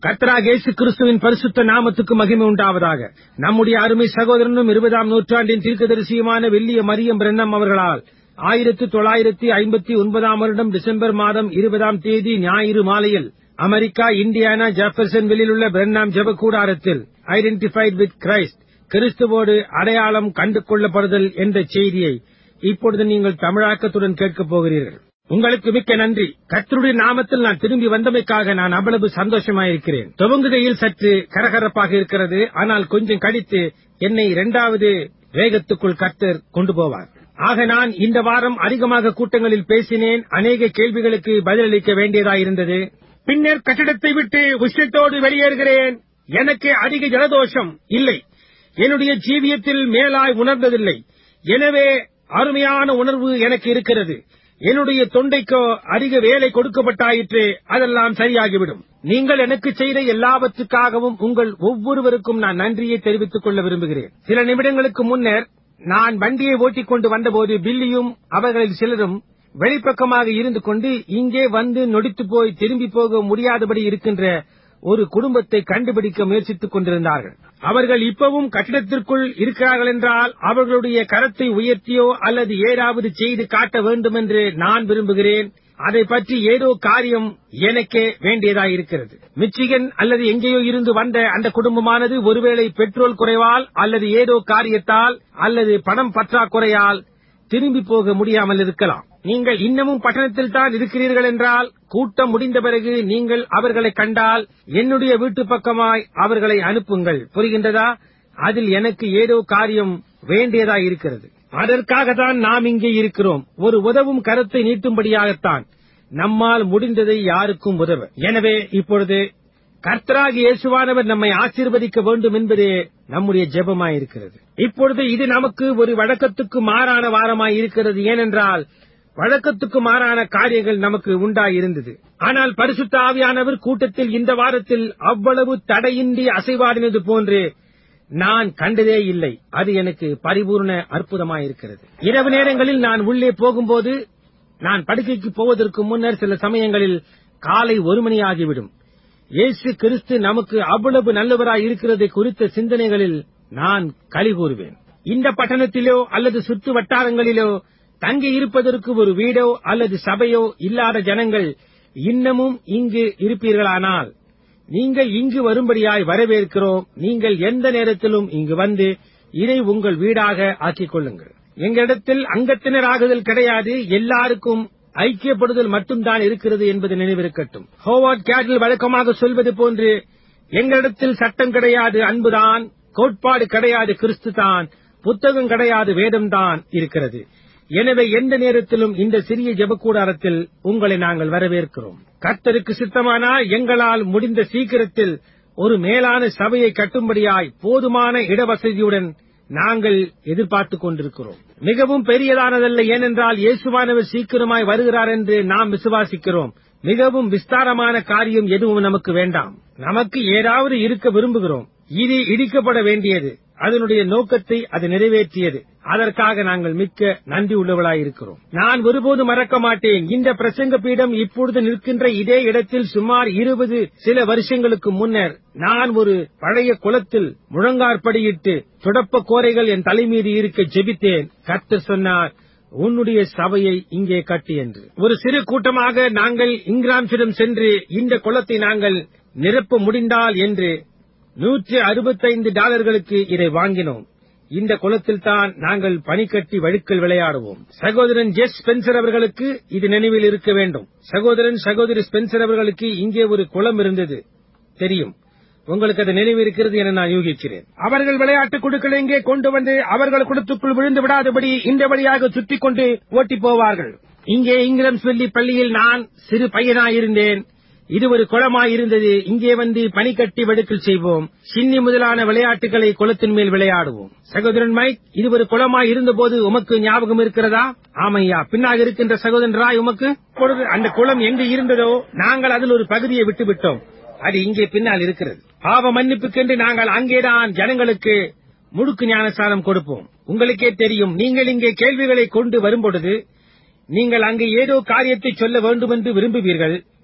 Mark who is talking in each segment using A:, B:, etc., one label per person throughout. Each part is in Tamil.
A: கர்த்தராக இயேசு கிறிஸ்துவின் பரிசுத்த நாமத்துக்கு மகிமை உண்டாவதாக நம்முடைய அருமை சகோதரனும் இருபதாம் நூற்றாண்டின் தீர்க்கதரிசியுமான வெள்ளிய மரியம் பிரண்ணம் அவர்களால் ஆயிரத்து தொள்ளாயிரத்தி ஐம்பத்தி ஒன்பதாம் வருடம் டிசம்பர் மாதம் இருபதாம் தேதி ஞாயிறு மாலையில் அமெரிக்கா இந்தியானா ஜெஃபர்சன்வில்லில் உள்ள பிரண்ணாம் ஜெப கூடாரத்தில் ஐடென்டிஃபைட் வித் கிரைஸ்ட் கிறிஸ்துவோடு அடையாளம் கண்டு கொள்ளப்படுதல் என்ற செய்தியை இப்பொழுது நீங்கள் தமிழாக்கத்துடன் கேட்கப் போகிறீர்கள் உங்களுக்கு மிக்க நன்றி கர்த்தருடைய நாமத்தில் நான் திரும்பி வந்தமைக்காக நான் அவ்வளவு சந்தோஷமாயிருக்கிறேன் துவங்குகையில் சற்று கரகரப்பாக இருக்கிறது ஆனால் கொஞ்சம் கழித்து என்னை இரண்டாவது வேகத்துக்குள் கர்த்தர் கொண்டு போவார் ஆக நான் இந்த வாரம் அதிகமாக கூட்டங்களில் பேசினேன் அநேக கேள்விகளுக்கு பதிலளிக்க வேண்டியதாயிருந்தது பின்னர் கட்டிடத்தை விட்டு உஷ்ணத்தோடு வெளியேறுகிறேன் எனக்கு அதிக ஜலதோஷம் இல்லை என்னுடைய ஜீவியத்தில் மேலாய் உணர்ந்ததில்லை எனவே அருமையான உணர்வு எனக்கு இருக்கிறது என்னுடைய தொண்டைக்கோ அதிக வேலை கொடுக்கப்பட்டாயிற்று அதெல்லாம் சரியாகிவிடும் நீங்கள் எனக்கு செய்த எல்லாவற்றுக்காகவும் உங்கள் ஒவ்வொருவருக்கும் நான் நன்றியை தெரிவித்துக் கொள்ள விரும்புகிறேன் சில நிமிடங்களுக்கு முன்னர் நான் வண்டியை ஓட்டிக் கொண்டு வந்தபோது பில்லியும் அவர்களில் சிலரும் வெளிப்பக்கமாக இருந்து கொண்டு இங்கே வந்து நொடித்து போய் திரும்பி போக முடியாதபடி இருக்கின்ற ஒரு குடும்பத்தை கண்டுபிடிக்க முயற்சித்துக் கொண்டிருந்தார்கள் அவர்கள் இப்பவும் கட்டிடத்திற்குள் இருக்கிறார்கள் என்றால் அவர்களுடைய கரத்தை உயர்த்தியோ அல்லது ஏதாவது செய்து காட்ட வேண்டும் என்று நான் விரும்புகிறேன் அதை பற்றி ஏதோ காரியம் எனக்கே வேண்டியதாயிருக்கிறது மிச்சிகன் அல்லது எங்கேயோ இருந்து வந்த அந்த குடும்பமானது ஒருவேளை பெட்ரோல் குறைவால் அல்லது ஏதோ காரியத்தால் அல்லது பணம் பற்றாக்குறையால் திரும்பி போக முடியாமல் இருக்கலாம் நீங்கள் இன்னமும் பட்டணத்தில் தான் இருக்கிறீர்கள் என்றால் கூட்டம் முடிந்த பிறகு நீங்கள் அவர்களை கண்டால் என்னுடைய வீட்டு பக்கமாய் அவர்களை அனுப்புங்கள் புரிகின்றதா அதில் எனக்கு ஏதோ காரியம் வேண்டியதாயிருக்கிறது அதற்காக தான் நாம் இங்கே இருக்கிறோம் ஒரு உதவும் கருத்தை நீட்டும்படியாகத்தான் நம்மால் முடிந்ததை யாருக்கும் உதவ எனவே இப்பொழுது கர்த்தராகி இயேசுவானவர் நம்மை ஆசீர்வதிக்க வேண்டும் என்பதே நம்முடைய ஜெபமாயிருக்கிறது இப்பொழுது இது நமக்கு ஒரு வழக்கத்துக்கு மாறான வாரமாய் இருக்கிறது ஏனென்றால் வழக்கத்துக்கு மாறான காரியங்கள் நமக்கு உண்டாயிருந்தது ஆனால் பரிசுத்த ஆவியானவர் கூட்டத்தில் இந்த வாரத்தில் அவ்வளவு தடையின்றி அசைவாடினது போன்று நான் கண்டதே இல்லை அது எனக்கு பரிபூர்ண அற்புதமாயிருக்கிறது இரவு நேரங்களில் நான் உள்ளே போகும்போது நான் படுக்கைக்கு போவதற்கு முன்னர் சில சமயங்களில் காலை ஒரு மணி ஆகிவிடும் இயேசு கிறிஸ்து நமக்கு அவ்வளவு நல்லவராய் இருக்கிறதை குறித்த சிந்தனைகளில் நான் களி கூறுவேன் இந்த பட்டணத்திலோ அல்லது சுற்று வட்டாரங்களிலோ தங்கி இருப்பதற்கு ஒரு வீடோ அல்லது சபையோ இல்லாத ஜனங்கள் இன்னமும் இங்கு இருப்பீர்களானால் நீங்கள் இங்கு வரும்படியாய் வரவேற்கிறோம் நீங்கள் எந்த நேரத்திலும் இங்கு வந்து இதை உங்கள் வீடாக ஆக்கிக் கொள்ளுங்கள் எங்களிடத்தில் அங்கத்தினராகுதல் கிடையாது எல்லாருக்கும் ஐக்கியப்படுதல் மட்டும்தான் இருக்கிறது என்பது நினைவிருக்கட்டும் ஹோவார்ட் கேட்டில் வழக்கமாக சொல்வது போன்று எங்களிடத்தில் சட்டம் கிடையாது அன்புதான் கோட்பாடு கிடையாது கிறிஸ்து தான் புத்தகம் கிடையாது வேதம்தான் இருக்கிறது எனவே எந்த நேரத்திலும் இந்த சிறிய ஜெபக்கூடாரத்தில் உங்களை நாங்கள் வரவேற்கிறோம் கர்த்தருக்கு சித்தமானால் எங்களால் முடிந்த சீக்கிரத்தில் ஒரு மேலான சபையை கட்டும்படியாய் போதுமான இடவசதியுடன் நாங்கள் எதிர்பார்த்துக் கொண்டிருக்கிறோம் மிகவும் பெரியதானதல்ல ஏனென்றால் இயேசுவானவர் சீக்கிரமாய் வருகிறார் என்று நாம் விசுவாசிக்கிறோம் மிகவும் விஸ்தாரமான காரியம் எதுவும் நமக்கு வேண்டாம் நமக்கு ஏதாவது இருக்க விரும்புகிறோம் இது இடிக்கப்பட வேண்டியது அதனுடைய நோக்கத்தை அது நிறைவேற்றியது அதற்காக நாங்கள் மிக்க நன்றி உள்ளவளாயிருக்கிறோம் நான் ஒருபோது மறக்க மாட்டேன் இந்த பிரசங்க பீடம் இப்பொழுது நிற்கின்ற இதே இடத்தில் சுமார் இருபது சில வருஷங்களுக்கு முன்னர் நான் ஒரு பழைய குளத்தில் முழங்காற்படியிட்டு துடப்ப கோரைகள் என் தலைமீது இருக்க ஜெபித்தேன் கர்த்தர் சொன்னார் உன்னுடைய சபையை இங்கே கட்டு என்று ஒரு சிறு கூட்டமாக நாங்கள் இங்கிராம்ஸிடம் சென்று இந்த குளத்தை நாங்கள் நிரப்ப முடிந்தால் என்று நூற்றி அறுபத்தைந்து டாலர்களுக்கு இதை வாங்கினோம் இந்த குளத்தில் தான் நாங்கள் பனிக்கட்டி வழுக்கல் விளையாடுவோம் சகோதரன் ஜெஸ் ஸ்பென்சர் அவர்களுக்கு இது நினைவில் இருக்க வேண்டும் சகோதரன் சகோதரி ஸ்பென்சர் அவர்களுக்கு இங்கே ஒரு குளம் இருந்தது தெரியும் உங்களுக்கு அது நினைவு இருக்கிறது என நான் யூகிக்கிறேன் அவர்கள் விளையாட்டு குழுக்கள் இங்கே கொண்டு வந்து அவர்கள் குளத்துக்குள் விழுந்து விடாதபடி இந்த வழியாக சுற்றிக் கொண்டு ஓட்டி போவார்கள் இங்கே இங்கிலம்ஸ் வெள்ளி பள்ளியில் நான் சிறு பையனாயிருந்தேன் இது ஒரு குளமாயிருந்தது இங்கே வந்து பனிக்கட்டி வடுக்கல் செய்வோம் சின்னி முதலான விளையாட்டுகளை குளத்தின் மேல் விளையாடுவோம் சகோதரன் மைக் இது ஒரு குளமாய் இருந்தபோது உமக்கு ஞாபகம் இருக்கிறதா ஆமையா பின்னாக இருக்கின்ற சகோதரன் ராய் உமக்கு இப்பொழுது அந்த குளம் எங்கு இருந்ததோ நாங்கள் அதில் ஒரு பகுதியை விட்டுவிட்டோம் அது இங்கே பின்னால் இருக்கிறது பாவ மன்னிப்புக்கென்று நாங்கள் அங்கேதான் ஜனங்களுக்கு முழுக்கு ஞானஸ்தானம் கொடுப்போம் உங்களுக்கே தெரியும் நீங்கள் இங்கே கேள்விகளை கொண்டு வரும்பொழுது நீங்கள் அங்கு ஏதோ காரியத்தை சொல்ல வேண்டும் என்று விரும்புவீர்கள்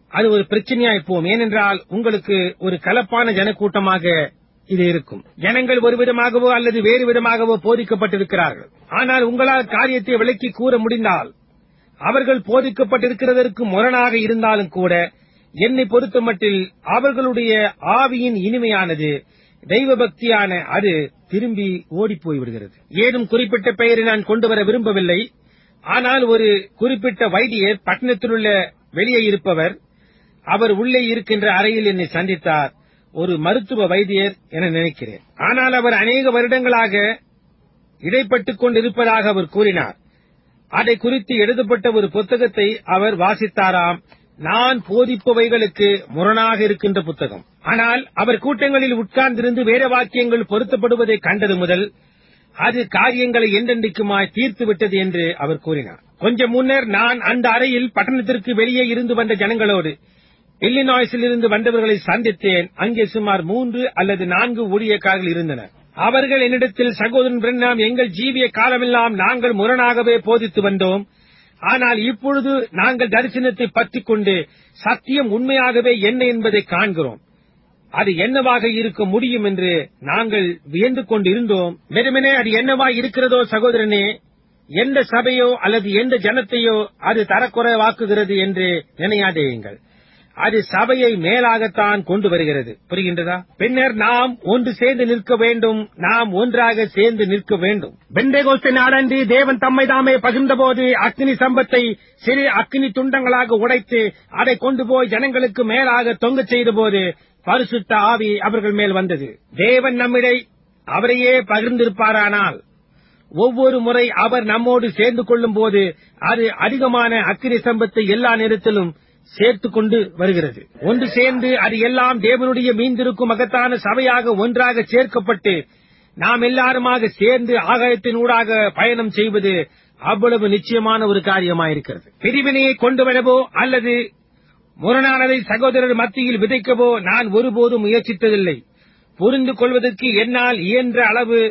A: அது ஒரு பிரச்சனையாய் போகும் ஏனென்றால் உங்களுக்கு ஒரு கலப்பான ஜனக்கூட்டமாக இது இருக்கும் ஜனங்கள் ஒரு விதமாகவோ அல்லது வேறு விதமாகவோ போதிக்கப்பட்டிருக்கிறார்கள் ஆனால் உங்களால் காரியத்தை விளக்கி கூற முடிந்தால் அவர்கள் போதிக்கப்பட்டிருக்கிறதற்கு முரணாக இருந்தாலும் கூட என்னை பொறுத்தமட்டில் அவர்களுடைய ஆவியின் இனிமையானது தெய்வ பக்தியான அது திரும்பி ஓடிப்போய் விடுகிறது ஏதும் குறிப்பிட்ட பெயரை நான் கொண்டு வர விரும்பவில்லை ஆனால் ஒரு குறிப்பிட்ட வைத்தியர் பட்டணத்தில் உள்ள வெளியே இருப்பவர் அவர் உள்ளே இருக்கின்ற அறையில் என்னை சந்தித்தார் ஒரு மருத்துவ வைத்தியர் என நினைக்கிறேன் ஆனால் அவர் அநேக வருடங்களாக இடைப்பட்டுக் கொண்டிருப்பதாக அவர் கூறினார் அதை குறித்து எழுதப்பட்ட ஒரு புத்தகத்தை அவர் வாசித்தாராம் நான் போதிப்பவைகளுக்கு முரணாக இருக்கின்ற புத்தகம் ஆனால் அவர் கூட்டங்களில் உட்கார்ந்திருந்து வேத வாக்கியங்கள் பொருத்தப்படுவதை கண்டது முதல் அது காரியங்களை என்றென்றைக்குமாய் தீர்த்து விட்டது என்று அவர் கூறினார் கொஞ்சம் முன்னர் நான் அந்த அறையில் பட்டணத்திற்கு வெளியே இருந்து வந்த ஜனங்களோடு இல்லினாய்ஸில் இருந்து வந்தவர்களை சந்தித்தேன் அங்கே சுமார் மூன்று அல்லது நான்கு ஊழியக்காரர்கள் இருந்தனர் அவர்கள் என்னிடத்தில் சகோதரன் பிரண்ணாம் எங்கள் ஜீவிய காலமெல்லாம் நாங்கள் முரணாகவே போதித்து வந்தோம் ஆனால் இப்பொழுது நாங்கள் தரிசனத்தை பற்றிக் கொண்டு சத்தியம் உண்மையாகவே என்ன என்பதை காண்கிறோம் அது என்னவாக இருக்க முடியும் என்று நாங்கள் வியந்து கொண்டிருந்தோம் வெறுமனே அது என்னவா இருக்கிறதோ சகோதரனே எந்த சபையோ அல்லது எந்த ஜனத்தையோ அது தரக்குறைவாக்குகிறது என்று நினையாதேயுங்கள் அது சபையை மேலாகத்தான் கொண்டு வருகிறது புரிகின்றதா பின்னர் நாம் ஒன்று சேர்ந்து நிற்க வேண்டும் நாம் ஒன்றாக சேர்ந்து நிற்க வேண்டும் பெண்டேகோஸ்து நாளன்று தேவன் தம்மை தாமே பகிர்ந்தபோது அக்னி சம்பத்தை சிறு அக்னி துண்டங்களாக உடைத்து அதை கொண்டு போய் ஜனங்களுக்கு மேலாக தொங்கச் செய்தபோது பரிசுத்த ஆவி அவர்கள் மேல் வந்தது தேவன் நம்மிடை அவரையே பகிர்ந்திருப்பாரானால் ஒவ்வொரு முறை அவர் நம்மோடு சேர்ந்து கொள்ளும் போது அது அதிகமான அக்கினி சம்பத்தை எல்லா நேரத்திலும் சேர்த்துக் கொண்டு வருகிறது ஒன்று சேர்ந்து அது எல்லாம் தேவனுடைய மீந்திருக்கும் மகத்தான சபையாக ஒன்றாக சேர்க்கப்பட்டு நாம் எல்லாருமாக சேர்ந்து ஆகாயத்தினூடாக பயணம் செய்வது அவ்வளவு நிச்சயமான ஒரு காரியமாயிருக்கிறது பிரிவினையை கொண்டு வரவோ அல்லது முரணானதை சகோதரர் மத்தியில் விதைக்கவோ நான் ஒருபோதும் முயற்சித்ததில்லை புரிந்து கொள்வதற்கு என்னால் இயன்ற அளவு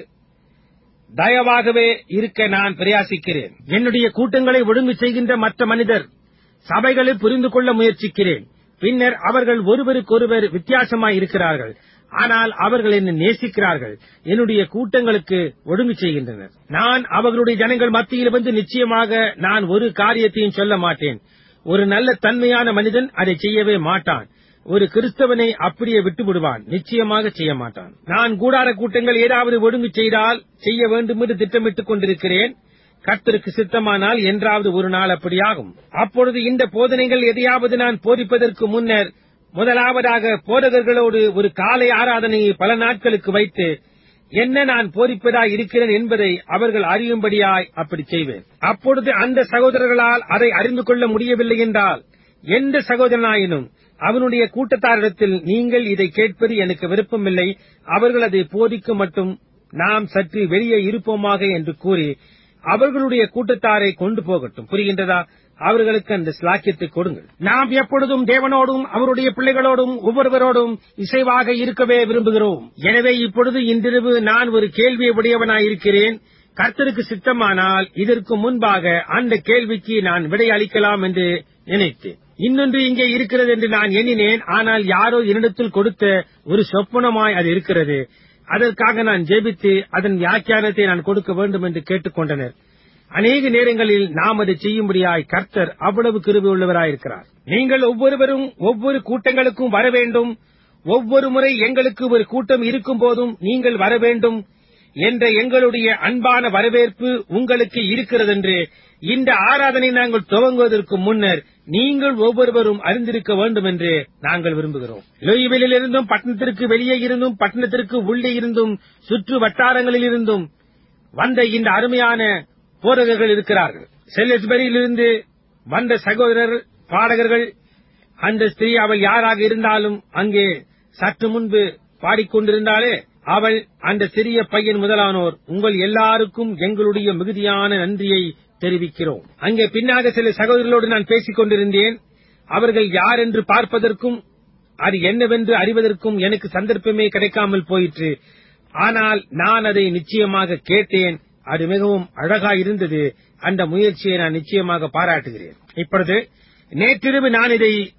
A: தயவாகவே இருக்க நான் பிரயாசிக்கிறேன் என்னுடைய கூட்டங்களை ஒழுங்கு செய்கின்ற மற்ற மனிதர் சபைகளை புரிந்து கொள்ள முயற்சிக்கிறேன் பின்னர் அவர்கள் ஒருவருக்கொருவர் வித்தியாசமாய் இருக்கிறார்கள் ஆனால் அவர்கள் என்னை நேசிக்கிறார்கள் என்னுடைய கூட்டங்களுக்கு ஒழுங்கு செய்கின்றனர் நான் அவர்களுடைய ஜனங்கள் மத்தியில் வந்து நிச்சயமாக நான் ஒரு காரியத்தையும் சொல்ல மாட்டேன் ஒரு நல்ல தன்மையான மனிதன் அதை செய்யவே மாட்டான் ஒரு கிறிஸ்தவனை அப்படியே விட்டு விடுவான் நிச்சயமாக செய்ய மாட்டான் நான் கூடார கூட்டங்கள் ஏதாவது ஒழுங்கு செய்தால் செய்ய வேண்டும் என்று திட்டமிட்டுக் கொண்டிருக்கிறேன் கர்த்தருக்கு சித்தமானால் என்றாவது ஒரு நாள் அப்படியாகும் அப்பொழுது இந்த போதனைகள் எதையாவது நான் போதிப்பதற்கு முன்னர் முதலாவதாக போதகர்களோடு ஒரு காலை ஆராதனையை பல நாட்களுக்கு வைத்து என்ன நான் போதிப்பதாய் இருக்கிறேன் என்பதை அவர்கள் அறியும்படியாய் அப்படி செய்வேன் அப்பொழுது அந்த சகோதரர்களால் அதை அறிந்து கொள்ள முடியவில்லை என்றால் எந்த சகோதரனாயினும் அவனுடைய கூட்டத்தாரிடத்தில் நீங்கள் இதை கேட்பது எனக்கு விருப்பமில்லை அவர்கள் அதை போதிக்க மட்டும் நாம் சற்று வெளியே இருப்போமாக என்று கூறி அவர்களுடைய கூட்டத்தாரை கொண்டு போகட்டும் புரிகின்றதா அவர்களுக்கு அந்த ஸ்லாக்கியத்தை கொடுங்கள் நாம் எப்பொழுதும் தேவனோடும் அவருடைய பிள்ளைகளோடும் ஒவ்வொருவரோடும் இசைவாக இருக்கவே விரும்புகிறோம் எனவே இப்பொழுது இன்றிரவு நான் ஒரு கேள்வியை உடையவனாயிருக்கிறேன் கர்த்தருக்கு சித்தமானால் இதற்கு முன்பாக அந்த கேள்விக்கு நான் விடை அளிக்கலாம் என்று நினைத்தேன் இன்னொன்று இங்கே இருக்கிறது என்று நான் எண்ணினேன் ஆனால் யாரோ என்னிடத்தில் கொடுத்த ஒரு சொப்பனமாய் அது இருக்கிறது அதற்காக நான் ஜெபித்து அதன் வியாக்கியானத்தை நான் கொடுக்க வேண்டும் என்று கேட்டுக்கொண்டனர் அநேக நேரங்களில் நாம் அதை செய்யும்படியாய் கர்த்தர் அவ்வளவு கிருபை உள்ளவராயிருக்கிறார் நீங்கள் ஒவ்வொருவரும் ஒவ்வொரு கூட்டங்களுக்கும் வர வேண்டும் ஒவ்வொரு முறை எங்களுக்கு ஒரு கூட்டம் இருக்கும் போதும் நீங்கள் வர வேண்டும் என்ற எங்களுடைய அன்பான வரவேற்பு உங்களுக்கு இருக்கிறதென்று இந்த ஆராதனை நாங்கள் துவங்குவதற்கு முன்னர் நீங்கள் ஒவ்வொருவரும் அறிந்திருக்க வேண்டும் என்று நாங்கள் விரும்புகிறோம் லோயிவிலில் இருந்தும் பட்டணத்திற்கு வெளியே இருந்தும் பட்டணத்திற்கு உள்ளே இருந்தும் சுற்று வட்டாரங்களில் இருந்தும் வந்த இந்த அருமையான போதகர்கள் இருக்கிறார்கள் செல்லஸ்பரியிலிருந்து வந்த சகோதரர் பாடகர்கள் அந்த ஸ்திரீ அவள் யாராக இருந்தாலும் அங்கே சற்று முன்பு பாடிக்கொண்டிருந்தாலே அவள் அந்த சிறிய பையன் முதலானோர் உங்கள் எல்லாருக்கும் எங்களுடைய மிகுதியான நன்றியை தெரிவிக்கிறோம் அங்கே பின்னாக சில சகோதரர்களோடு நான் பேசிக் கொண்டிருந்தேன் அவர்கள் யார் என்று பார்ப்பதற்கும் அது என்னவென்று அறிவதற்கும் எனக்கு சந்தர்ப்பமே கிடைக்காமல் போயிற்று ஆனால் நான் அதை நிச்சயமாக கேட்டேன் அது மிகவும் அழகா இருந்தது அந்த முயற்சியை நான் நிச்சயமாக பாராட்டுகிறேன் இப்பொழுது நேற்றிரவு நான் இதை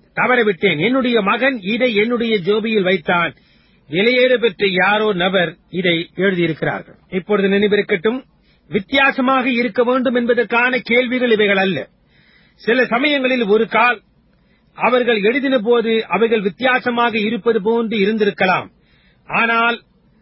A: தவறவிட்டேன் என்னுடைய மகன் இதை என்னுடைய ஜோபியில் வைத்தான் வெளியேற பெற்ற யாரோ நபர் இதை எழுதியிருக்கிறார்கள் இப்பொழுது நினைவிருக்கட்டும் வித்தியாசமாக இருக்க வேண்டும் என்பதற்கான கேள்விகள் இவைகள் அல்ல சில சமயங்களில் ஒரு கால் அவர்கள் எழுதின போது அவைகள் வித்தியாசமாக இருப்பது போன்று இருந்திருக்கலாம் ஆனால்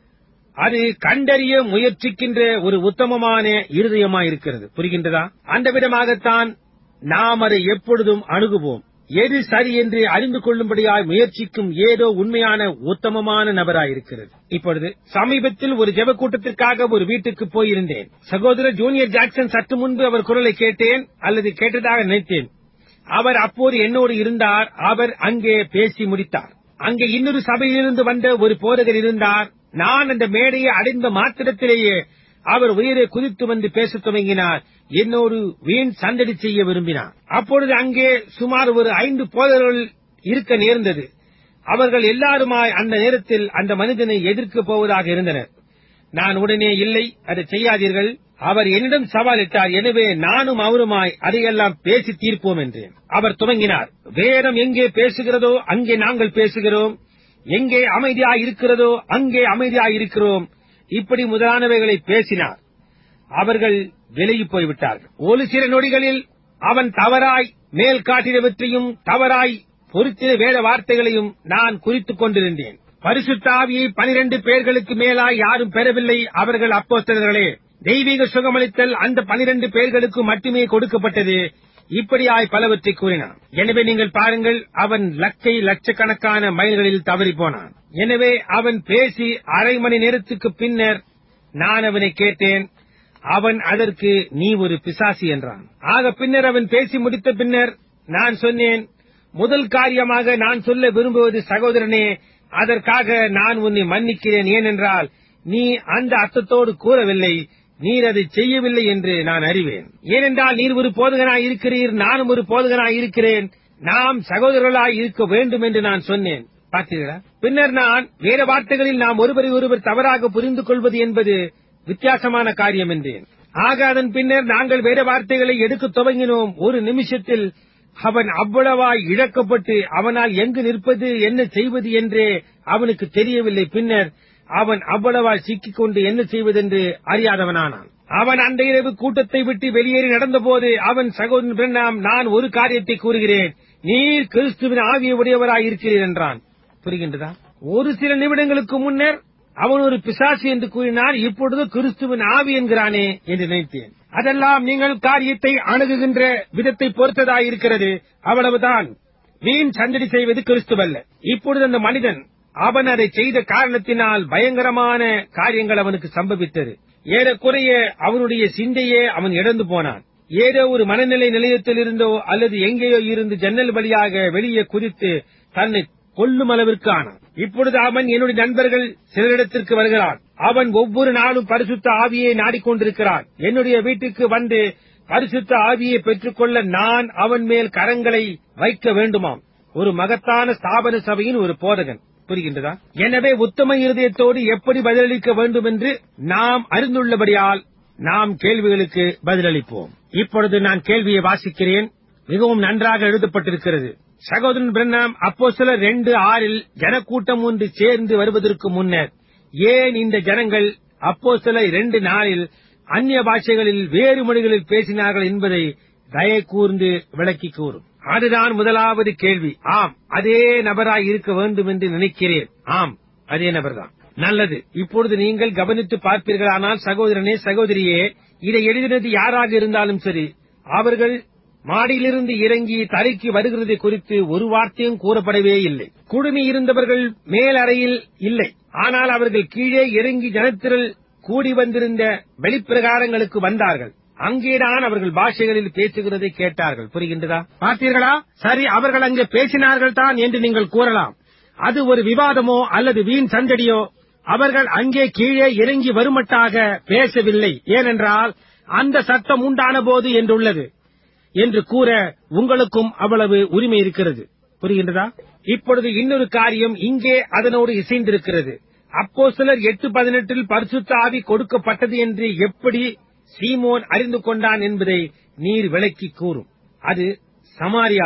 A: அது கண்டறிய முயற்சிக்கின்ற ஒரு உத்தமமான இருதயமாயிருக்கிறது புரிகின்றதா அந்த விதமாகத்தான் நாம் அதை எப்பொழுதும் அணுகுவோம் எது சரி என்று அறிந்து கொள்ளும்படியாய் முயற்சிக்கும் ஏதோ உண்மையான உத்தமமான நபராயிருக்கிறது இப்பொழுது சமீபத்தில் ஒரு ஜெப கூட்டத்திற்காக ஒரு வீட்டுக்கு போயிருந்தேன் சகோதரர் ஜூனியர் ஜாக்சன் சற்று முன்பு அவர் குரலை கேட்டேன் அல்லது கேட்டதாக நினைத்தேன் அவர் அப்போது என்னோடு இருந்தார் அவர் அங்கே பேசி முடித்தார் அங்கே இன்னொரு சபையிலிருந்து வந்த ஒரு போதகர் இருந்தார் நான் அந்த மேடையை அடைந்த மாத்திரத்திலேயே அவர் உயிரை குதித்து வந்து பேசத் துவங்கினார் என்னோடு வீண் சந்தடி செய்ய விரும்பினார் அப்பொழுது அங்கே சுமார் ஒரு ஐந்து போதகர்கள் இருக்க நேர்ந்தது அவர்கள் எல்லாருமாய் அந்த நேரத்தில் அந்த மனிதனை எதிர்க்கப் போவதாக இருந்தனர் நான் உடனே இல்லை அதை செய்யாதீர்கள் அவர் என்னிடம் சவாலிட்டார் எனவே நானும் அவருமாய் அதையெல்லாம் பேசி தீர்ப்போம் என்றேன் அவர் துவங்கினார் வேதம் எங்கே பேசுகிறதோ அங்கே நாங்கள் பேசுகிறோம் எங்கே அமைதியாய் இருக்கிறதோ அங்கே அமைதியாய் இருக்கிறோம் இப்படி முதலானவைகளை பேசினார் அவர்கள் விலகி போய்விட்டார்கள் ஒரு சில நொடிகளில் அவன் தவறாய் மேல் காட்டினவற்றையும் தவறாய் பொருத்தின வேத வார்த்தைகளையும் நான் குறித்துக் கொண்டிருந்தேன் பரிசுத்தாவியை பனிரெண்டு பேர்களுக்கு மேலாய் யாரும் பெறவில்லை அவர்கள் அப்போஸ்தலர்களே தெய்வீக சுகமளித்தல் அந்த பனிரெண்டு பேர்களுக்கு மட்டுமே கொடுக்கப்பட்டது இப்படியாய் பலவற்றை கூறினான் எனவே நீங்கள் பாருங்கள் அவன் லக்கை லட்சக்கணக்கான மைல்களில் தவறி போனான் எனவே அவன் பேசி அரை மணி நேரத்துக்கு பின்னர் நான் அவனை கேட்டேன் அவன் அதற்கு நீ ஒரு பிசாசி என்றான் ஆக பின்னர் அவன் பேசி முடித்த பின்னர் நான் சொன்னேன் முதல் காரியமாக நான் சொல்ல விரும்புவது சகோதரனே அதற்காக நான் உன்னை மன்னிக்கிறேன் ஏனென்றால் நீ அந்த அர்த்தத்தோடு கூறவில்லை நீர் அதை செய்யவில்லை என்று நான் அறிவேன் ஏனென்றால் நீர் ஒரு போதகனாய் இருக்கிறீர் நானும் ஒரு போதகனாய் இருக்கிறேன் நாம் சகோதரர்களாய் இருக்க வேண்டும் என்று நான் சொன்னேன் பார்த்தீர்களா பின்னர் நான் வேற வார்த்தைகளில் நாம் ஒருவரை ஒருவர் தவறாக புரிந்து கொள்வது என்பது வித்தியாசமான காரியம் என்றேன் ஆக அதன் பின்னர் நாங்கள் வேற வார்த்தைகளை எடுக்க துவங்கினோம் ஒரு நிமிஷத்தில் அவன் அவ்வளவாய் இழக்கப்பட்டு அவனால் எங்கு நிற்பது என்ன செய்வது என்றே அவனுக்கு தெரியவில்லை பின்னர் அவன் அவ்வளவாய் சிக்கிக் கொண்டு என்ன செய்வதென்று அறியாதவனானான் அவன் அந்த இரவு கூட்டத்தை விட்டு வெளியேறி நடந்தபோது அவன் சகோதரன் பிரணாம் நான் ஒரு காரியத்தை கூறுகிறேன் நீர் கிறிஸ்துவின் ஆவிய உடையவராய் இருக்கிறீர் என்றான் புரிகின்றதா ஒரு சில நிமிடங்களுக்கு முன்னர் அவன் ஒரு பிசாசு என்று கூறினார் இப்பொழுது கிறிஸ்துவின் ஆவி என்கிறானே என்று நினைத்தேன் அதெல்லாம் நீங்கள் காரியத்தை அணுகுகின்ற விதத்தை பொறுத்ததாயிருக்கிறது அவ்வளவுதான் வீண் சந்தடி செய்வது கிறிஸ்துவல்ல இப்பொழுது அந்த மனிதன் அவன் அதை செய்த காரணத்தினால் பயங்கரமான காரியங்கள் அவனுக்கு சம்பவித்தது ஏறக்குறைய அவனுடைய சிந்தையே அவன் இழந்து போனான் ஏதோ ஒரு மனநிலை நிலையத்தில் இருந்தோ அல்லது எங்கேயோ இருந்து ஜன்னல் வழியாக வெளியே குதித்து தன்னை கொல்லும் அளவிற்கு ஆனான் இப்பொழுது அவன் என்னுடைய நண்பர்கள் சிலரிடத்திற்கு வருகிறான் அவன் ஒவ்வொரு நாளும் பரிசுத்த ஆவியை நாடிக்கொண்டிருக்கிறான் என்னுடைய வீட்டுக்கு வந்து பரிசுத்த ஆவியை பெற்றுக்கொள்ள நான் அவன் மேல் கரங்களை வைக்க வேண்டுமாம் ஒரு மகத்தான ஸ்தாபன சபையின் ஒரு போதகன் புரிகின்றதா எனவே உத்தம இருதயத்தோடு எப்படி பதிலளிக்க வேண்டும் என்று நாம் அறிந்துள்ளபடியால் நாம் கேள்விகளுக்கு பதிலளிப்போம் இப்பொழுது நான் கேள்வியை வாசிக்கிறேன் மிகவும் நன்றாக எழுதப்பட்டிருக்கிறது சகோதரன் பிரண்ணாம் அப்போ சில ரெண்டு ஆறில் ஜனக்கூட்டம் ஒன்று சேர்ந்து வருவதற்கு முன்னர் ஏன் இந்த ஜனங்கள் அப்போ சில இரண்டு நாளில் அந்நிய பாஷைகளில் வேறு மொழிகளில் பேசினார்கள் என்பதை தயை கூர்ந்து விளக்கி கூறும் அதுதான் முதலாவது கேள்வி ஆம் அதே நபராய் இருக்க வேண்டும் என்று நினைக்கிறேன் ஆம் அதே நபர்தான் நல்லது இப்பொழுது நீங்கள் கவனித்து பார்ப்பீர்களானால் சகோதரனே சகோதரியே இதை எழுதினது யாராக இருந்தாலும் சரி அவர்கள் மாடியிலிருந்து இறங்கி தரைக்கு வருகிறது குறித்து ஒரு வார்த்தையும் கூறப்படவே இல்லை குடுமி இருந்தவர்கள் மேல் அறையில் இல்லை ஆனால் அவர்கள் கீழே இறங்கி ஜனத்திரள் கூடி வந்திருந்த வெளிப்பிரகாரங்களுக்கு வந்தார்கள் அங்கேதான் அவர்கள் பாஷைகளில் பேசுகிறதை கேட்டார்கள் புரிகின்றதா பார்த்தீர்களா சரி அவர்கள் அங்கே பேசினார்கள் தான் என்று நீங்கள் கூறலாம் அது ஒரு விவாதமோ அல்லது வீண் சந்தடியோ அவர்கள் அங்கே கீழே இறங்கி வருமட்டாக பேசவில்லை ஏனென்றால் அந்த சத்தம் உண்டான போது என்றுள்ளது என்று கூற உங்களுக்கும் அவ்வளவு உரிமை இருக்கிறது புரிகின்றதா இப்பொழுது இன்னொரு காரியம் இங்கே அதனோடு இசைந்திருக்கிறது அப்போ சிலர் எட்டு பதினெட்டில் பரிசுத்த ஆவி கொடுக்கப்பட்டது என்று எப்படி சீமோன் அறிந்து கொண்டான் என்பதை நீர் விளக்கி கூறும் அது சமாரியாவில்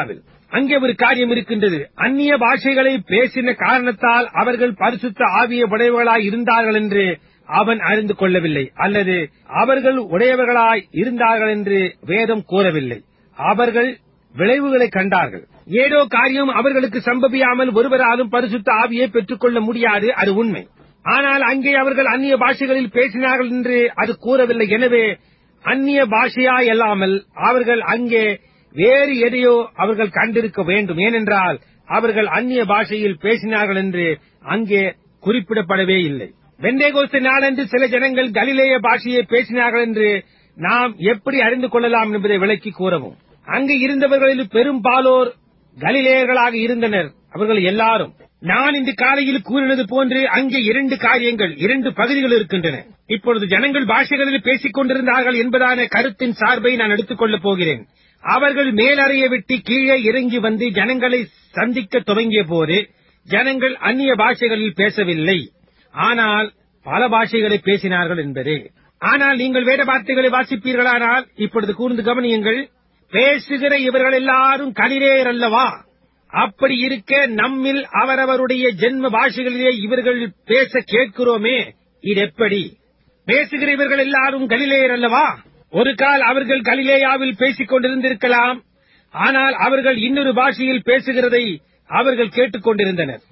A: அங்கே ஒரு காரியம் இருக்கின்றது அந்நிய பாஷைகளை பேசின காரணத்தால் அவர்கள் பரிசுத்த ஆவிய உடையவர்களாய் இருந்தார்கள் என்று அவன் அறிந்து கொள்ளவில்லை அல்லது அவர்கள் உடையவர்களாய் இருந்தார்கள் என்று வேதம் கூறவில்லை அவர்கள் விளைவுகளை கண்டார்கள் ஏதோ காரியம் அவர்களுக்கு சம்பவியாமல் ஒருவராலும் பரிசுத்த ஆவியை பெற்றுக்கொள்ள முடியாது அது உண்மை ஆனால் அங்கே அவர்கள் அந்நிய பாஷைகளில் பேசினார்கள் என்று அது கூறவில்லை எனவே அந்நிய பாஷையாய் அல்லாமல் அவர்கள் அங்கே வேறு எதையோ அவர்கள் கண்டிருக்க வேண்டும் ஏனென்றால் அவர்கள் அந்நிய பாஷையில் பேசினார்கள் என்று அங்கே குறிப்பிடப்படவே இல்லை வெந்தேகோஸ்து நாளன்று சில ஜனங்கள் கலிலேய பாஷையை பேசினார்கள் என்று நாம் எப்படி அறிந்து கொள்ளலாம் என்பதை விளக்கி கூறவும் அங்கு இருந்தவர்களில் பெரும்பாலோர் கலிலேயர்களாக இருந்தனர் அவர்கள் எல்லாரும் நான் இந்த காலையில் கூறினது போன்று அங்கே இரண்டு காரியங்கள் இரண்டு பகுதிகள் இருக்கின்றன இப்பொழுது ஜனங்கள் பாஷைகளில் பேசிக் கொண்டிருந்தார்கள் என்பதான கருத்தின் சார்பை நான் எடுத்துக் கொள்ளப் போகிறேன் அவர்கள் மேலறையை விட்டு கீழே இறங்கி வந்து ஜனங்களை சந்திக்க துவங்கிய போது ஜனங்கள் அந்நிய பாஷைகளில் பேசவில்லை ஆனால் பல பாஷைகளை பேசினார்கள் என்பதே ஆனால் நீங்கள் வேத வார்த்தைகளை வாசிப்பீர்களானால் இப்பொழுது கூர்ந்து கவனியுங்கள் பேசுகிற இவர்கள் எல்லாரும் கலிரேயர் அல்லவா அப்படி இருக்க நம்மில் அவரவருடைய ஜென்ம பாஷைகளிலே இவர்கள் பேச கேட்கிறோமே இது எப்படி பேசுகிற இவர்கள் எல்லாரும் கலிலேயர் அல்லவா ஒரு கால் அவர்கள் கலிலேயாவில் பேசிக் கொண்டிருந்திருக்கலாம் ஆனால் அவர்கள் இன்னொரு பாஷையில் பேசுகிறதை அவர்கள் கேட்டுக் கொண்டிருந்தனர்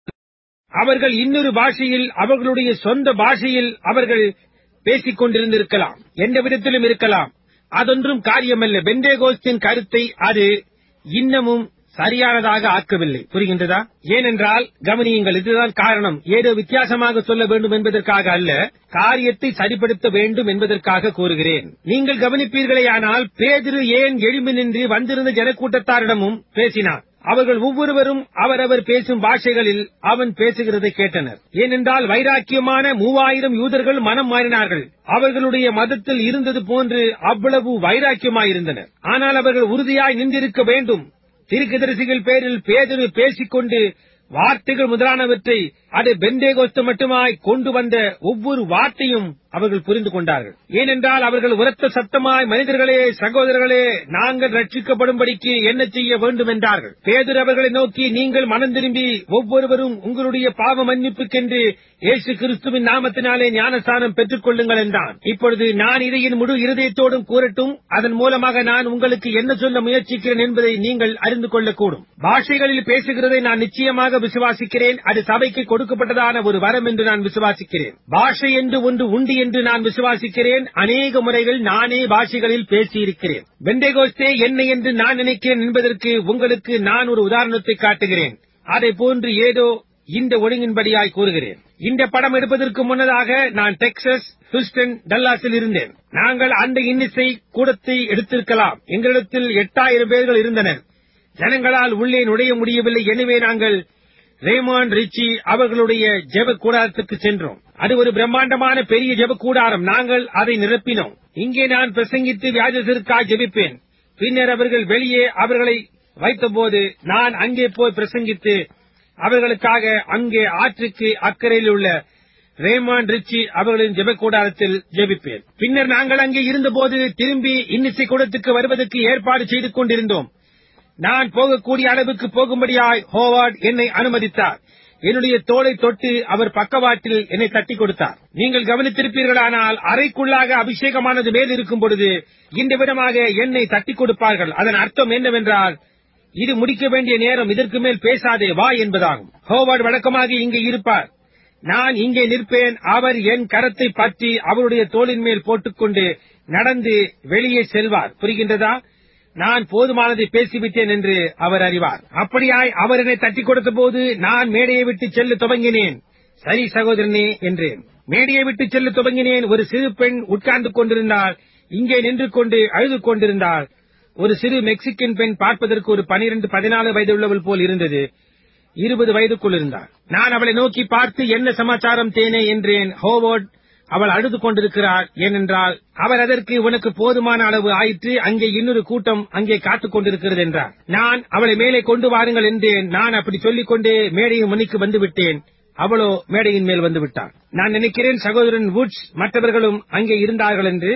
A: அவர்கள் இன்னொரு பாஷையில் அவர்களுடைய சொந்த பாஷையில் அவர்கள் பேசிக் கொண்டிருந்திருக்கலாம் எந்த விதத்திலும் இருக்கலாம் அதொன்றும் காரியமல்ல பெண்டேகோஸ்தின் கருத்தை அது இன்னமும் சரியானதாக ஆக்கவில்லை புரிகின்றதா ஏனென்றால் கவனியுங்கள் இதுதான் காரணம் ஏதோ வித்தியாசமாக சொல்ல வேண்டும் என்பதற்காக அல்ல காரியத்தை சரிப்படுத்த வேண்டும் என்பதற்காக கூறுகிறேன் நீங்கள் கவனிப்பீர்களேயானால் பேதிரு ஏன் எழும்பி நின்று வந்திருந்த ஜனக்கூட்டத்தாரிடமும் பேசினார் அவர்கள் ஒவ்வொருவரும் அவரவர் பேசும் பாஷைகளில் அவன் பேசுகிறதை கேட்டனர் ஏனென்றால் வைராக்கியமான மூவாயிரம் யூதர்கள் மனம் மாறினார்கள் அவர்களுடைய மதத்தில் இருந்தது போன்று அவ்வளவு வைராக்கியமாயிருந்தனர் ஆனால் அவர்கள் உறுதியாய் நின்றிருக்க வேண்டும் தீர்க்கதரிசிகள் பேரில் பேதரு பேசிக்கொண்டு வார்த்தைகள் முதலானவற்றை அது பெந்தேகோஸ்து மட்டுமாய் கொண்டு வந்த ஒவ்வொரு வார்த்தையும் அவர்கள் புரிந்து கொண்டார்கள் ஏனென்றால் அவர்கள் உரத்த சத்தமாய் மனிதர்களே சகோதரர்களே நாங்கள் ரட்சிக்கப்படும்படிக்கு என்ன செய்ய வேண்டும் என்றார்கள் பேதர் அவர்களை நோக்கி நீங்கள் மனம் திரும்பி ஒவ்வொருவரும் உங்களுடைய பாவ மன்னிப்புக்கென்று இயேசு கிறிஸ்துவின் நாமத்தினாலே ஞானஸ்தானம் பெற்றுக் கொள்ளுங்கள் என்றான் இப்பொழுது நான் இதை என் முழு இருதயத்தோடும் கூறட்டும் அதன் மூலமாக நான் உங்களுக்கு என்ன சொல்ல முயற்சிக்கிறேன் என்பதை நீங்கள் அறிந்து கொள்ளக்கூடும் பாஷைகளில் பேசுகிறதை நான் நிச்சயமாக விசுவாசிக்கிறேன் அது சபைக்கு கொடுக்கப்பட்டதான ஒரு வரம் என்று நான் விசுவாசிக்கிறேன் பாஷை என்று ஒன்று உண்டு என்று நான் விசுவாசிக்கிறேன் அநேக முறைகள் நானே பாஷைகளில் பேசியிருக்கிறேன் பெண்டேகோஸ்தே என்ன என்று நான் நினைக்கிறேன் என்பதற்கு உங்களுக்கு நான் ஒரு உதாரணத்தை காட்டுகிறேன் அதை போன்று ஏதோ இந்த ஒழுங்கின்படியாய் கூறுகிறேன் இந்த படம் எடுப்பதற்கு முன்னதாக நான் டெக்சஸ் ஹூஸ்டன் டல்லாஸில் இருந்தேன் நாங்கள் அந்த இன்னிசை கூடத்தை எடுத்திருக்கலாம் எங்களிடத்தில் எட்டாயிரம் பேர்கள் இருந்தனர் ஜனங்களால் உள்ளே நுழைய முடியவில்லை எனவே நாங்கள் ரேமான் ரிச்சி அவர்களுடைய ஜெப கூடாரத்துக்கு சென்றோம் அது ஒரு பிரம்மாண்டமான பெரிய ஜெப கூடாரம் நாங்கள் அதை நிரப்பினோம் இங்கே நான் பிரசங்கித்து வியாஜசிற்காக ஜெபிப்பேன் பின்னர் அவர்கள் வெளியே அவர்களை வைத்தபோது நான் அங்கே போய் பிரசங்கித்து அவர்களுக்காக அங்கே ஆற்றுக்கு அக்கறையில் உள்ள ரேமான் ரிச்சி அவர்களின் ஜெப கூடாரத்தில் ஜெபிப்பேன் பின்னர் நாங்கள் அங்கே இருந்தபோது திரும்பி இன்னிசை கூடத்துக்கு வருவதற்கு ஏற்பாடு செய்து கொண்டிருந்தோம் நான் போகக்கூடிய அளவுக்கு போகும்படியாய் ஹோவார்ட் என்னை அனுமதித்தார் என்னுடைய தோளை தொட்டு அவர் பக்கவாட்டில் என்னை தட்டி கொடுத்தார் நீங்கள் கவனித்திருப்பீர்களானால் அறைக்குள்ளாக அபிஷேகமானது மேல் இருக்கும் பொழுது இந்த விதமாக என்னை தட்டி கொடுப்பார்கள் அதன் அர்த்தம் என்னவென்றால் இது முடிக்க வேண்டிய நேரம் இதற்கு மேல் பேசாதே வா என்பதாகும் ஹோவார்ட் வழக்கமாக இங்கே இருப்பார் நான் இங்கே நிற்பேன் அவர் என் கரத்தை பற்றி அவருடைய தோளின் மேல் போட்டுக்கொண்டு நடந்து வெளியே செல்வார் புரிகின்றதா நான் போதுமானதை பேசிவிட்டேன் என்று அவர் அறிவார் அப்படியாய் அவர் என்னை தட்டி கொடுத்த போது நான் மேடையை விட்டு செல்ல துவங்கினேன் சரி சகோதரனே என்றேன் மேடையை விட்டு செல்ல துவங்கினேன் ஒரு சிறு பெண் உட்கார்ந்து கொண்டிருந்தால் இங்கே நின்று கொண்டு அழுது கொண்டிருந்தாள் ஒரு சிறு மெக்சிகன் பெண் பார்ப்பதற்கு ஒரு பனிரெண்டு பதினாலு வயது உள்ளவள் போல் இருந்தது இருபது வயதுக்குள் இருந்தாள் நான் அவளை நோக்கி பார்த்து என்ன சமாச்சாரம் தேனே என்றேன் ஹோவர்ட் அவள் அழுது கொண்டிருக்கிறாள் ஏனென்றால் அவர் அதற்கு உனக்கு போதுமான அளவு ஆயிற்று அங்கே இன்னொரு கூட்டம் அங்கே காத்துக் கொண்டிருக்கிறது என்றார் நான் அவளை மேலே கொண்டு வாருங்கள் என்றேன் நான் அப்படி சொல்லிக் கொண்டே மேடையின் முனிக்கு வந்து விட்டேன் அவளோ மேடையின் மேல் வந்து விட்டாள் நான் நினைக்கிறேன் சகோதரன் வுட்ஸ் மற்றவர்களும் அங்கே இருந்தார்கள் என்று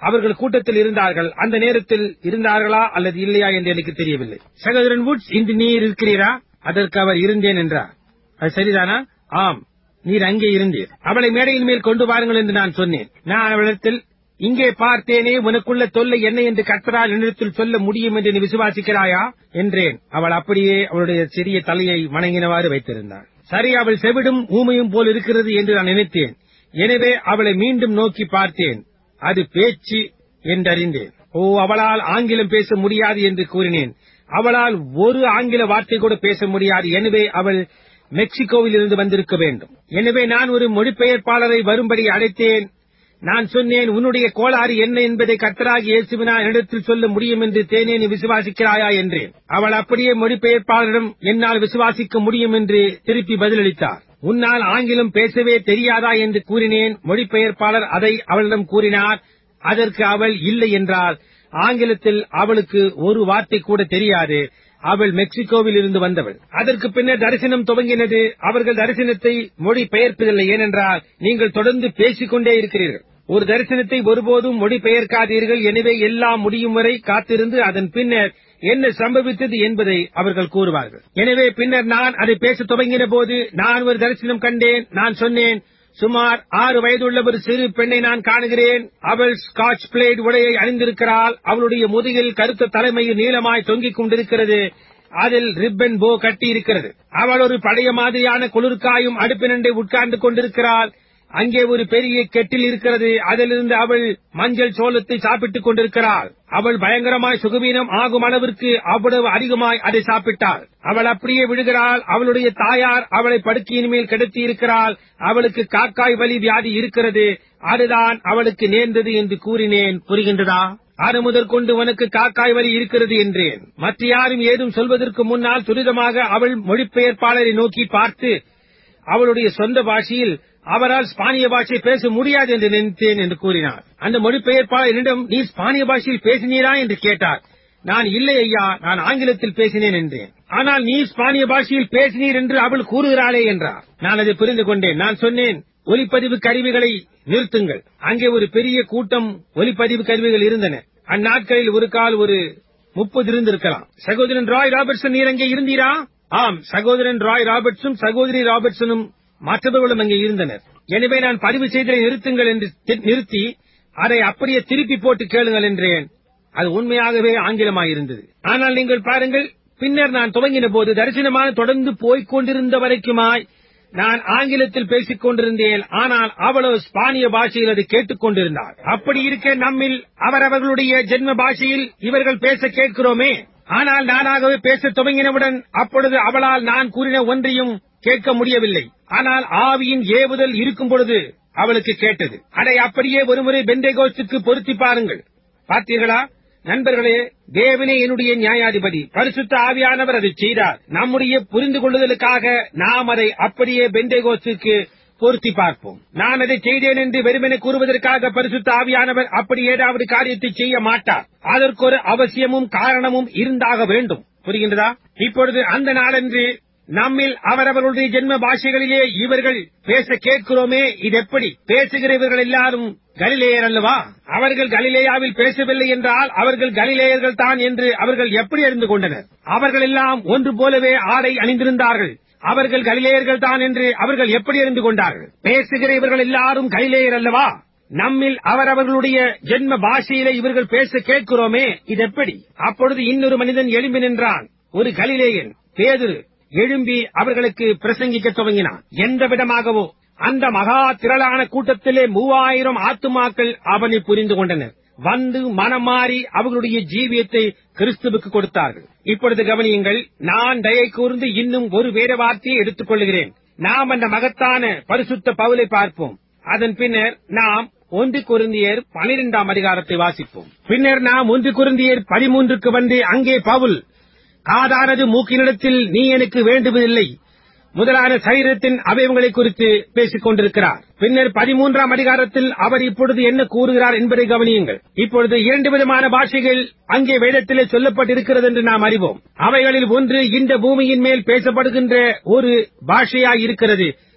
A: அவர்கள் கூட்டத்தில் இருந்தார்கள் அந்த நேரத்தில் இருந்தார்களா அல்லது இல்லையா என்று எனக்கு தெரியவில்லை சகோதரன் வுட்ஸ் இன்று நீர் இருக்கிறீரா அதற்கு அவர் இருந்தேன் என்றார் அது சரிதானா ஆம் நீர் அங்கே இருந்தீர் அவளை மேடையின் மேல் கொண்டு வாருங்கள் என்று நான் சொன்னேன் நான் அவளிடத்தில் இங்கே பார்த்தேனே உனக்குள்ள தொல்லை என்ன என்று கர்த்தரால் என்னிடத்தில் சொல்ல முடியும் என்று நீ விசுவாசிக்கிறாயா என்றேன் அவள் அப்படியே அவளுடைய சிறிய தலையை வணங்கினவாறு வைத்திருந்தாள் சரி அவள் செவிடும் ஊமையும் போல் இருக்கிறது என்று நான் நினைத்தேன் எனவே அவளை மீண்டும் நோக்கி பார்த்தேன் அது பேச்சு என்றறிந்தேன் ஓ அவளால் ஆங்கிலம் பேச முடியாது என்று கூறினேன் அவளால் ஒரு ஆங்கில வார்த்தை கூட பேச முடியாது எனவே அவள் மெக்சிகோவில் இருந்து வந்திருக்க வேண்டும் எனவே நான் ஒரு மொழிபெயர்ப்பாளரை வரும்படி அழைத்தேன் நான் சொன்னேன் உன்னுடைய கோளாறு என்ன என்பதை கத்தராகி இயேசுவினா என்னிடத்தில் சொல்ல முடியும் என்று தேனே நீ விசுவாசிக்கிறாயா என்றேன் அவள் அப்படியே மொழிபெயர்ப்பாளரிடம் என்னால் விசுவாசிக்க முடியும் என்று திருப்பி பதிலளித்தார் உன்னால் ஆங்கிலம் பேசவே தெரியாதா என்று கூறினேன் மொழிபெயர்ப்பாளர் அதை அவளிடம் கூறினார் அதற்கு அவள் இல்லை என்றால் ஆங்கிலத்தில் அவளுக்கு ஒரு வார்த்தை கூட தெரியாது அவள் மெக்சிகோவில் இருந்து வந்தவள் அதற்கு பின்னர் தரிசனம் துவங்கினது அவர்கள் தரிசனத்தை மொழி பெயர்ப்பதில்லை ஏனென்றால் நீங்கள் தொடர்ந்து பேசிக்கொண்டே இருக்கிறீர்கள் ஒரு தரிசனத்தை ஒருபோதும் மொழி பெயர்க்காதீர்கள் எனவே எல்லாம் முடியும் வரை காத்திருந்து அதன் பின்னர் என்ன சம்பவித்தது என்பதை அவர்கள் கூறுவார்கள் எனவே பின்னர் நான் அதை பேசத் துவங்கின போது நான் ஒரு தரிசனம் கண்டேன் நான் சொன்னேன் சுமார் ஆறு வயதுள்ள ஒரு சிறு பெண்ணை நான் காணுகிறேன் அவள் ஸ்காட்ச் பிளேட் உடையை அணிந்திருக்கிறாள் அவளுடைய முதுகில் கருத்த தலைமையில் நீளமாய் தொங்கிக் கொண்டிருக்கிறது அதில் ரிப்பன் போ கட்டி இருக்கிறது அவள் ஒரு பழைய மாதிரியான குளிர்காயும் அடுப்பினண்டை உட்கார்ந்து கொண்டிருக்கிறாள் அங்கே ஒரு பெரிய கெட்டில் இருக்கிறது அதிலிருந்து அவள் மஞ்சள் சோளத்தை சாப்பிட்டுக் கொண்டிருக்கிறாள் அவள் பயங்கரமாய் சுகவீனம் ஆகும் அளவிற்கு அவ்வளவு அதிகமாய் அதை சாப்பிட்டாள் அவள் அப்படியே விழுகிறாள் அவளுடைய தாயார் அவளை படுக்கையின் மேல் கிடத்தி இருக்கிறாள் அவளுக்கு காக்காய் வலி வியாதி இருக்கிறது அதுதான் அவளுக்கு நேர்ந்தது என்று கூறினேன் புரிகின்றதா அது முதற்கொண்டு உனக்கு காக்காய் வலி இருக்கிறது என்றேன் மற்ற யாரும் ஏதும் சொல்வதற்கு முன்னால் துரிதமாக அவள் மொழிபெயர்ப்பாளரை நோக்கி பார்த்து அவளுடைய சொந்த பாஷையில் அவரால் ஸ்பானிய பாஷை பேச முடியாது என்று நினைத்தேன் என்று கூறினார் அந்த மொழிபெயர்ப்பாளர் என்னிடம் நீ ஸ்பானிய பாஷையில் பேசினீரா என்று கேட்டார் நான் இல்லை ஐயா நான் ஆங்கிலத்தில் பேசினேன் என்றேன் ஆனால் நீ ஸ்பானிய பாஷையில் பேசினீர் என்று அவள் கூறுகிறாளே என்றார் நான் அதை புரிந்து கொண்டேன் நான் சொன்னேன் ஒலிப்பதிவு கருவிகளை நிறுத்துங்கள் அங்கே ஒரு பெரிய கூட்டம் ஒலிப்பதிவு கருவிகள் இருந்தன அந்நாட்களில் ஒரு கால் ஒரு முப்பது இருந்திருக்கலாம் சகோதரன் ராய் ராபர்ட்சன் நீர் அங்கே இருந்தீரா ஆம் சகோதரன் ராய் ராபர்ட்ஸும் சகோதரி ராபர்ட்சனும் மற்றவர்களும் அங்கே இருந்தனர் எனவே நான் பதிவு செய்ததை நிறுத்துங்கள் என்று தி- நிறுத்தி அதை அப்படியே திருப்பி போட்டு கேளுங்கள் என்றேன் அது உண்மையாகவே ஆங்கிலமாயிருந்தது ஆனால் நீங்கள் பாருங்கள் பின்னர் நான் துவங்கின போது தரிசனமான தொடர்ந்து போய்க் கொண்டிருந்த வரைக்குமாய் நான் ஆங்கிலத்தில் பேசிக் கொண்டிருந்தேன் ஆனால் அவளோ ஸ்பானிய பாஷையில் அதை கேட்டுக் கொண்டிருந்தார் அப்படி இருக்க நம்மில் அவரவர்களுடைய ஜென்ம பாஷையில் இவர்கள் பேச கேட்கிறோமே ஆனால் நானாகவே பேசத் துவங்கினவுடன் அப்பொழுது அவளால் நான் கூறின ஒன்றையும் கேட்க முடியவில்லை ஆனால் ஆவியின் ஏவுதல் இருக்கும் பொழுது அவளுக்கு கேட்டது அதை அப்படியே ஒருமுறை பெந்தைகோஸ்துக்கு பொருத்தி பாருங்கள் பார்த்தீர்களா நண்பர்களே தேவனே என்னுடைய நியாயாதிபதி பரிசுத்த ஆவியானவர் அதை செய்தார் நம்முடைய புரிந்து கொள்ளுதலுக்காக நாம் அதை அப்படியே பெந்தைகோஸ்துக்கு பொருத்தி பார்ப்போம் நான் அதை செய்தேன் என்று வெறுமனே கூறுவதற்காக பரிசுத்த ஆவியானவர் அப்படி ஏதாவது காரியத்தை செய்ய மாட்டார் அதற்கு ஒரு அவசியமும் காரணமும் இருந்தாக வேண்டும் புரிகின்றதா இப்பொழுது அந்த நாளன்று நம்மில் அவரவர்களுடைய ஜென்ம பாஷைகளிலே இவர்கள் பேச கேட்கிறோமே இது எப்படி பேசுகிறவர்கள் எல்லாரும் கலிலேயர் அல்லவா அவர்கள் கலிலேயாவில் பேசவில்லை என்றால் அவர்கள் கலிலேயர்கள் தான் என்று அவர்கள் எப்படி அறிந்து கொண்டனர் அவர்கள் எல்லாம் ஒன்று போலவே ஆடை அணிந்திருந்தார்கள் அவர்கள் கலிலேயர்கள் தான் என்று அவர்கள் எப்படி அறிந்து கொண்டார்கள் பேசுகிற இவர்கள் எல்லாரும் கலிலேயர் அல்லவா நம்மில் அவரவர்களுடைய ஜென்ம பாஷையிலே இவர்கள் பேச கேட்கிறோமே இது எப்படி அப்பொழுது இன்னொரு மனிதன் எழும்பி நின்றான் ஒரு கலிலேயன் பேதுரு எழும்பி அவர்களுக்கு பிரசங்கிக்க துவங்கினான் எந்த விதமாகவோ அந்த மகா திரளான கூட்டத்திலே மூவாயிரம் ஆத்துமாக்கள் அவனை புரிந்து கொண்டனர் வந்து மனம் மாறி அவர்களுடைய ஜீவியத்தை கிறிஸ்துவுக்கு கொடுத்தார்கள் இப்பொழுது கவனியுங்கள் நான் தயை கூர்ந்து இன்னும் ஒரு வேற வார்த்தையை எடுத்துக் கொள்கிறேன் நாம் அந்த மகத்தான பரிசுத்த பவுலை பார்ப்போம் அதன் பின்னர் நாம் ஒன்று குருந்தியர் பனிரெண்டாம் அதிகாரத்தை வாசிப்போம் பின்னர் நாம் ஒன்று குருந்தியர் பதிமூன்றுக்கு வந்து அங்கே பவுல் காதானது மூக்கினிடத்தில் நீ எனக்கு வேண்டுவதில்லை முதலான சரீரத்தின் அவயவங்களை குறித்து பேசிக் கொண்டிருக்கிறார் பின்னர் பதிமூன்றாம் அதிகாரத்தில் அவர் இப்பொழுது என்ன கூறுகிறார் என்பதை கவனியுங்கள் இப்பொழுது இரண்டு விதமான பாஷைகள் அங்கே வேதத்திலே சொல்லப்பட்டிருக்கிறது என்று நாம் அறிவோம் அவைகளில் ஒன்று இந்த பூமியின் மேல் பேசப்படுகின்ற ஒரு பாஷையாய் இருக்கிறது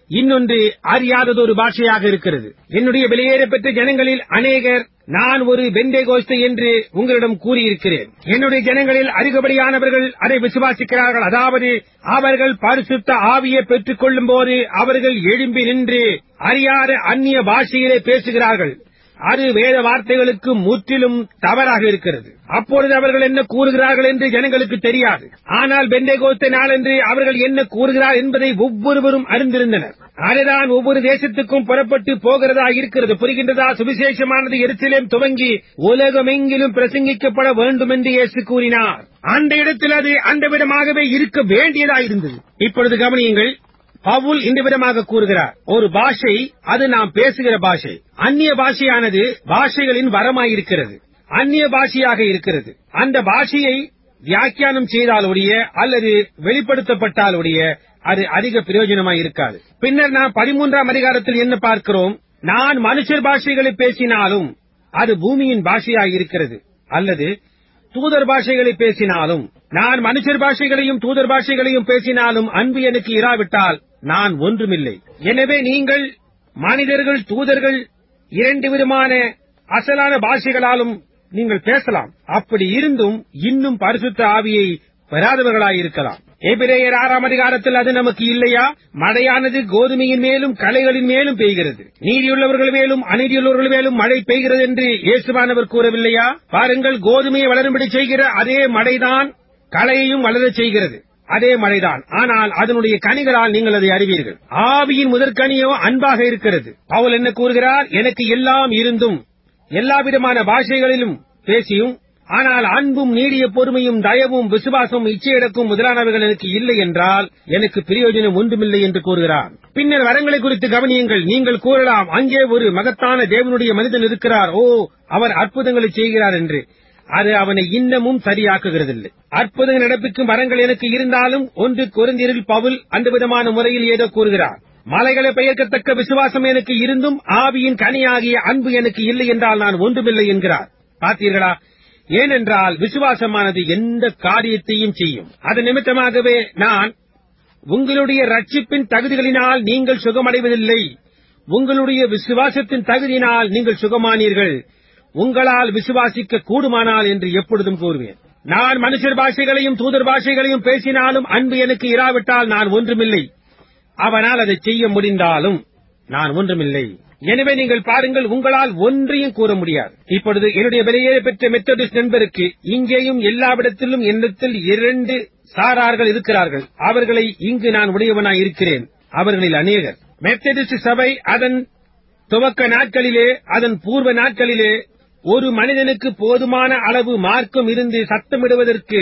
A: இன்னொன்று அறியாதது ஒரு பாஷையாக இருக்கிறது என்னுடைய வெளியேற பெற்ற ஜனங்களில் அநேகர் நான் ஒரு பெந்தேகோஸ்து என்று உங்களிடம் கூறியிருக்கிறேன் என்னுடைய ஜனங்களில் அதிகப்படியானவர்கள் அதை விசுவாசிக்கிறார்கள் அதாவது அவர்கள் பரிசுத்த ஆவியை பெற்றுக் கொள்ளும் போது அவர்கள் எழும்பி நின்று அறியாத அந்நிய பாஷையிலே பேசுகிறார்கள் அது வேத வார்த்தைகளுக்கு முற்றிலும் தவறாக இருக்கிறது அப்பொழுது அவர்கள் என்ன கூறுகிறார்கள் என்று ஜனங்களுக்கு தெரியாது ஆனால் பெண்டேகோஸ்தே நாளன்று அவர்கள் என்ன கூறுகிறார் என்பதை ஒவ்வொருவரும் அறிந்திருந்தனர் அதுதான் ஒவ்வொரு தேசத்துக்கும் புறப்பட்டு போகிறதா இருக்கிறது புரிகின்றதா சுவிசேஷமானது எருசலேம் துவங்கி உலகமெங்கிலும் பிரசங்கிக்கப்பட வேண்டும் என்று இயேசு கூறினார் அந்த இடத்தில் அது அந்த விதமாகவே இருக்க வேண்டியதா இருந்தது இப்பொழுது கவனியுங்கள் பவுல் இந்த விதமாக கூறுகிறார் ஒரு பாஷை அது நாம் பேசுகிற பாஷை அந்நிய பாஷையானது பாஷைகளின் வரமாயிருக்கிறது அந்நிய பாஷையாக இருக்கிறது அந்த பாஷையை வியாக்கியானம் செய்தால் ஒழிய அல்லது வெளிப்படுத்தப்பட்டால் ஒழிய அது அதிக பிரயோஜனமாய் இருக்காது பின்னர் நாம் பதிமூன்றாம் அதிகாரத்தில் என்ன பார்க்கிறோம் நான் மனுஷர் பாஷைகளை பேசினாலும் அது பூமியின் பாஷையாய் இருக்கிறது அல்லது தூதர் பாஷைகளை பேசினாலும் நான் மனுஷர் பாஷைகளையும் தூதர் பாஷைகளையும் பேசினாலும் அன்பு எனக்கு இராவிட்டால் நான் ஒன்றுமில்லை எனவே நீங்கள் மனிதர்கள் தூதர்கள் இரண்டு விதமான அசலான பாஷைகளாலும் நீங்கள் பேசலாம் அப்படி இருந்தும் இன்னும் பரிசுத்த ஆவியை பெறாதவர்களாயிருக்கலாம் எபிரேயர் ஆறாம் அதிகாரத்தில் அது நமக்கு இல்லையா மழையானது கோதுமையின் மேலும் களைகளின் மேலும் பெய்கிறது நீதியுள்ளவர்கள் மேலும் அநீதியுள்ளவர்கள் மேலும் மழை பெய்கிறது என்று இயேசுவானவர் கூறவில்லையா பாருங்கள் கோதுமையை வளரும்படி செய்கிற அதே மழைதான் களையையும் வளரச் செய்கிறது அதே மழைதான் ஆனால் அதனுடைய கனிகளால் நீங்கள் அதை அறிவீர்கள் ஆவியின் முதற்கனியோ அன்பாக இருக்கிறது பவுல் என்ன கூறுகிறார் எனக்கு எல்லாம் இருந்தும் எல்லா விதமான பாஷைகளிலும் பேசியும் ஆனால் அன்பும் நீடிய பொறுமையும் தயவும் விசுவாசமும் இச்சையடக்கும் முதலானவைகள் எனக்கு இல்லை என்றால் எனக்கு பிரயோஜனம் ஒன்றுமில்லை என்று கூறுகிறார் பின்னர் வரங்களை குறித்து கவனியுங்கள் நீங்கள் கூறலாம் அங்கே ஒரு மகத்தான தேவனுடைய மனிதன் இருக்கிறார் ஓ அவர் அற்புதங்களை செய்கிறார் என்று அது அவனை இன்னமும் சரியாக்குகிறதில்லை அற்புதங்கள் நடப்பிக்கும் வரங்கள் எனக்கு இருந்தாலும் ஒன்று குறைந்தீரில் பவுல் அந்த விதமான முறையில் ஏதோ கூறுகிறார் மலைகளை பெயர்க்கத்தக்க விசுவாசம் எனக்கு இருந்தும் ஆவியின் கனியாகிய அன்பு எனக்கு இல்லை என்றால் நான் ஒன்றுமில்லை என்கிறார் பார்த்தீர்களா ஏனென்றால் விசுவாசமானது எந்த காரியத்தையும் செய்யும் அது நிமித்தமாகவே நான் உங்களுடைய ரட்சிப்பின் தகுதிகளினால் நீங்கள் சுகமடைவதில்லை உங்களுடைய விசுவாசத்தின் தகுதியினால் நீங்கள் சுகமானீர்கள் உங்களால் விசுவாசிக்க கூடுமானால் என்று எப்பொழுதும் கூறுவேன் நான் மனுஷர் பாஷைகளையும் தூதர் பாஷைகளையும் பேசினாலும் அன்பு எனக்கு இராவிட்டால் நான் ஒன்றுமில்லை அவனால் அதை செய்ய முடிந்தாலும் நான் ஒன்றுமில்லை எனவே நீங்கள் பாருங்கள் உங்களால் ஒன்றையும் கூற முடியாது இப்பொழுது என்னுடைய வெளியேற பெற்ற மெத்தடிஸ்ட் நண்பருக்கு இங்கேயும் எல்லாவிடத்திலும் என்னிடத்தில் இரண்டு சாரார்கள் இருக்கிறார்கள் அவர்களை இங்கு நான் உடையவனாய் இருக்கிறேன் அவர்களில் அநேகர் மெத்தடிஸ்ட் சபை அதன் துவக்க நாட்களிலே அதன் பூர்வ நாட்களிலே ஒரு மனிதனுக்கு போதுமான அளவு மார்க்கம் இருந்து சத்தமிடுவதற்கு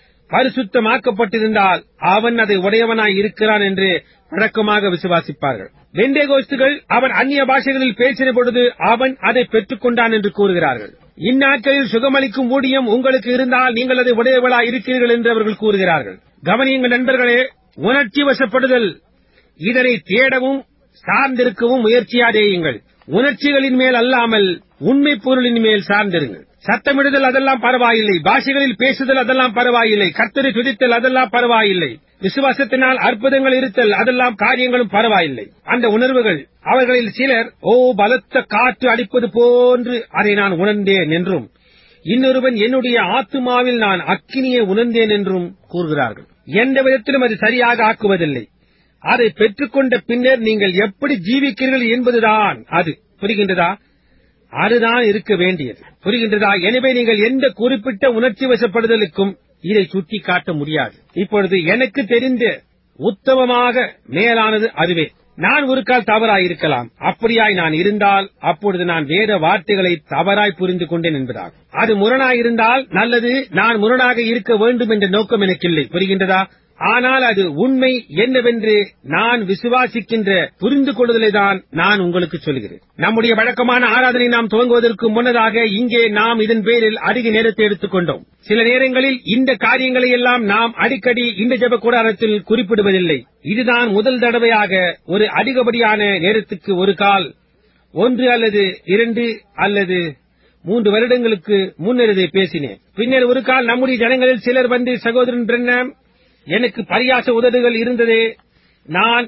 A: பரிசுத்தமாக்கப்பட்டிருந்தால் அவன் அதை உடையவனாய் இருக்கிறான் என்று வழக்கமாக விசுவாசிப்பார்கள் வெண்டேகோஸ்துகள் அவன் அந்நிய பாஷைகளில் பேசின பொழுது அவன் அதை பெற்றுக் கொண்டான் என்று கூறுகிறார்கள் இந்நாட்களில் சுகமளிக்கும் ஊதியம் உங்களுக்கு இருந்தால் நீங்கள் அதை உடையவளாய் இருக்கிறீர்கள் என்று அவர்கள் கூறுகிறார்கள் கவனியுங்கள் நண்பர்களே உணர்ச்சி வசப்படுதல் இதனை தேடவும் சார்ந்திருக்கவும் முயற்சியாதேயுங்கள் உணர்ச்சிகளின் மேல் அல்லாமல் உண்மை பொருளின் மேல் சார்ந்திருங்கள் சத்தமிடுதல் அதெல்லாம் பரவாயில்லை பாஷைகளில் பேசுதல் அதெல்லாம் பரவாயில்லை கர்த்தரை துதித்தல் அதெல்லாம் பரவாயில்லை விசுவாசத்தினால் அற்புதங்கள் இருத்தல் அதெல்லாம் காரியங்களும் பரவாயில்லை அந்த உணர்வுகள் அவர்களில் சிலர் ஓ பலத்த காற்று அடிப்பது போன்று அதை நான் உணர்ந்தேன் என்றும் இன்னொருவன் என்னுடைய ஆத்துமாவில் நான் அக்கினியை உணர்ந்தேன் என்றும் கூறுகிறார்கள் எந்த விதத்திலும் அது சரியாக ஆக்குவதில்லை அதை பெற்றுக்கொண்ட பின்னர் நீங்கள் எப்படி ஜீவிக்கிறீர்கள் என்பதுதான் அது புரிகின்றதா அதுதான் இருக்க வேண்டியது புரிகின்றதா எனவே நீங்கள் எந்த குறிப்பிட்ட உணர்ச்சி வசப்படுதலுக்கும் இதை சுட்டி காட்ட முடியாது இப்பொழுது எனக்கு தெரிந்த உத்தமமாக மேலானது அதுவே நான் ஒரு கால் தவறாய் இருக்கலாம் அப்படியாய் நான் இருந்தால் அப்பொழுது நான் வேத வார்த்தைகளை தவறாய் புரிந்து கொண்டேன் என்பதாகும் அது முரணாய் இருந்தால் நல்லது நான் முரணாக இருக்க வேண்டும் என்ற நோக்கம் எனக்கில்லை புரிகின்றதா ஆனால் அது உண்மை என்னவென்று நான் விசுவாசிக்கின்ற புரிந்து கொள்ளுதலை தான் நான் உங்களுக்கு சொல்கிறேன் நம்முடைய வழக்கமான ஆராதனை நாம் துவங்குவதற்கு முன்னதாக இங்கே நாம் இதன் பேரில் அதிக நேரத்தை எடுத்துக்கொண்டோம் சில நேரங்களில் இந்த காரியங்களை எல்லாம் நாம் அடிக்கடி இந்த ஜெப கூடாரத்தில் குறிப்பிடுவதில்லை இதுதான் முதல் தடவையாக ஒரு அதிகப்படியான நேரத்துக்கு ஒரு கால் ஒன்று அல்லது இரண்டு அல்லது மூன்று வருடங்களுக்கு முன்னர் இதை பேசினேன் பின்னர் ஒரு கால் நம்முடைய ஜனங்களில் சிலர் வந்து சகோதரன் பிரண்ணம் எனக்கு பரியாச உதடுகள் இருந்ததே நான்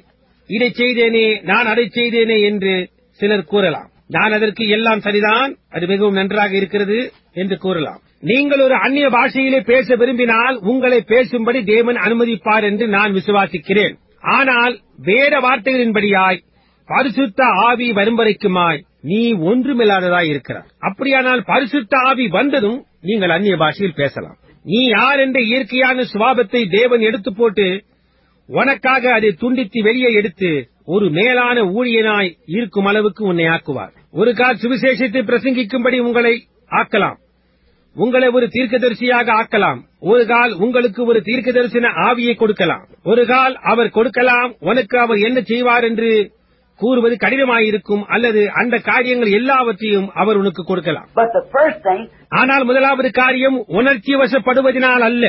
A: இதை செய்தேனே நான் அதை செய்தேனே என்று சிலர் கூறலாம் நான் அதற்கு எல்லாம் சரிதான் அது மிகவும் நன்றாக இருக்கிறது என்று கூறலாம் நீங்கள் ஒரு அந்நிய பாஷையிலே பேச விரும்பினால் உங்களை பேசும்படி தேவன் அனுமதிப்பார் என்று நான் விசுவாசிக்கிறேன் ஆனால் வேத வார்த்தைகளின்படியாய் பரிசுத்த ஆவி வரும் வரைக்குமாய் நீ ஒன்றுமில்லாததாய் இருக்கிறார் அப்படியானால் பரிசுத்த ஆவி வந்ததும் நீங்கள் அந்நிய பாஷையில் பேசலாம் நீ யார் என்ற இயற்கையான சுவாபத்தை தேவன் எடுத்து போட்டு உனக்காக அதை துண்டித்து வெளியே எடுத்து ஒரு மேலான ஊழியனாய் இருக்கும் அளவுக்கு உன்னை ஆக்குவார் ஒரு கால் சுவிசேஷத்தை பிரசங்கிக்கும்படி உங்களை ஆக்கலாம் உங்களை ஒரு தீர்க்கதரிசியாக ஆக்கலாம் ஒரு கால் உங்களுக்கு ஒரு தீர்க்கதரிசன ஆவியை கொடுக்கலாம் ஒரு கால் அவர் கொடுக்கலாம் உனக்கு அவர் என்ன செய்வார் என்று கூறுவது கடினமாயிருக்கும் அல்லது அந்த காரியங்கள் எல்லாவற்றையும் அவர் உனக்கு கொடுக்கலாம்
B: But the first thing,
A: ஆனால் முதலாவது காரியம் உணர்ச்சி வசப்படுவதனால் அல்ல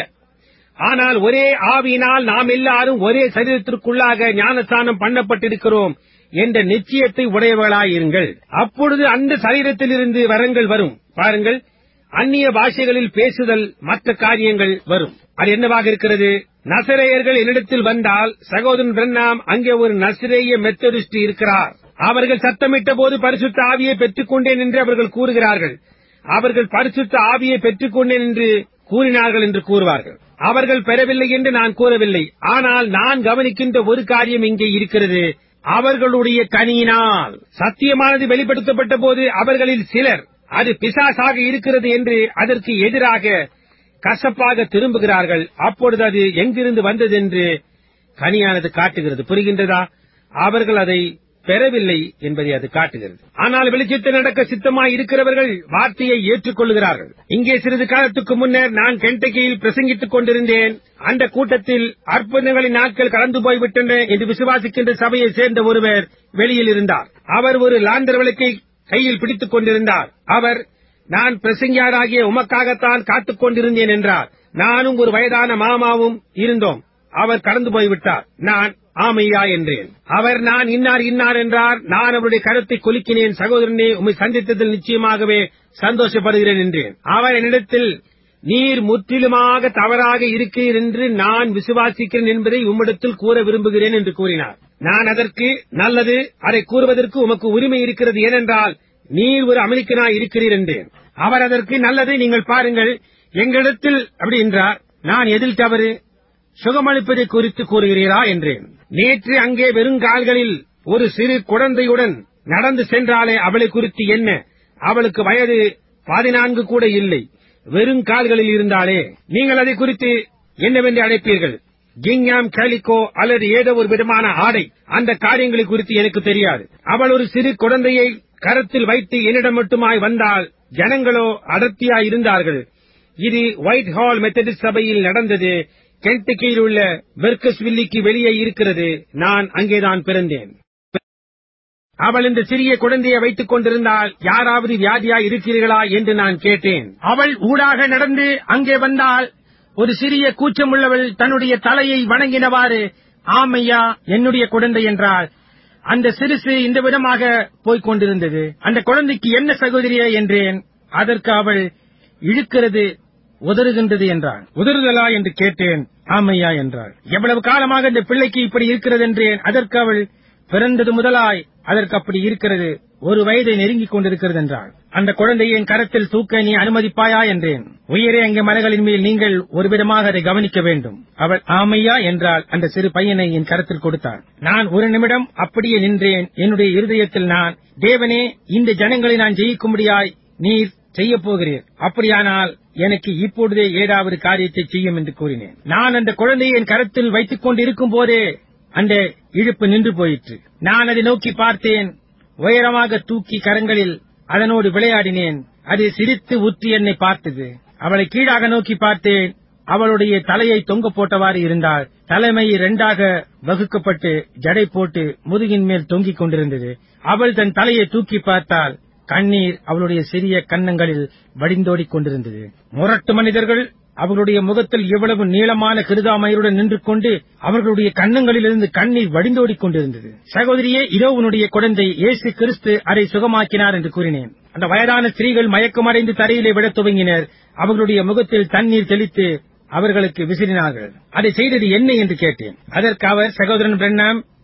A: ஆனால் ஒரே ஆவியினால் நாம் எல்லாரும் ஒரே சரீரத்திற்குள்ளாக ஞானஸ்தானம் பண்ணப்பட்டிருக்கிறோம் என்ற நிச்சயத்தை உடையவர்களாயிருங்கள் அப்பொழுது அந்த சரீரத்திலிருந்து வரங்கள் வரும் பாருங்கள் அந்நிய பாஷைகளில் பேசுதல் மற்ற காரியங்கள் வரும் அது என்னவாக இருக்கிறது நசரேயர்கள் என்னிடத்தில் வந்தால் சகோதரன் பிரண்ணாம் அங்கே ஒரு நசரேய மெத்தடிஸ்ட் இருக்கிறார் அவர்கள் சத்தமிட்ட போது பரிசுத்த ஆவியை பெற்றுக் கொண்டேன் என்று அவர்கள் கூறுகிறார்கள் அவர்கள் பரிசுத்த ஆவியை பெற்றுக் கொண்டேன் என்று கூறினார்கள் என்று கூறுவார்கள் அவர்கள் பெறவில்லை என்று நான் கூறவில்லை ஆனால் நான் கவனிக்கின்ற ஒரு காரியம் இங்கே இருக்கிறது அவர்களுடைய கனியினால் சத்தியமானது வெளிப்படுத்தப்பட்ட போது அவர்களில் சிலர் அது பிசாசாக இருக்கிறது என்று அதற்கு எதிராக கசப்பாக திரும்புகிறார்கள் அப்பொழுது அது எங்கிருந்து வந்தது என்று கனியானது காட்டுகிறது புரிகின்றதா அவர்கள் அதை பெறவில்லை என்பதை அது காட்டுகிறது ஆனால் வெளிச்சத்தை நடக்க சித்தமாய் இருக்கிறவர்கள் வார்த்தையை ஏற்றுக்கொள்கிறார்கள் இங்கே சிறிது காலத்துக்கு முன்னர் நான் கென்டக்கியில் பிரசங்கித்துக் கொண்டிருந்தேன் அந்த கூட்டத்தில் அற்புதங்களின் நாட்கள் கடந்து போய்விட்டன என்று விசுவாசிக்கின்ற சபையை சேர்ந்த ஒருவர் வெளியில் இருந்தார் அவர் ஒரு லாந்தர் விளக்கை கையில் பிடித்துக் கொண்டிருந்தார் அவர் நான் பிரசங்கியாராகிய உமக்காகத்தான் காத்துக் கொண்டிருந்தேன் என்றார் நானும் ஒரு வயதான மாமாவும் இருந்தோம் அவர் கடந்து போய்விட்டார் நான் ஆமையா என்றேன் அவர் நான் இன்னார் இன்னார் என்றார் நான் அவருடைய கருத்தை குலுக்கினேன் சகோதரனே உம்மை சந்தித்ததில் நிச்சயமாகவே சந்தோஷப்படுகிறேன் என்றேன் அவர் என்னிடத்தில் நீர் முற்றிலுமாக தவறாக இருக்கிறீர் என்று நான் விசுவாசிக்கிறேன் என்பதை உம்மிடத்தில் கூற விரும்புகிறேன் என்று கூறினார் நான் அதற்கு நல்லது அதை கூறுவதற்கு உமக்கு உரிமை இருக்கிறது ஏனென்றால் நீர் ஒரு அமெரிக்கனாய் இருக்கிறீர் என்றேன் அவர் அதற்கு நல்லது நீங்கள் பாருங்கள் எங்களிடத்தில் அப்படி என்றார் நான் எதில் தவறு சுகமளிப்பதை குறித்து கூறுகிறீரா என்றேன் நேற்று அங்கே வெறுங்கால்களில் ஒரு சிறு குழந்தையுடன் நடந்து சென்றாலே அவளை குறித்து என்ன அவளுக்கு வயது பதினான்கு கூட இல்லை வெறும் கால்களில் இருந்தாலே நீங்கள் அதை குறித்து என்னவென்று அழைப்பீர்கள் கிங்யாம் கேலிக்கோ அல்லது ஏதோ ஒரு விதமான ஆடை அந்த காரியங்களை குறித்து எனக்கு தெரியாது அவள் ஒரு சிறு குழந்தையை கரத்தில் வைத்து என்னிடம் மட்டுமாய் வந்தால் ஜனங்களோ அடர்த்தியாய் இருந்தார்கள் இது ஒயிட் ஹால் மெத்தடிஸ்ட் சபையில் நடந்தது கென்டக்கியில் உள்ள பெர்கஸ்வில்லிக்கு வெளியே இருக்கிறது நான் அங்கேதான் பிறந்தேன் அவள் இந்த சிறிய குழந்தையை வைத்துக் கொண்டிருந்தால் யாராவது வியாதியாய் இருக்கிறீர்களா என்று நான் கேட்டேன் அவள் ஊடாக நடந்து அங்கே வந்தால் ஒரு சிறிய கூச்சமுள்ளவள் தன்னுடைய தலையை வணங்கினவாறு ஆமையா என்னுடைய குழந்தை என்றால் அந்த சிறுசு இந்த விதமாக போய்க் கொண்டிருந்தது அந்த குழந்தைக்கு என்ன சகோதரியே என்றேன் அதற்கு அவள் இழுக்கிறது உதறுகின்றது என்றாள் உதறுதலா என்று கேட்டேன் ஆமையா என்றாள் எவ்வளவு காலமாக இந்த பிள்ளைக்கு இப்படி இருக்கிறது என்றேன் அதற்கு அவள் பிறந்தது முதலாய் அதற்கு அப்படி இருக்கிறது ஒரு வயதை நெருங்கிக் கொண்டிருக்கிறது என்றாள் அந்த குழந்தையை என் கரத்தில் தூக்க நீ அனுமதிப்பாயா என்றேன் உயரே அங்கே மலைகளின் மேல் நீங்கள் ஒரு விதமாக அதை கவனிக்க வேண்டும் அவள் ஆமையா என்றால் அந்த சிறு பையனை என் கரத்தில் கொடுத்தாள் நான் ஒரு நிமிடம் அப்படியே நின்றேன் என்னுடைய இருதயத்தில் நான் தேவனே இந்த ஜனங்களை நான் ஜெயிக்கும்படியாய் நீர் செய்யப் போகிறீர் அப்படியானால் எனக்கு இப்பொழுதே ஏதாவது காரியத்தை செய்யும் என்று கூறினேன் நான் அந்த குழந்தையை என் கரத்தில் வைத்துக் கொண்டிருக்கும் போதே அந்த இழுப்பு நின்று போயிற்று நான் அதை நோக்கி பார்த்தேன் உயரமாக தூக்கி கரங்களில் அதனோடு விளையாடினேன் அது சிரித்து உற்றி என்னை பார்த்தது அவளை கீழாக நோக்கி பார்த்தேன் அவளுடைய தலையை தொங்க போட்டவாறு இருந்தால் தலைமை இரண்டாக வகுக்கப்பட்டு ஜடை போட்டு முதுகின் மேல் தொங்கிக் கொண்டிருந்தது அவள் தன் தலையை தூக்கி பார்த்தால் கண்ணீர் அவளுடைய சிறிய கன்னங்களில் வடிந்தோடிக் கொண்டிருந்தது முரட்டு மனிதர்கள் அவர்களுடைய முகத்தில் எவ்வளவு நீளமான கிருதாமயருடன் நின்று கொண்டு அவர்களுடைய கன்னங்களிலிருந்து கண்ணீர் வடிந்தோடிக் கொண்டிருந்தது சகோதரியே இதோ உன்னுடைய குழந்தை இயேசு கிறிஸ்து அதை சுகமாக்கினார் என்று கூறினேன் அந்த வயதான ஸ்திரீகள் மயக்கமடைந்து தரையிலே விடத் துவங்கினர் அவர்களுடைய முகத்தில் தண்ணீர் தெளித்து அவர்களுக்கு விசிறினார்கள் அதை செய்தது என்ன என்று கேட்டேன் அதற்கு அவர் சகோதரன் பிரண்ணாம்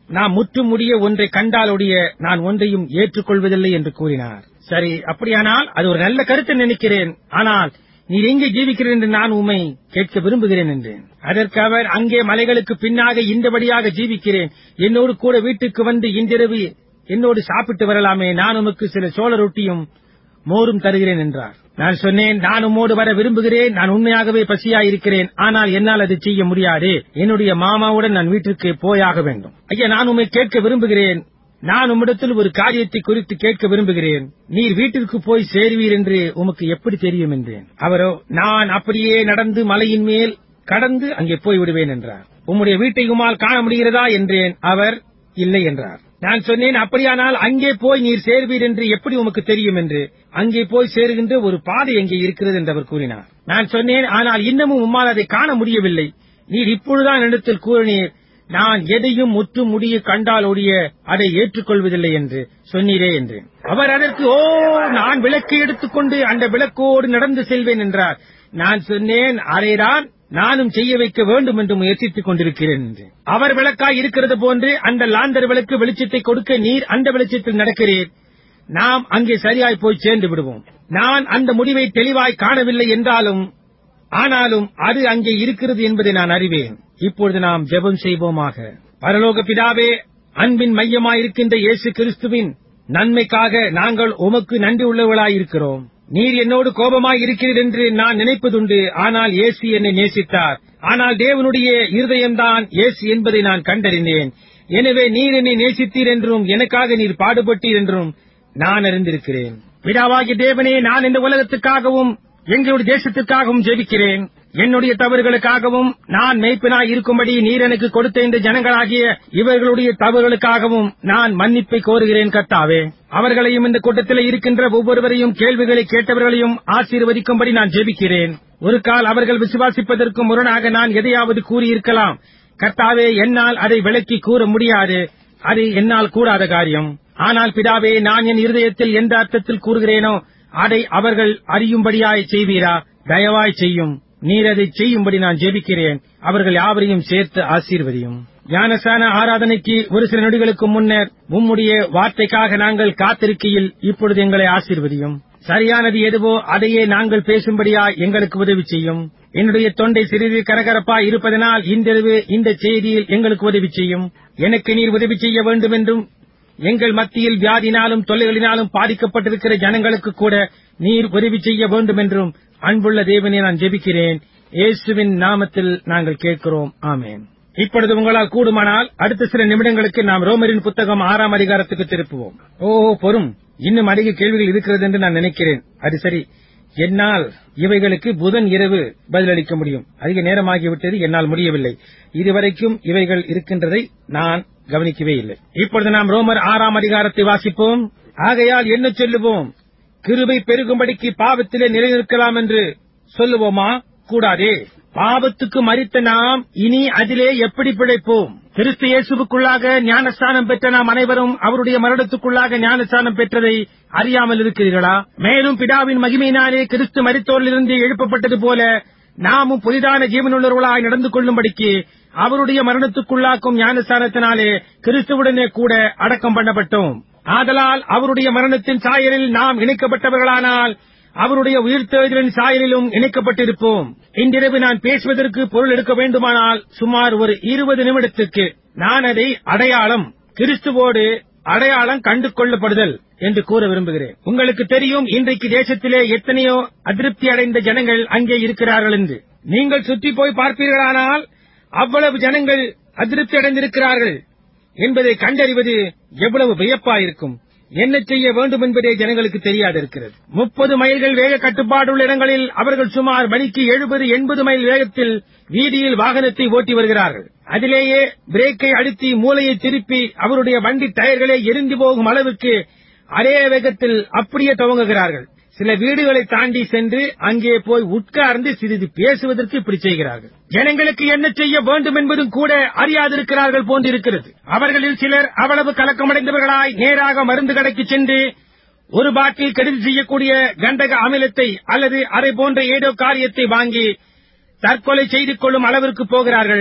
A: நாம் முற்றும் முடிய ஒன்றை கண்டாலொழிய நான் ஒன்றையும் ஏற்றுக்கொள்வதில்லை என்று கூறினார் சரி அப்படியானால் அது ஒரு நல்ல கருத்து நினைக்கிறேன் ஆனால் நீர் எங்கே ஜீவிக்கிறேன் என்று நான் உம்மை கேட்க விரும்புகிறேன் என்றேன் அதற்கு அவர் அங்கே மலைகளுக்கு பின்னாக இந்தபடியாக ஜீவிக்கிறேன் என்னோடு கூட வீட்டுக்கு வந்து இன்றிரவு என்னோடு சாப்பிட்டு வரலாமே நான் உமக்கு சில சோழ ரொட்டியும் மோரும் தருகிறேன் என்றார் நான் சொன்னேன் நான் உம்மோடு வர விரும்புகிறேன் நான் உண்மையாகவே பசியாயிருக்கிறேன் ஆனால் என்னால் அது செய்ய முடியாது என்னுடைய மாமாவுடன் நான் வீட்டிற்கு போயாக வேண்டும் ஐயா நான் உம்மை கேட்க விரும்புகிறேன் நான் உம்மிடத்தில் ஒரு காரியத்தை குறித்து கேட்க விரும்புகிறேன் நீர் வீட்டிற்கு போய் சேருவீர் என்று உமக்கு எப்படி தெரியும் என்றேன் அவரோ நான் அப்படியே நடந்து மலையின் மேல் கடந்து அங்கே போய் விடுவேன் என்றார் உம்முடைய வீட்டை உமால் காண முடிகிறதா என்றேன் அவர் இல்லை என்றார் நான் சொன்னேன் அப்படியானால் அங்கே போய் நீர் சேர்வீர் என்று எப்படி உமக்கு தெரியும் என்று அங்கே போய் சேருகின்ற ஒரு பாதை எங்கே இருக்கிறது என்று அவர் கூறினார் நான் சொன்னேன் ஆனால் இன்னமும் உம்மால் அதை காண முடியவில்லை நீர் இப்பொழுதுதான் இடத்தில் கூறினீர் நான் எதையும் முற்று முடிய கண்டால் ஒழிய அதை ஏற்றுக்கொள்வதில்லை என்று சொன்னீரே என்று அவர் அதற்கு ஓ நான் விளக்கை எடுத்துக்கொண்டு அந்த விளக்கோடு நடந்து செல்வேன் என்றார் நான் சொன்னேன் அதைதான் நானும் செய்ய வைக்க வேண்டும் என்று முயற்சித்துக் கொண்டிருக்கிறேன் என்று அவர் விளக்காய் இருக்கிறது போன்று அந்த லாந்தர் விளக்கு வெளிச்சத்தை கொடுக்க நீர் அந்த வெளிச்சத்தில் நடக்கிறீர் நாம் அங்கே சரியாய் போய் சேர்ந்து விடுவோம் நான் அந்த முடிவை தெளிவாய் காணவில்லை என்றாலும் ஆனாலும் அது அங்கே இருக்கிறது என்பதை நான் அறிவேன் இப்பொழுது நாம் ஜெபம் செய்வோமாக பரலோக பிதாவே அன்பின் மையமாயிருக்கின்ற இயேசு கிறிஸ்துவின் நன்மைக்காக நாங்கள் உமக்கு நன்றி உள்ளவர்களாயிருக்கிறோம் நீர் என்னோடு கோபமாய் இருக்கிறீர் என்று நான் நினைப்பதுண்டு ஆனால் இயேசு என்னை நேசித்தார் ஆனால் தேவனுடைய இருதயம்தான் இயேசு என்பதை நான் கண்டறிந்தேன் எனவே நீர் என்னை நேசித்தீர் என்றும் எனக்காக நீர் பாடுபட்டீர் என்றும் நான் அறிந்திருக்கிறேன் பிதாவாகிய தேவனே நான் இந்த உலகத்துக்காகவும் எங்களுடைய தேசத்துக்காகவும் ஜெபிக்கிறேன் என்னுடைய தவறுகளுக்காகவும் நான் மெய்ப்பனாய் இருக்கும்படி நீர் எனக்கு கொடுத்த இந்த ஜனங்களாகிய இவர்களுடைய தவறுகளுக்காகவும் நான் மன்னிப்பை கோருகிறேன் கர்த்தாவே அவர்களையும் இந்த கூட்டத்தில் இருக்கின்ற ஒவ்வொருவரையும் கேள்விகளை கேட்டவர்களையும் ஆசீர்வதிக்கும்படி நான் ஜெபிக்கிறேன் ஒரு கால் அவர்கள் விசுவாசிப்பதற்கு முரணாக நான் எதையாவது கூறியிருக்கலாம் கர்த்தாவே என்னால் அதை விளக்கி கூற முடியாது அது என்னால் கூடாத காரியம் ஆனால் பிதாவே நான் என் இருதயத்தில் எந்த அர்த்தத்தில் கூறுகிறேனோ அதை அவர்கள் அறியும்படியாய் செய்வீரா தயவாய் செய்யும் நீர் அதை செய்யும்படி நான் ஜெபிக்கிறேன் அவர்கள் யாவரையும் சேர்த்து ஆசீர்வதியும் ஞானசான ஆராதனைக்கு ஒரு சில நொடிகளுக்கு முன்னர் உம்முடைய வார்த்தைக்காக நாங்கள் காத்திருக்கையில் இப்பொழுது எங்களை ஆசீர்வதியும் சரியானது எதுவோ அதையே நாங்கள் பேசும்படியா எங்களுக்கு உதவி செய்யும் என்னுடைய தொண்டை சிறிது கரகரப்பாய் இருப்பதனால் இன்றிரவு இந்த செய்தியில் எங்களுக்கு உதவி செய்யும் எனக்கு நீர் உதவி செய்ய வேண்டும் என்றும் எங்கள் மத்தியில் வியாதினாலும் தொல்லைகளினாலும் பாதிக்கப்பட்டிருக்கிற ஜனங்களுக்கு கூட நீர் உதவி செய்ய வேண்டும் என்றும் அன்புள்ள தேவனை நான் ஜெபிக்கிறேன் இயேசுவின் நாமத்தில் நாங்கள் கேட்கிறோம் ஆமேன் இப்பொழுது உங்களால் கூடுமானால் அடுத்த சில நிமிடங்களுக்கு நாம் ரோமரின் புத்தகம் ஆறாம் அதிகாரத்துக்கு திருப்புவோம் ஓ பொறும் இன்னும் அதிக கேள்விகள் இருக்கிறது என்று நான் நினைக்கிறேன் அது சரி என்னால் இவைகளுக்கு புதன் இரவு பதிலளிக்க முடியும் அதிக நேரமாகிவிட்டது என்னால் முடியவில்லை இதுவரைக்கும் இவைகள் இருக்கின்றதை நான் கவனிக்கவே இல்லை இப்பொழுது நாம் ரோமர் ஆறாம் அதிகாரத்தை வாசிப்போம் ஆகையால் என்ன சொல்லுவோம் கிருபை பெருகும்படிக்கு பாவத்திலே நிலைநிற்கலாம் என்று சொல்லுவோமா கூடாதே பாவத்துக்கு மறித்த நாம் இனி அதிலே எப்படி பிழைப்போம் கிறிஸ்து இயேசுவுக்குள்ளாக ஞானஸ்தானம் பெற்ற நாம் அனைவரும் அவருடைய மரணத்துக்குள்ளாக ஞானஸ்தானம் பெற்றதை அறியாமல் இருக்கிறீர்களா மேலும் பிதாவின் மகிமையினாலே கிறிஸ்து மரித்தோரிலிருந்து எழுப்பப்பட்டது போல நாமும் புதிதான ஜீவனுள்ளவர்களாய் நடந்து கொள்ளும்படிக்கு அவருடைய மரணத்துக்குள்ளாக்கும் ஞானஸ்தானத்தினாலே கிறிஸ்துவுடனே கூட அடக்கம் பண்ணப்பட்டோம் ஆதலால் அவருடைய மரணத்தின் சாயலில் நாம் இணைக்கப்பட்டவர்களானால் அவருடைய உயிர்த்தெழுதலின் சாயலிலும் இணைக்கப்பட்டிருப்போம் இன்றிரவு நான் பேசுவதற்கு பொருள் எடுக்க வேண்டுமானால் சுமார் ஒரு இருபது நிமிடத்துக்கு நான் அதை அடையாளம் கிறிஸ்துவோடு அடையாளம் கண்டு கொள்ளப்படுதல் என்று கூற விரும்புகிறேன் உங்களுக்கு தெரியும் இன்றைக்கு தேசத்திலே எத்தனையோ அதிருப்தி அடைந்த ஜனங்கள் அங்கே இருக்கிறார்கள் என்று நீங்கள் சுற்றி போய் பார்ப்பீர்களானால் அவ்வளவு ஜனங்கள் அதிருப்தி அடைந்திருக்கிறார்கள் என்பதை கண்டறிவது எவ்வளவு வியப்பாயிருக்கும் என்ன செய்ய வேண்டும் என்பதே ஜனங்களுக்கு தெரியாதிருக்கிறது முப்பது மைல்கள் வேக கட்டுப்பாடுள்ள இடங்களில் அவர்கள் சுமார் மணிக்கு எழுபது எண்பது மைல் வேகத்தில் வீதியில் வாகனத்தை ஓட்டி வருகிறார்கள் அதிலேயே பிரேக்கை அழுத்தி மூளையை திருப்பி அவருடைய வண்டி டயர்களே எரிந்து போகும் அளவுக்கு அதே வேகத்தில் அப்படியே துவங்குகிறார்கள் சில வீடுகளை தாண்டி சென்று அங்கே போய் உட்கார்ந்து சிறிது பேசுவதற்கு இப்படி செய்கிறார்கள் ஜனங்களுக்கு என்ன செய்ய வேண்டும் என்பதும் கூட அறியாதிருக்கிறார்கள் போன்றிருக்கிறது அவர்களில் சிலர் அவ்வளவு கலக்கமடைந்தவர்களாய் நேராக மருந்து கடைக்கு சென்று ஒரு பாட்டில் கெடுதி செய்யக்கூடிய கண்டக அமிலத்தை அல்லது அதை போன்ற ஏதோ காரியத்தை வாங்கி தற்கொலை செய்து கொள்ளும் அளவிற்கு போகிறார்கள்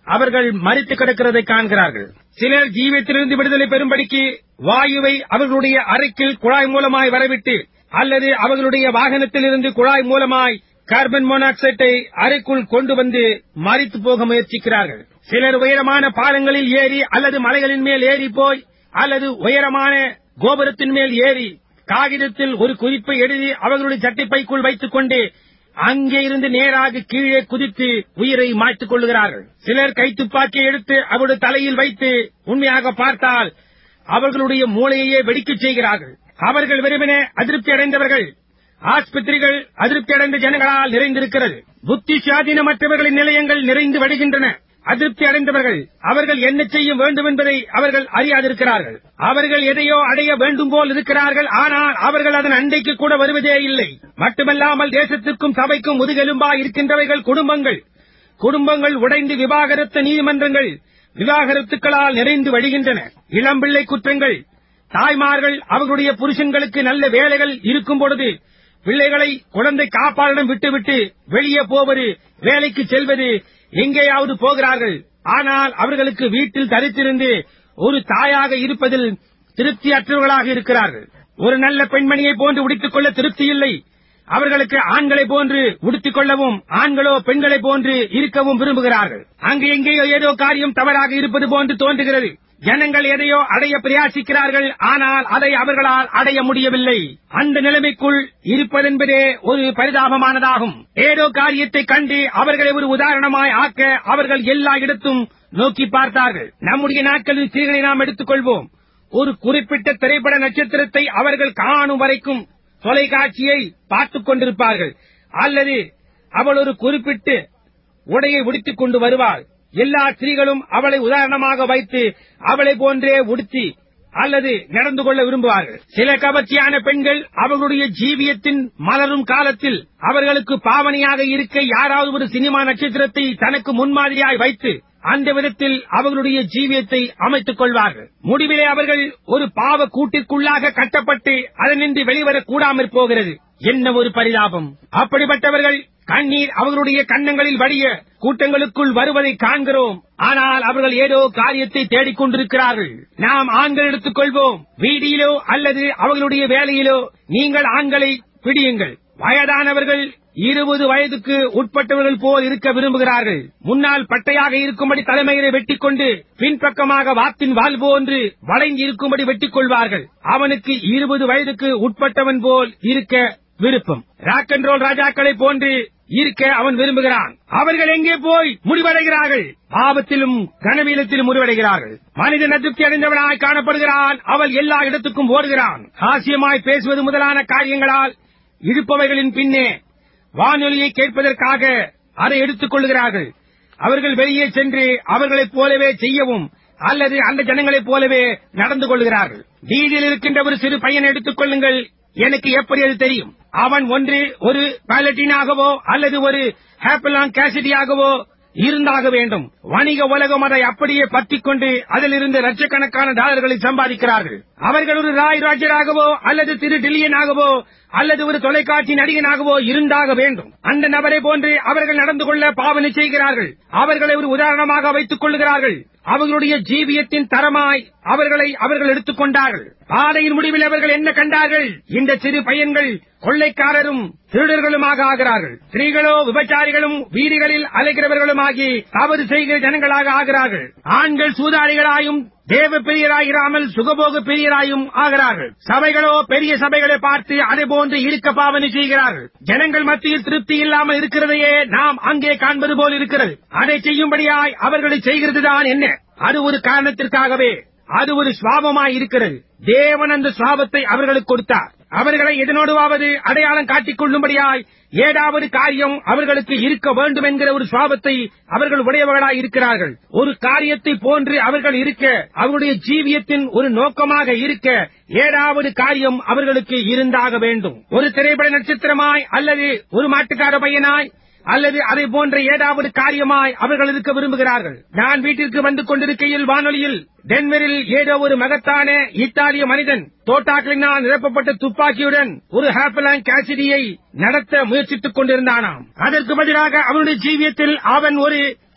A: அவர்கள் மறித்து கிடக்கிறதை காண்கிறார்கள் சிலர் ஜீவத்திலிருந்து விடுதலை பெறும்படிக்கு வாயுவை அவர்களுடைய அறைக்கில் குழாய் மூலமாய் வரவிட்டு அல்லது அவர்களுடைய வாகனத்திலிருந்து குழாய் மூலமாய் கார்பன் மோனாக்சைடை அறைக்குள் கொண்டு வந்து மறித்து போக முயற்சிக்கிறார்கள் சிலர் உயரமான பாலங்களில் ஏறி அல்லது மலைகளின் மேல் ஏறி போய் அல்லது உயரமான கோபுரத்தின் மேல் ஏறி காகிதத்தில் ஒரு குறிப்பை எழுதி அவர்களுடைய சட்டைப்பைக்குள் வைத்துக் கொண்டு அங்கே இருந்து நேராக கீழே குதித்து உயிரை மாய்த்துக் கொள்ளுகிறார்கள் சிலர் கைத்துப்பாக்கி எடுத்து அவருடைய தலையில் வைத்து உண்மையாக பார்த்தால் அவர்களுடைய மூளையையே வெடிக்கச் செய்கிறார்கள் அவர்கள் வெறுமனே அதிருப்தி அடைந்தவர்கள் ஆஸ்பத்திரிகள் அதிருப்தி அடைந்த ஜனங்களால் நிறைந்திருக்கிறது புத்தி சுயாதீனமற்றவர்களின் நிலையங்கள் நிறைந்து வடுகின்றன அதிருப்தி அடைந்தவர்கள் அவர்கள் என்ன செய்ய வேண்டும் என்பதை அவர்கள் அறியாதிருக்கிறார்கள் அவர்கள் எதையோ அடைய வேண்டும் போல் இருக்கிறார்கள் ஆனால் அவர்கள் அதன் அண்டைக்கு கூட வருவதே இல்லை மட்டுமல்லாமல் தேசத்திற்கும் சபைக்கும் முதுகெலும்பா இருக்கின்றவைகள் குடும்பங்கள் குடும்பங்கள் உடைந்து விவாகரத்து நீதிமன்றங்கள் விவாகரத்துக்களால் நிறைந்து வழிகின்றன இளம்பிள்ளை குற்றங்கள் தாய்மார்கள் அவர்களுடைய புருஷன்களுக்கு நல்ல வேலைகள் இருக்கும் பொழுது பிள்ளைகளை குழந்தை காப்பாளரிடம் விட்டுவிட்டு வெளியே போவது வேலைக்கு செல்வது எங்கேயாவது போகிறார்கள் ஆனால் அவர்களுக்கு வீட்டில் தரித்திருந்து ஒரு தாயாக இருப்பதில் திருப்தியற்றவர்களாக இருக்கிறார்கள் ஒரு நல்ல பெண்மணியை போன்று உடுத்திக் கொள்ள திருப்தி இல்லை அவர்களுக்கு ஆண்களை போன்று உடுத்திக் கொள்ளவும் ஆண்களோ பெண்களை போன்று இருக்கவும் விரும்புகிறார்கள் அங்கு எங்கேயோ ஏதோ காரியம் தவறாக இருப்பது போன்று தோன்றுகிறது ஜனங்கள் எதையோ அடைய பிரயாசிக்கிறார்கள் ஆனால் அதை அவர்களால் அடைய முடியவில்லை அந்த நிலைமைக்குள் இருப்பதென்பதே ஒரு பரிதாபமானதாகும் ஏதோ காரியத்தை கண்டு அவர்களை ஒரு உதாரணமாய் ஆக்க அவர்கள் எல்லா இடத்தும் நோக்கி பார்த்தார்கள் நம்முடைய நாட்களில் சீர்களை நாம் எடுத்துக்கொள்வோம் ஒரு குறிப்பிட்ட திரைப்பட நட்சத்திரத்தை அவர்கள் காணும் வரைக்கும் தொலைக்காட்சியை பார்த்துக் கொண்டிருப்பார்கள் அல்லது அவள் ஒரு குறிப்பிட்ட உடையை உடுத்திக் கொண்டு வருவாள் எல்லா ஸ்திரீகளும் அவளை உதாரணமாக வைத்து அவளை போன்றே உடுத்தி அல்லது நடந்து கொள்ள விரும்புவார்கள் சில கவர்ச்சியான பெண்கள் அவர்களுடைய ஜீவியத்தின் மலரும் காலத்தில் அவர்களுக்கு பாவனையாக இருக்க யாராவது ஒரு சினிமா நட்சத்திரத்தை தனக்கு முன்மாதிரியாய் வைத்து அந்த விதத்தில் அவர்களுடைய ஜீவியத்தை அமைத்துக் கொள்வார்கள் முடிவிலே அவர்கள் ஒரு பாவ கூட்டிற்குள்ளாக கட்டப்பட்டு அதனின்றி வெளிவரக் கூடாமற் போகிறது என்ன ஒரு பரிதாபம் அப்படிப்பட்டவர்கள் கண்ணீர் அவர்களுடைய கன்னங்களில் வடிய கூட்டங்களுக்குள் வருவதை காண்கிறோம் ஆனால் அவர்கள் ஏதோ காரியத்தை தேடிக் கொண்டிருக்கிறார்கள் நாம் ஆண்கள் எடுத்துக்கொள்வோம் வீதியிலோ அல்லது அவர்களுடைய வேலையிலோ நீங்கள் ஆண்களை பிடியுங்கள் வயதானவர்கள் இருபது வயதுக்கு உட்பட்டவர்கள் போல் இருக்க விரும்புகிறார்கள் முன்னால் பட்டையாக இருக்கும்படி தலைமையிலே வெட்டிக் கொண்டு பின்பக்கமாக வாத்தின் வால் போன்று வளைந்து இருக்கும்படி வெட்டிக் கொள்வார்கள் அவனுக்கு இருபது வயதுக்கு உட்பட்டவன் போல் இருக்க விருப்பம் ராக் அண்ட் ரோல் ராஜாக்களை போன்று இருக்க அவன் விரும்புகிறான் அவர்கள் எங்கே போய் முடிவடைகிறார்கள் பாவத்திலும் கனவீனத்திலும் முடிவடைகிறார்கள் மனிதன் அதிருப்தி அடைந்தவனாய் காணப்படுகிறான் அவள் எல்லா இடத்துக்கும் ஓடுகிறான் ஹாசியமாய் பேசுவது முதலான காரியங்களால் இழுப்பவைகளின் பின்னே வானொலியை கேட்பதற்காக அதை எடுத்துக் கொள்கிறார்கள் அவர்கள் வெளியே சென்று அவர்களைப் போலவே செய்யவும் அல்லது அந்த ஜனங்களைப் போலவே நடந்து கொள்கிறார்கள் வீதியில் இருக்கின்ற ஒரு சிறு பையனை எடுத்துக் கொள்ளுங்கள் எனக்கு எப்படி அது தெரியும் அவன் ஒன்று ஒரு பாலட்டினாகவோ அல்லது ஒரு ஹேப்பலான் கேசிடியாகவோ இருந்தாக வேண்டும் வணிக உலகம் அதை அப்படியே பற்றிக் கொண்டு அதிலிருந்து லட்சக்கணக்கான டாலர்களை சம்பாதிக்கிறார்கள் அவர்கள் ஒரு ராய் ராஜராகவோ அல்லது திரு டில்லியனாகவோ அல்லது ஒரு தொலைக்காட்சி நடிகனாகவோ இருந்தாக வேண்டும் அந்த நபரை போன்று அவர்கள் நடந்து கொள்ள பாவனை செய்கிறார்கள் அவர்களை ஒரு உதாரணமாக வைத்துக் கொள்ளுகிறார்கள் அவர்களுடைய ஜீவியத்தின் தரமாய் அவர்களை அவர்கள் எடுத்துக் கொண்டார்கள் பாதையின் முடிவில் அவர்கள் என்ன கண்டார்கள் இந்த சிறு பையன்கள் கொள்ளைக்காரரும் திருடர்களுமாக ஆகிறார்கள் ஸ்திரீகளோ விபச்சாரிகளும் வீதிகளில் அலைகிறவர்களுமாகி தவறு செய்கிற ஜனங்களாக ஆகிறார்கள் ஆண்கள் சூதாடிகளாயும் தேவ பிரியராயிராமல் சுகபோக பிரியராயும் ஆகிறார்கள் சபைகளோ பெரிய சபைகளை பார்த்து அதை போன்று இருக்க பாவனை செய்கிறார்கள் ஜனங்கள் மத்தியில் திருப்தி இல்லாமல் இருக்கிறதையே நாம் அங்கே காண்பது போல் இருக்கிறது அதை செய்யும்படியாய் அவர்களை செய்கிறதுதான் என்ன அது ஒரு காரணத்திற்காகவே அது ஒரு சுவாபமாய் இருக்கிறது தேவன் அந்த சுவாபத்தை அவர்களுக்கு கொடுத்தார் அவர்களை எதனோடுவாவது அடையாளம் காட்டிக் கொள்ளும்படியாய் ஏதாவது காரியம் அவர்களுக்கு இருக்க வேண்டும் என்கிற ஒரு சுவாபத்தை அவர்கள் உடையவர்களாய் இருக்கிறார்கள் ஒரு காரியத்தை போன்று அவர்கள் இருக்க அவருடைய ஜீவியத்தின் ஒரு நோக்கமாக இருக்க ஏதாவது காரியம் அவர்களுக்கு இருந்தாக வேண்டும் ஒரு திரைப்பட நட்சத்திரமாய் அல்லது ஒரு மாட்டுக்கார பையனாய் அல்லது அதை போன்ற ஏதாவது காரியமாய் அவர்கள் இருக்க விரும்புகிறார்கள் நான் வீட்டிற்கு வந்து கொண்டிருக்கையில் வானொலியில் டென்வரில் ஏதோ ஒரு மகத்தான இத்தாலிய மனிதன் தோட்டாக்களினால் நிரப்பப்பட்ட துப்பாக்கியுடன் ஒரு ஹாப்பலாங் கேசிடியை நடத்த முயற்சித்துக் கொண்டிருந்தானாம் அதற்கு பதிலாக அவனுடைய ஜீவியத்தில் அவன் ஒரு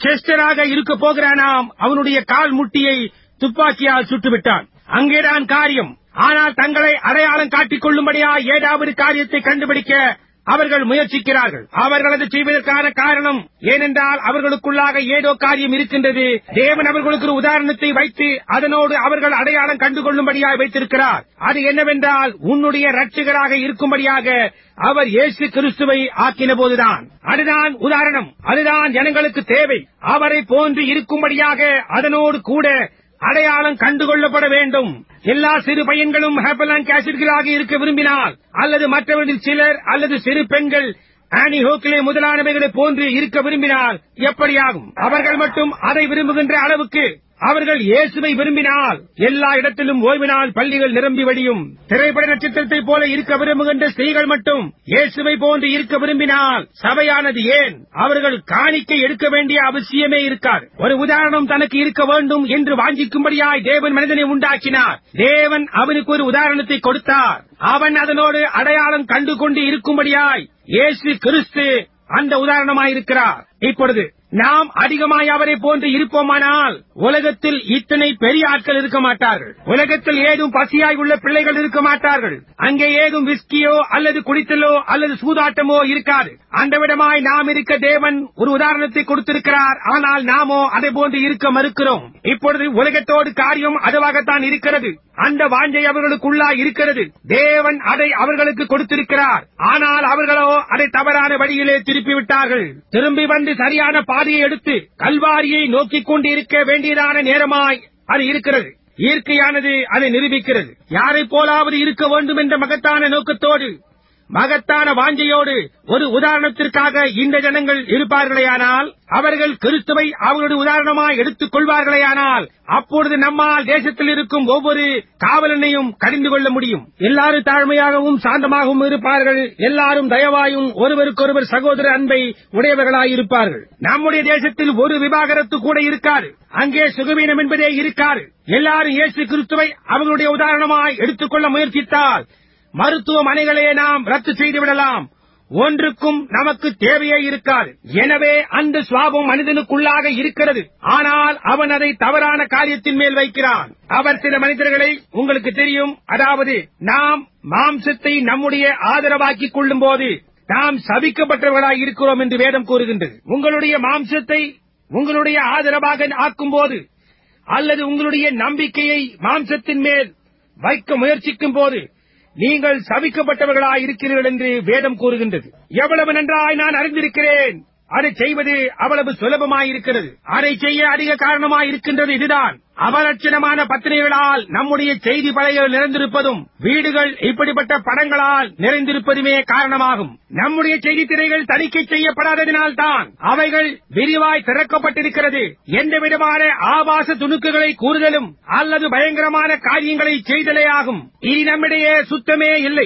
A: செஸ்டராக இருக்க போகிறானாம் அவனுடைய கால் முட்டியை துப்பாக்கியால் சுட்டுவிட்டான் அங்கேதான் காரியம் ஆனால் தங்களை அடையாளம் காட்டிக் கொள்ளும்படியா ஏதாவது காரியத்தை கண்டுபிடிக்க அவர்கள் முயற்சிக்கிறார்கள் அவர்கள் அதை செய்வதற்கான காரணம் ஏனென்றால் அவர்களுக்குள்ளாக ஏதோ காரியம் இருக்கின்றது தேவன் அவர்களுக்கு ஒரு உதாரணத்தை வைத்து அதனோடு அவர்கள் அடையாளம் கண்டுகொள்ளும்படியாக வைத்திருக்கிறார் அது என்னவென்றால் உன்னுடைய ரட்சகராக இருக்கும்படியாக அவர் இயேசு கிறிஸ்துவை ஆக்கின போதுதான் அதுதான் உதாரணம் அதுதான் ஜனங்களுக்கு தேவை அவரை போன்று இருக்கும்படியாக அதனோடு கூட அடையாளம் கண்டுகொள்ளப்பட வேண்டும் எல்லா சிறு பையன்களும் ஹேப்பலான் கேசிட்களாக இருக்க விரும்பினால் அல்லது மற்றவர்களில் சிலர் அல்லது சிறு பெண்கள் ஆனி ஹோக்கிலே முதலானவைகளை போன்று இருக்க விரும்பினால் எப்படியாகும் அவர்கள் மட்டும் அதை விரும்புகின்ற அளவுக்கு அவர்கள் இயேசுவை விரும்பினால் எல்லா இடத்திலும் ஓய்வு நாள் பள்ளிகள் நிரம்பி வடியும் திரைப்பட நட்சத்திரத்தைப் போல இருக்க விரும்புகின்ற ஸ்திரீகள் மட்டும் இயேசுவை போன்று இருக்க விரும்பினால் சபையானது ஏன் அவர்கள் காணிக்கை எடுக்க வேண்டிய அவசியமே இருக்காது ஒரு உதாரணம் தனக்கு இருக்க வேண்டும் என்று வாஞ்சிக்கும்படியாய் தேவன் மனிதனை உண்டாக்கினார் தேவன் அவனுக்கு ஒரு உதாரணத்தை கொடுத்தார் அவன் அதனோடு அடையாளம் கண்டு கொண்டு இருக்கும்படியாய் இயேசு கிறிஸ்து அந்த உதாரணமாயிருக்கிறார் இப்பொழுது நாம் அதிகமாய் அவரை போன்று இருப்போமானால் உலகத்தில் இத்தனை பெரிய ஆட்கள் இருக்க மாட்டார்கள் உலகத்தில் ஏதும் பசியாய் உள்ள பிள்ளைகள் இருக்க மாட்டார்கள் அங்கே ஏதும் விஸ்கியோ அல்லது குடித்தலோ அல்லது சூதாட்டமோ இருக்காது அந்த விடமாய் நாம் இருக்க தேவன் ஒரு உதாரணத்தை கொடுத்திருக்கிறார் ஆனால் நாமோ அதை போன்று இருக்க மறுக்கிறோம் இப்பொழுது உலகத்தோடு காரியம் அதுவாகத்தான் இருக்கிறது அந்த வாஞ்சை அவர்களுக்குள்ளா இருக்கிறது தேவன் அதை அவர்களுக்கு கொடுத்திருக்கிறார் ஆனால் அவர்களோ அதை தவறான வழியிலே திருப்பி விட்டார்கள் திரும்பி வந்து சரியான பாதையை எடுத்து கல்வாரியை நோக்கிக் கொண்டு இருக்க வேண்டியதான நேரமாய் அது இருக்கிறது இயற்கையானது அதை நிரூபிக்கிறது யாரைப் போலாவது இருக்க வேண்டும் என்ற மகத்தான நோக்கத்தோடு மகத்தான வாஞ்சையோடு ஒரு உதாரணத்திற்காக இந்த ஜனங்கள் இருப்பார்களேயானால் அவர்கள் கிறிஸ்துவை அவர்களுடைய உதாரணமாய் எடுத்துக் கொள்வார்களேயானால் அப்பொழுது நம்மால் தேசத்தில் இருக்கும் ஒவ்வொரு காவலனையும் கடிந்து கொள்ள முடியும் எல்லாரும் தாழ்மையாகவும் சாந்தமாகவும் இருப்பார்கள் எல்லாரும் தயவாயும் ஒருவருக்கொருவர் சகோதர அன்பை உடையவர்களாயிருப்பார்கள் நம்முடைய தேசத்தில் ஒரு விவாகரத்து கூட இருக்காது அங்கே சுகவீனம் என்பதே இருக்காது எல்லாரும் இயேசு கிறிஸ்துவை அவர்களுடைய உதாரணமாய் எடுத்துக்கொள்ள முயற்சித்தால் மருத்துவமனைகளே நாம் ரத்து செய்து விடலாம் ஒன்றுக்கும் நமக்கு தேவையே இருக்காது எனவே அந்த சுவாபம் மனிதனுக்குள்ளாக இருக்கிறது ஆனால் அவன் அதை தவறான காரியத்தின் மேல் வைக்கிறான் அவர் சில மனிதர்களை உங்களுக்கு தெரியும் அதாவது நாம் மாம்சத்தை நம்முடைய ஆதரவாக்கிக் கொள்ளும் போது நாம் சபிக்கப்பட்டவர்களாய் இருக்கிறோம் என்று வேதம் கூறுகின்றது உங்களுடைய மாம்சத்தை உங்களுடைய ஆதரவாக ஆக்கும் போது அல்லது உங்களுடைய நம்பிக்கையை மாம்சத்தின் மேல் வைக்க முயற்சிக்கும் போது நீங்கள் சபிக்கப்பட்டவர்களாய் இருக்கிறீர்கள் என்று வேதம் கூறுகின்றது எவ்வளவு நன்றாய் நான் அறிந்திருக்கிறேன் அதை செய்வது அவ்வளவு சுலபமாயிருக்கிறது அதை செய்ய அதிக காரணமாய் இருக்கின்றது இதுதான் அபலட்சணமான பத்திரிகைகளால் நம்முடைய செய்தி பலைகள் நிறைந்திருப்பதும் வீடுகள் இப்படிப்பட்ட படங்களால் நிறைந்திருப்பதுமே காரணமாகும் நம்முடைய செய்தி திரைகள் தணிக்கை செய்யப்படாததினால் தான் அவைகள் விரிவாய் திறக்கப்பட்டிருக்கிறது எந்த விதமான ஆபாச துணுக்குகளை கூறுதலும் அல்லது பயங்கரமான காரியங்களை செய்தலே ஆகும் இனி நம்மிடையே சுத்தமே இல்லை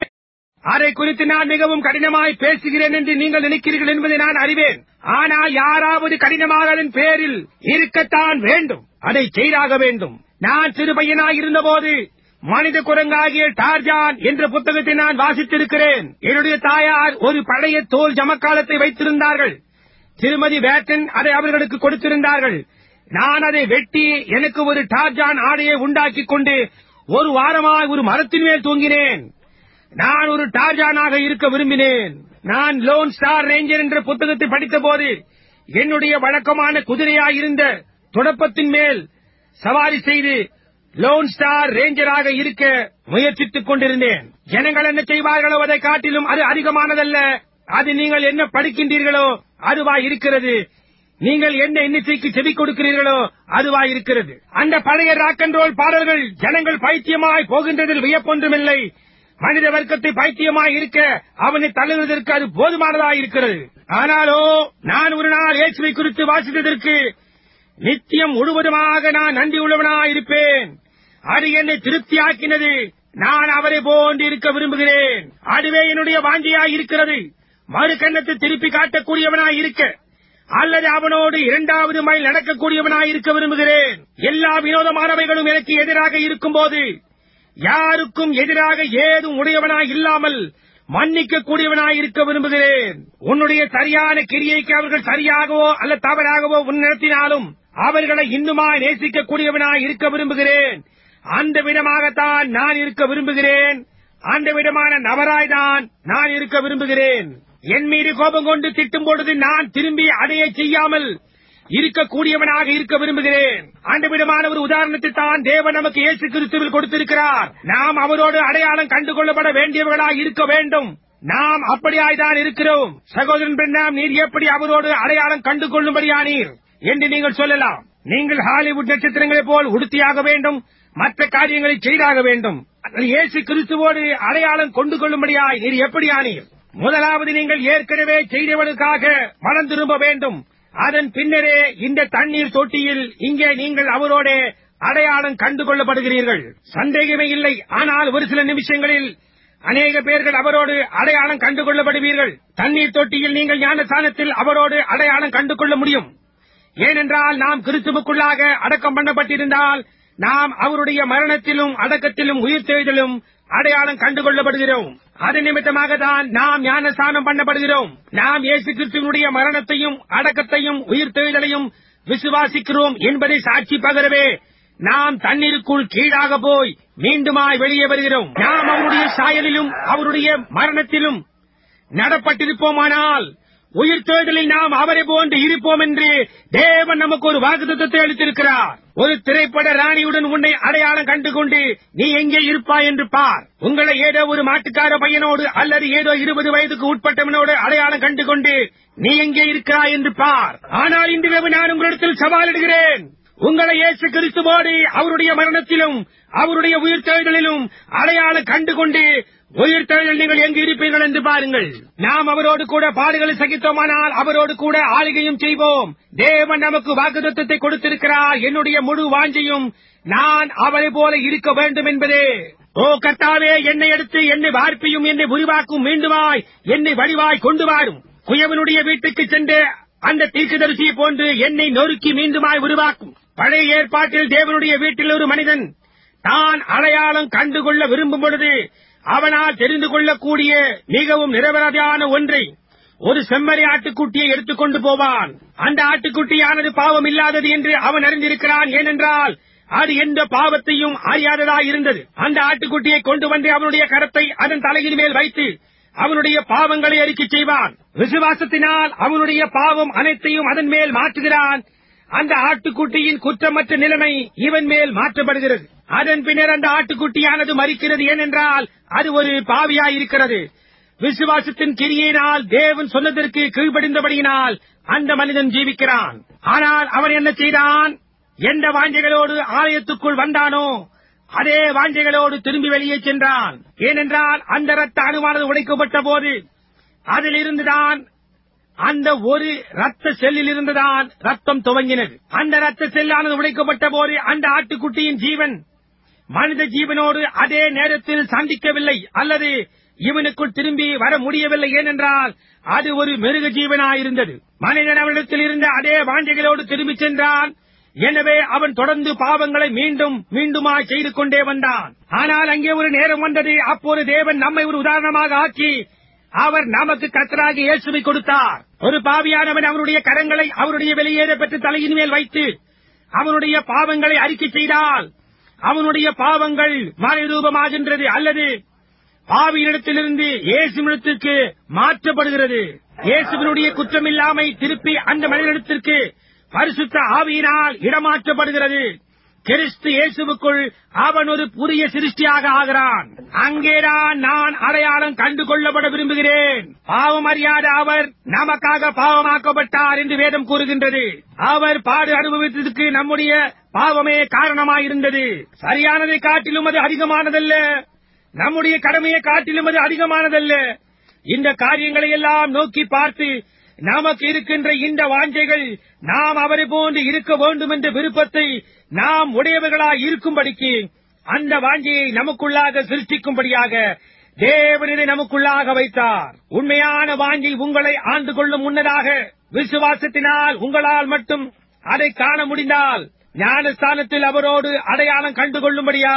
A: அதை குறித்து நான் மிகவும் கடினமாய் பேசுகிறேன் என்று நீங்கள் நினைக்கிறீர்கள் என்பதை நான் அறிவேன் ஆனால் யாராவது கடினமாக அதன் பேரில் இருக்கத்தான் வேண்டும் அதை செய்தாக வேண்டும் நான் சிறு பையனாய் இருந்தபோது மனித குரங்காகிய டார்ஜான் என்ற புத்தகத்தை நான் வாசித்திருக்கிறேன் என்னுடைய தாயார் ஒரு பழைய தோல் ஜமக்காலத்தை வைத்திருந்தார்கள் திருமதி வேட்டன் அதை அவர்களுக்கு கொடுத்திருந்தார்கள் நான் அதை வெட்டி எனக்கு ஒரு டார்ஜான் ஆடையை உண்டாக்கிக் கொண்டு ஒரு வாரமாய் ஒரு மரத்தின் மேல் தூங்கினேன் நான் ஒரு டார்ஜானாக இருக்க விரும்பினேன் நான் லோன் ஸ்டார் ரேஞ்சர் என்ற புத்தகத்தை படித்தபோது என்னுடைய வழக்கமான குதிரையாயிருந்த துடப்பத்தின் மேல் சவாரி செய்து லோன் ஸ்டார் ரேஞ்சராக இருக்க முயற்சித்துக் கொண்டிருந்தேன் ஜனங்கள் என்ன செய்வார்களோ அதை காட்டிலும் அது அதிகமானதல்ல அது நீங்கள் என்ன படிக்கின்றீர்களோ அதுவா இருக்கிறது நீங்கள் என்ன எண்ணிக்கைக்கு செவி கொடுக்கிறீர்களோ அதுவா இருக்கிறது அந்த பழைய ராக் அண்ட் ரோல் பாடல்கள் ஜனங்கள் பைத்தியமாய் போகின்றதில் வியப்பொன்றுமில்லை மனித வர்க்கத்தை பைத்தியமாய் இருக்க அவனை தள்ளுவதற்கு அது போதுமானதாய் இருக்கிறது ஆனாலோ நான் ஒரு நாள் இயேசுவை குறித்து வாசித்ததற்கு நித்தியம் முழுவதுமாக நான் நன்றி உள்ளவனாய் இருப்பேன் அது என்னை திருப்தியாக்கினது நான் அவரை போன்று இருக்க விரும்புகிறேன் அதுவே என்னுடைய வாஞ்சியாய் இருக்கிறது மறு கண்ணத்தை திருப்பி காட்டக்கூடியவனாய் இருக்க அல்லது அவனோடு இரண்டாவது மைல் நடக்கக்கூடியவனாய் இருக்க விரும்புகிறேன் எல்லா வினோதமானவைகளும் எனக்கு எதிராக இருக்கும்போது யாருக்கும் எதிராக ஏதும் உடையவனாய் இல்லாமல் மன்னிக்க கூடியவனாய் இருக்க விரும்புகிறேன் உன்னுடைய சரியான கிரியைக்கு அவர்கள் சரியாகவோ அல்ல தவறாகவோ முன்னெடுத்தினாலும் அவர்களை இன்னுமாய் நேசிக்க கூடியவனாய் இருக்க விரும்புகிறேன் அந்த விதமாகத்தான் நான் இருக்க விரும்புகிறேன் அந்த விதமான நபராய்தான் நான் இருக்க விரும்புகிறேன் என் மீது கோபம் கொண்டு திட்டும் பொழுது நான் திரும்பி அதையே செய்யாமல் இருக்கக்கூடியவனாக இருக்க விரும்புகிறேன் அந்த விதமான ஒரு உதாரணத்தை தான் தேவன் நமக்கு இயேசு கிறிஸ்துவில் கொடுத்திருக்கிறார் நாம் அவரோடு அடையாளம் கண்டுகொள்ளப்பட வேண்டியவர்களாக இருக்க வேண்டும் நாம் அப்படியாய்தான் இருக்கிறோம் சகோதரன் பெண்ணாம் நீர் எப்படி அவரோடு அடையாளம் கண்டு கொள்ளும்படியானீர் என்று நீங்கள் சொல்லலாம் நீங்கள் ஹாலிவுட் நட்சத்திரங்களைப் போல் உடுத்தியாக வேண்டும் மற்ற காரியங்களை செய்தாக வேண்டும் அதில் இயேசு கிறிஸ்துவோடு அடையாளம் கொண்டு கொள்ளும்படியாய் நீர் எப்படியானீர் முதலாவது நீங்கள் ஏற்கனவே செய்தவனுக்காக மனம் திரும்ப வேண்டும் அதன் பின்னரே இந்த தண்ணீர் தொட்டியில் இங்கே நீங்கள் அவரோட அடையாளம் கண்டு கொள்ளப்படுகிறீர்கள் சந்தேகமே இல்லை ஆனால் ஒரு சில நிமிஷங்களில் அநேக பேர்கள் அவரோடு அடையாளம் கண்டு கொள்ளப்படுவீர்கள் தண்ணீர் தொட்டியில் நீங்கள் ஞானஸ்தானத்தில் அவரோடு அடையாளம் கண்டு கொள்ள முடியும் ஏனென்றால் நாம் கிறிஸ்துவுக்குள்ளாக அடக்கம் பண்ணப்பட்டிருந்தால் நாம் அவருடைய மரணத்திலும் அடக்கத்திலும் உயிர்த்தெழுதலும் அடையாளம் கண்டுகொள்ளப்படுகிறோம் அது நிமித்தமாக தான் நாம் ஞானஸ்தானம் பண்ணப்படுகிறோம் நாம் இயேசு கிறிஸ்துவனுடைய மரணத்தையும் அடக்கத்தையும் உயிர்த்தெழுதலையும் விசுவாசிக்கிறோம் என்பதை சாட்சி பகரவே நாம் தண்ணீருக்குள் கீழாக போய் மீண்டுமாய் வெளியே வருகிறோம் நாம் அவருடைய சாயலிலும் அவருடைய மரணத்திலும் நடப்பட்டிருப்போமானால் உயிர்த்தெழுதலில் நாம் அவரை போன்று இருப்போம் என்று தேவன் நமக்கு ஒரு வாக்குத்தத்தை அளித்திருக்கிறார் ஒரு திரைப்பட ராணியுடன் உன்னை அடையாளம் கண்டுகொண்டு நீ எங்கே இருப்பாய் என்று பார் உங்களை ஏதோ ஒரு மாட்டுக்கார பையனோடு அல்லது ஏதோ இருபது வயதுக்கு உட்பட்டவனோடு அடையாளம் கண்டுகொண்டு நீ எங்கே இருக்கிறாய் என்று பார் ஆனால் இன்று நான் உங்களிடத்தில் சவாலிடுகிறேன் உங்களை இயேசு கிறிஸ்துவோடு அவருடைய மரணத்திலும் அவருடைய உயிர்த்தெழுதலிலும் அடையாளம் கண்டுகொண்டு உயிர்த்தெழுதல் நீங்கள் எங்கு இருப்பீர்கள் என்று பாருங்கள் நாம் அவரோடு கூட பாடுகளை சகித்தோமானால் அவரோடு கூட ஆளுகையும் செய்வோம் தேவன் நமக்கு வாக்குத்தத்தை கொடுத்திருக்கிறார் என்னுடைய முழு வாஞ்சையும் நான் அவரை போல இருக்க வேண்டும் என்பதே ஓ கர்த்தாவே என்னை எடுத்து என்னை வார்ப்பியும் என்னை உருவாக்கும் மீண்டுமாய் என்னை வடிவாய் கொண்டு வாரும் குயவனுடைய வீட்டுக்கு சென்று அந்த தீர்க்கதரிசியை போன்று என்னை நொறுக்கி மீண்டுமாய் உருவாக்கும் பழைய ஏற்பாட்டில் தேவனுடைய வீட்டில் ஒரு மனிதன் தான் அடையாளம் கண்டுகொள்ள விரும்பும் பொழுது அவனால் தெரிந்து கொள்ளக்கூடிய மிகவும் நிரபராதியான ஒன்றை ஒரு செம்மறி ஆட்டுக்குட்டியை எடுத்துக்கொண்டு போவான் அந்த ஆட்டுக்குட்டியானது பாவம் இல்லாதது என்று அவன் அறிந்திருக்கிறான் ஏனென்றால் அது எந்த பாவத்தையும் அறியாததாய் இருந்தது அந்த ஆட்டுக்குட்டியை கொண்டு வந்து அவனுடைய கரத்தை அதன் தலையின் மேல் வைத்து அவனுடைய பாவங்களை அறிக்கை செய்வான் விசுவாசத்தினால் அவனுடைய பாவம் அனைத்தையும் அதன் மேல் மாற்றுகிறான் அந்த ஆட்டுக்குட்டியின் குற்றமற்ற நிலைமை இவன் மேல் மாற்றப்படுகிறது அதன் பின்னர் அந்த ஆட்டுக்குட்டியானது மறிக்கிறது ஏனென்றால் அது ஒரு பாவியாயிருக்கிறது விசுவாசத்தின் கிரியினால் தேவன் சொன்னதற்கு கீழ்ப்படிந்தபடியினால் அந்த மனிதன் ஜீவிக்கிறான் ஆனால் அவன் என்ன செய்தான் எந்த வாஞ்சைகளோடு ஆலயத்துக்குள் வந்தானோ அதே வாஞ்சைகளோடு திரும்பி வெளியே சென்றான் ஏனென்றால் அந்த ரத்த அணுவானது உடைக்கப்பட்ட போது அதிலிருந்துதான் அந்த ஒரு ரத்த செல்லில் இருந்துதான் ரத்தம் துவங்கினது அந்த ரத்த செல்லானது உடைக்கப்பட்ட போது அந்த ஆட்டுக்குட்டியின் ஜீவன் மனித ஜீவனோடு அதே நேரத்தில் சந்திக்கவில்லை அல்லது இவனுக்குள் திரும்பி வர முடியவில்லை ஏனென்றால் அது ஒரு மிருக ஜீவனாயிருந்தது மனிதன் அவனிடத்தில் இருந்த அதே வாஞ்சைகளோடு திரும்பிச் சென்றான் எனவே அவன் தொடர்ந்து பாவங்களை மீண்டும் மீண்டுமாய் செய்து கொண்டே வந்தான் ஆனால் அங்கே ஒரு நேரம் வந்தது அப்போது தேவன் நம்மை ஒரு உதாரணமாக ஆக்கி அவர் நமக்கு கத்தராகி இயேசுவை கொடுத்தார் ஒரு பாவியானவன் அவருடைய கரங்களை அவருடைய வெளியேற பெற்ற தலையின் மேல் வைத்து அவனுடைய பாவங்களை அறிக்கை செய்தால் அவனுடைய பாவங்கள் மறைரூபமாகின்றது அல்லது பாவியிடத்திலிருந்து இயேசுவிடத்திற்கு மாற்றப்படுகிறது இயேசுவினுடைய குற்றமில்லாமை திருப்பி அந்த மனிதனிடத்திற்கு பரிசுத்த ஆவியினால் இடமாற்றப்படுகிறது கிறிஸ்து இயேசுவுக்குள் அவன் ஒரு புதிய சிருஷ்டியாக ஆகிறான் அங்கேதான் நான் அடையாளம் கண்டு கொள்ளப்பட விரும்புகிறேன் பாவம் அறியாத அவர் நமக்காக பாவமாக்கப்பட்டார் என்று வேதம் கூறுகின்றது அவர் பாடு அனுபவித்ததற்கு நம்முடைய பாவமே காரணமாயிருந்தது சரியானதை காட்டிலும் அது அதிகமானதல்ல நம்முடைய கடமையை காட்டிலும் அது அதிகமானதல்ல இந்த காரியங்களை எல்லாம் நோக்கி பார்த்து நமக்கு இருக்கின்ற இந்த வாஞ்சைகள் நாம் அவரை போன்று இருக்க வேண்டும் என்ற விருப்பத்தை நாம் உடையவர்களாய் இருக்கும்படிக்கு அந்த வாஞ்சையை நமக்குள்ளாக சிருஷ்டிக்கும்படியாக தேவனிதை நமக்குள்ளாக வைத்தார் உண்மையான வாஞ்சை உங்களை ஆண்டு கொள்ளும் முன்னதாக விசுவாசத்தினால் உங்களால் மட்டும் அதை காண முடிந்தால் ஞானஸ்தானத்தில் அவரோடு அடையாளம் கண்டுகொள்ளும்படியாய்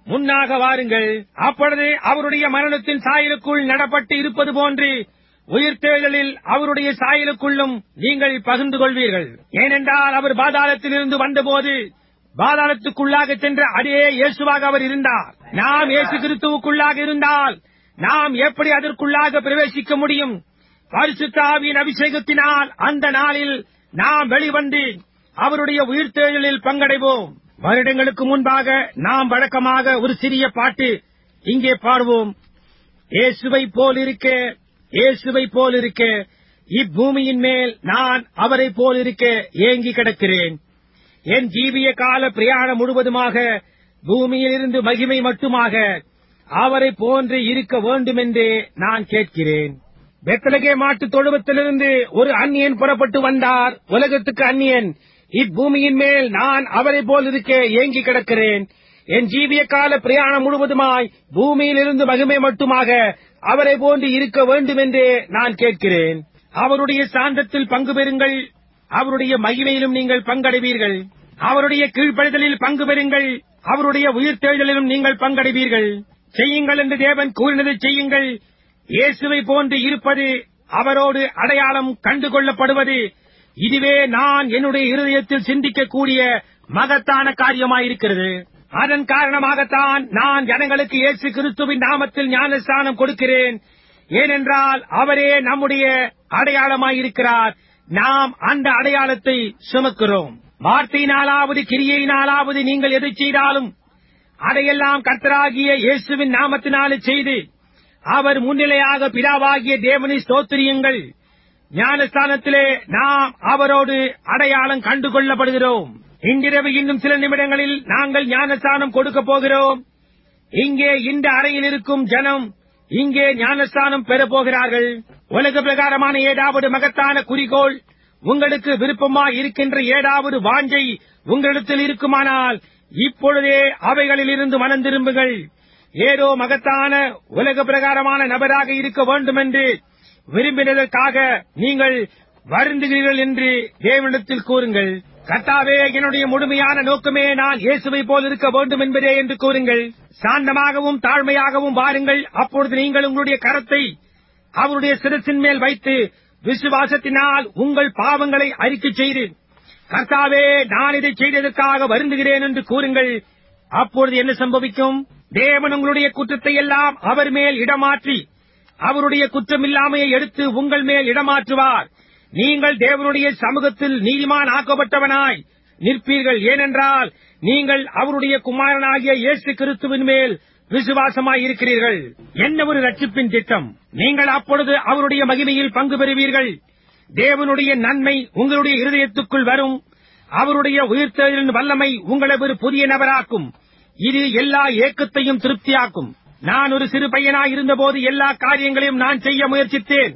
A: முன்னாக வாருங்கள் அப்பொழுது அவருடைய மரணத்தின் சாயலுக்குள் நடப்பட்டு இருப்பது போன்று உயிர்த்தேழலில் அவருடைய சாயலுக்குள்ளும் நீங்கள் பகிர்ந்து கொள்வீர்கள் ஏனென்றால் அவர் பாதாளத்திலிருந்து வந்தபோது பாதாளத்துக்குள்ளாக சென்ற அதே இயேசுவாக அவர் இருந்தார் நாம் இயேசு கிறிஸ்துவுக்குள்ளாக இருந்தால் நாம் எப்படி அதற்குள்ளாக பிரவேசிக்க முடியும் பரிசுத்த ஆவியின் அபிஷேகத்தினால் அந்த நாளில் நாம் வெளிவந்து அவருடைய உயிர்த்தேழலில் பங்கடைவோம் வருடங்களுக்கு முன்பாக நாம் வழக்கமாக ஒரு சிறிய பாட்டு இங்கே பாடுவோம் இயேசுவை போல் இருக்க இயேசுவை போல் இருக்க இப்பூமியின் மேல் நான் அவரை போல் இருக்க ஏங்கி கிடக்கிறேன் என் ஜீவிய கால பிரயாணம் முழுவதுமாக பூமியிலிருந்து மகிமை மட்டுமாக அவரை போன்று இருக்க வேண்டும் என்றே நான் கேட்கிறேன் பெத்தலகே மாட்டு தொழுவத்திலிருந்து ஒரு அந்நியன் புறப்பட்டு வந்தார் உலகத்துக்கு அந்நியன் இப்பூமியின் மேல் நான் அவரை போல் இருக்க ஏங்கி கிடக்கிறேன் என் ஜீவிய கால பிரயாணம் முழுவதுமாய் பூமியிலிருந்து மகிமை மட்டுமாக அவரை போன்று இருக்க வேண்டும் என்றே நான் கேட்கிறேன் அவருடைய சாந்தத்தில் பங்கு பெறுங்கள் அவருடைய மகிமையிலும் நீங்கள் பங்கடைவீர்கள் அவருடைய கீழ்ப்படிதலில் பங்கு பெறுங்கள் அவருடைய உயிர்த்தெழுதலிலும் நீங்கள் பங்கடைவீர்கள் செய்யுங்கள் என்று தேவன் கூறினதை செய்யுங்கள் இயேசுவை போன்று இருப்பது அவரோடு அடையாளம் கண்டுகொள்ளப்படுவது இதுவே நான் என்னுடைய இருதயத்தில் சிந்திக்கக்கூடிய மகத்தான காரியமாயிருக்கிறது அதன் காரணமாகத்தான் நான் ஜனங்களுக்கு இயேசு கிறிஸ்துவின் நாமத்தில் ஞானஸ்தானம் கொடுக்கிறேன் ஏனென்றால் அவரே நம்முடைய அடையாளமாயிருக்கிறார் நாம் அந்த அடையாளத்தை சுமக்கிறோம் வார்த்தையினாலாவது கிரியையினாலாவது நீங்கள் எதை செய்தாலும் அதையெல்லாம் கர்த்தராகிய இயேசுவின் நாமத்தினாலே செய்து அவர் முன்னிலையாக பிதாவாகிய தேவனை ஸ்தோத்திரியுங்கள் ஞானஸ்தானத்திலே நாம் அவரோடு அடையாளம் கண்டுகொள்ளப்படுகிறோம் இன்றிரவு இன்னும் சில நிமிடங்களில் நாங்கள் ஞானஸ்தானம் கொடுக்கப் போகிறோம் இங்கே இந்த அறையில் இருக்கும் ஜனம் இங்கே ஞானஸ்தானம் பெறப் போகிறார்கள் உலக பிரகாரமான ஏதாவது மகத்தான குறிக்கோள் உங்களுக்கு விருப்பமா இருக்கின்ற ஏதாவது வாஞ்சை உங்களிடத்தில் இருக்குமானால் இப்பொழுதே அவைகளில் இருந்து மனம் திரும்புங்கள் ஏதோ மகத்தான உலக பிரகாரமான நபராக இருக்க வேண்டும் என்று விரும்பினதற்காக நீங்கள் வருந்துகிறீர்கள் என்று தேவனிடத்தில் கூறுங்கள் கர்த்தாவே என்னுடைய முழுமையான நோக்கமே நான் இயேசுவை போல் இருக்க வேண்டும் என்பதே என்று கூறுங்கள் சாந்தமாகவும் தாழ்மையாகவும் வாருங்கள் அப்பொழுது நீங்கள் உங்களுடைய கரத்தை அவருடைய சிரசின் மேல் வைத்து விசுவாசத்தினால் உங்கள் பாவங்களை அறிக்கை செய்து கர்த்தாவே நான் இதை செய்ததற்காக வருந்துகிறேன் என்று கூறுங்கள் அப்பொழுது என்ன சம்பவிக்கும் தேவன் உங்களுடைய குற்றத்தை எல்லாம் அவர் மேல் இடமாற்றி அவருடைய குற்றமில்லாமையை எடுத்து உங்கள் மேல் இடமாற்றுவார் நீங்கள் தேவனுடைய சமூகத்தில் நீதிமான் ஆக்கப்பட்டவனாய் நிற்பீர்கள் ஏனென்றால் நீங்கள் அவருடைய குமாரனாகிய இயேசு கிறிஸ்துவின் மேல் விசுவாசமாய் இருக்கிறீர்கள் என்ன ஒரு ரட்சிப்பின் திட்டம் நீங்கள் அப்பொழுது அவருடைய மகிமையில் பங்கு பெறுவீர்கள் தேவனுடைய நன்மை உங்களுடைய இருதயத்துக்குள் வரும் அவருடைய உயிர்த்தெழுதலின் வல்லமை உங்களை ஒரு புதிய நபராக்கும் இது எல்லா ஏக்கத்தையும் திருப்தியாக்கும் நான் ஒரு சிறு பையனாய் இருந்தபோது எல்லா காரியங்களையும் நான் செய்ய முயற்சித்தேன்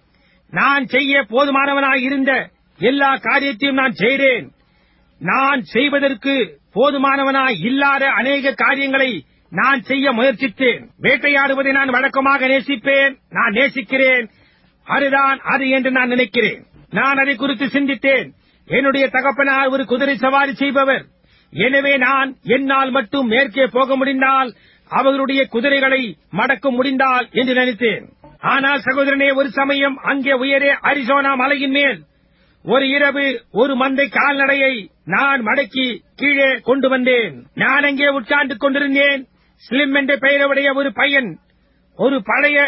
A: நான் செய்ய போதுமானவனாய் இருந்த எல்லா காரியத்தையும் நான் செய்தேன் நான் செய்வதற்கு போதுமானவனாய் இல்லாத அநேக காரியங்களை நான் செய்ய முயற்சித்தேன் வேட்டையாடுவதை நான் வழக்கமாக நேசிப்பேன் நான் நேசிக்கிறேன் அதுதான் அது என்று நான் நினைக்கிறேன் நான் அதை குறித்து சிந்தித்தேன் என்னுடைய தகப்பனார் ஒரு குதிரை சவாரி செய்பவர் எனவே நான் என்னால் மட்டும் மேற்கே போக முடிந்தால் அவர்களுடைய குதிரைகளை மடக்க முடிந்தால் என்று நினைத்தேன் ஆனால் சகோதரனே ஒரு சமயம் அங்கே உயரே அரிசோனா மலையின் மேல் ஒரு இரவு ஒரு மந்தை கால்நடையை நான் மடக்கி கீழே கொண்டு வந்தேன் நான் அங்கே உட்கார்ந்து கொண்டிருந்தேன் ஸ்லிம் என்ற பெயருடைய ஒரு பையன் ஒரு பழைய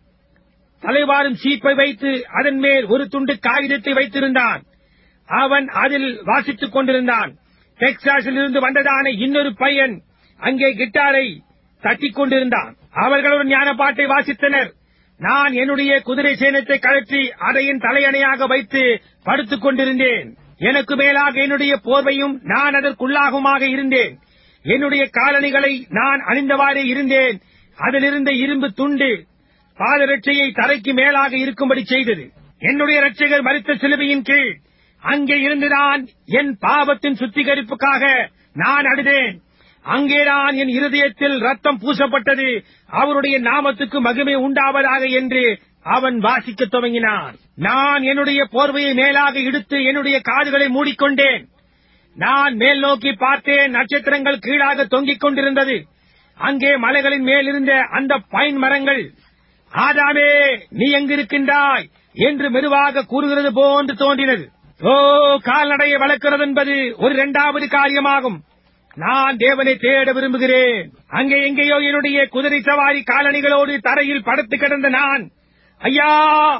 A: தலைவாரும் சீப்பை வைத்து அதன் மேல் ஒரு துண்டு காகிதத்தை வைத்திருந்தான் அவன் அதில் வாசித்துக் கொண்டிருந்தான் டெக்சாஸில் இருந்து வந்ததான இன்னொரு பையன் அங்கே கிட்டாரை தட்டிக் கொண்டிருந்தான் அவர்கள் ஒரு ஞான பாட்டை வாசித்தனர் நான் என்னுடைய குதிரை சேனத்தை கழற்றி அதையின் தலையணையாக வைத்து படுத்துக் கொண்டிருந்தேன் எனக்கு மேலாக என்னுடைய போர்வையும் நான் அதற்குள்ளாகுமாக இருந்தேன் என்னுடைய காலணிகளை நான் அணிந்தவாறே இருந்தேன் அதிலிருந்த இரும்பு துண்டு பாதரட்சையை தரைக்கு மேலாக இருக்கும்படி செய்தது என்னுடைய ரட்சகர் மறித்த சிலுவையின் கீழ் அங்கே இருந்துதான் என் பாவத்தின் சுத்திகரிப்புக்காக நான் அழுதேன் அங்கேதான் என் இருதயத்தில் ரத்தம் பூசப்பட்டது அவருடைய நாமத்துக்கு மகிமை உண்டாவதாக என்று அவன் வாசிக்கத் துவங்கினான் நான் என்னுடைய போர்வையை மேலாக இழுத்து என்னுடைய காதுகளை மூடிக்கொண்டேன் நான் மேல் நோக்கி பார்த்தேன் நட்சத்திரங்கள் கீழாக தொங்கிக் கொண்டிருந்தது அங்கே மலைகளின் மேல் இருந்த அந்த பைன் மரங்கள் ஆதாமே நீ எங்கிருக்கின்றாய் என்று மெதுவாக கூறுகிறது போன்று தோன்றினது ஓ கால்நடையை வளர்க்கிறது என்பது ஒரு இரண்டாவது காரியமாகும் நான் தேவனை தேட விரும்புகிறேன் அங்கே எங்கேயோ என்னுடைய குதிரை சவாரி காலணிகளோடு தரையில் படுத்து கிடந்த நான் ஐயா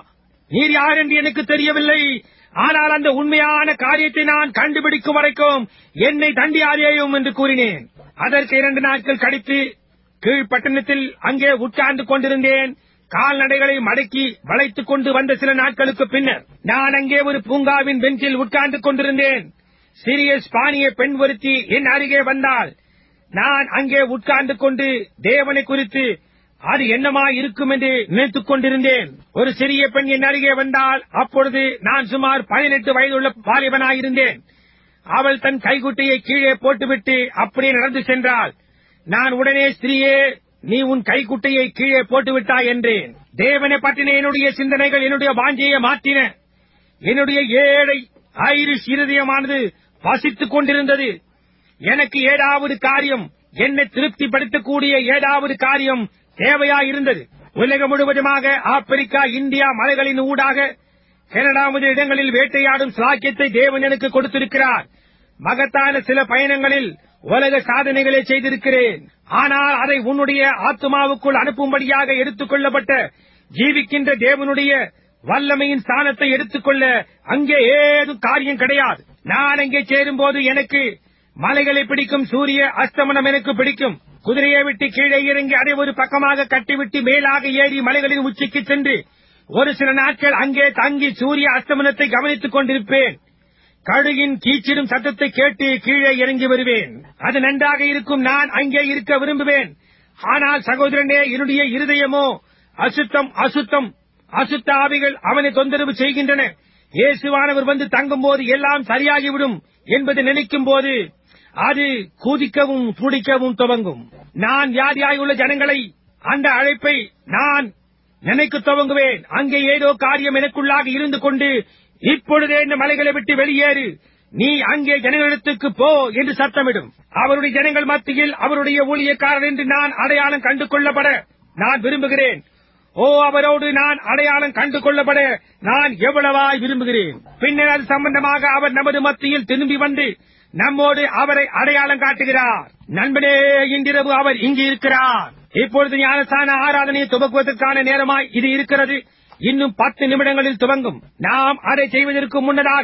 A: நீர் யார் என்று எனக்கு தெரியவில்லை ஆனால் அந்த உண்மையான காரியத்தை நான் கண்டுபிடிக்கும் வரைக்கும் என்னை தண்டியாதேயும் என்று கூறினேன் அதற்கு இரண்டு நாட்கள் கழித்து கீழ்ப்பட்டணத்தில் அங்கே உட்கார்ந்து கொண்டிருந்தேன் கால்நடைகளை மடக்கி வளைத்துக் கொண்டு வந்த சில நாட்களுக்கு பின்னர் நான் அங்கே ஒரு பூங்காவின் பெஞ்சில் உட்கார்ந்து கொண்டிருந்தேன் சிறிய ஸ்பானிய பெண் ஒருத்தி என் அருகே வந்தால் நான் அங்கே உட்கார்ந்து கொண்டு தேவனை குறித்து அது என்னமா இருக்கும் என்று நினைத்துக் கொண்டிருந்தேன் ஒரு சிறிய பெண் என் அருகே வந்தால் அப்பொழுது நான் சுமார் பதினெட்டு வயதுள்ள வாலிபனாயிருந்தேன் அவள் தன் கைக்குட்டையை கீழே போட்டுவிட்டு அப்படியே நடந்து சென்றாள் நான் உடனே ஸ்திரீயே நீ உன் கைக்குட்டையை கீழே போட்டுவிட்டாய் என்றேன் தேவனை பற்றின என்னுடைய சிந்தனைகள் என்னுடைய வாஞ்சையை மாற்றின என்னுடைய ஏழை ஐரிஷ் இருதயமானது பசித்துக் கொண்டிருந்தது எனக்கு ஏதாவது காரியம் என்னை திருப்திப்படுத்தக்கூடிய ஏதாவது காரியம் தேவையாயிருந்தது உலகம் முழுவதுமாக ஆப்பிரிக்கா இந்தியா மலைகளின் ஊடாக கனடா முதல் இடங்களில் வேட்டையாடும் சாக்கியத்தை தேவன் எனக்கு கொடுத்திருக்கிறார் மகத்தான சில பயணங்களில் உலக சாதனைகளை செய்திருக்கிறேன் ஆனால் அதை உன்னுடைய ஆத்மாவுக்குள் அனுப்பும்படியாக எடுத்துக் கொள்ளப்பட்ட ஜீவிக்கின்ற தேவனுடைய வல்லமையின் ஸ்தானத்தை எடுத்துக்கொள்ள அங்கே ஏதும் காரியம் கிடையாது நான் அங்கே சேரும்போது எனக்கு மலைகளை பிடிக்கும் சூரிய அஸ்தமனம் எனக்கு பிடிக்கும் குதிரையை விட்டு கீழே இறங்கி அதை ஒரு பக்கமாக கட்டிவிட்டு மேலாக ஏறி மலைகளின் உச்சிக்கு சென்று ஒரு சில நாட்கள் அங்கே தங்கி சூரிய அஸ்தமனத்தை கவனித்துக் கொண்டிருப்பேன் கழுகின் கீச்சிடும் சத்தத்தை கேட்டு கீழே இறங்கி வருவேன் அது நன்றாக இருக்கும் நான் அங்கே இருக்க விரும்புவேன் ஆனால் சகோதரனே என்னுடைய இருதயமோ அசுத்தம் அசுத்தம் அசுத்த ஆவிகள் அவனை தொந்தரவு செய்கின்றன இயேசுவானவர் வந்து தங்கும்போது எல்லாம் சரியாகிவிடும் என்பதை நினைக்கும் போது அது குதிக்கவும் துடிக்கவும் துவங்கும் நான் வியாதியாயுள்ள ஜனங்களை அந்த அழைப்பை நான் நினைக்க துவங்குவேன் அங்கே ஏதோ காரியம் எனக்குள்ளாக இருந்து கொண்டு இப்பொழுதே இந்த மலைகளை விட்டு வெளியேறு நீ அங்கே ஜனங்களிடத்துக்கு போ என்று சத்தமிடும் அவருடைய ஜனங்கள் மத்தியில் அவருடைய ஊழியக்காரர் என்று நான் அடையாளம் கண்டு கொள்ளப்பட நான் விரும்புகிறேன் ஓ அவரோடு நான் அடையாளம் கண்டு கொள்ளப்பட நான் எவ்வளவாய் விரும்புகிறேன் பின்னர் அது சம்பந்தமாக அவர் நமது மத்தியில் திரும்பி வந்து நம்மோடு அவரை அடையாளம் காட்டுகிறார் நண்பனே இன்றிரவு அவர் இங்கு இருக்கிறார் இப்பொழுது ஞானஸ்தான ஆராதனையை துவக்குவதற்கான நேரமாய் இது இருக்கிறது இன்னும் பத்து நிமிடங்களில் துவங்கும் நாம் அதை செய்வதற்கு முன்னதாக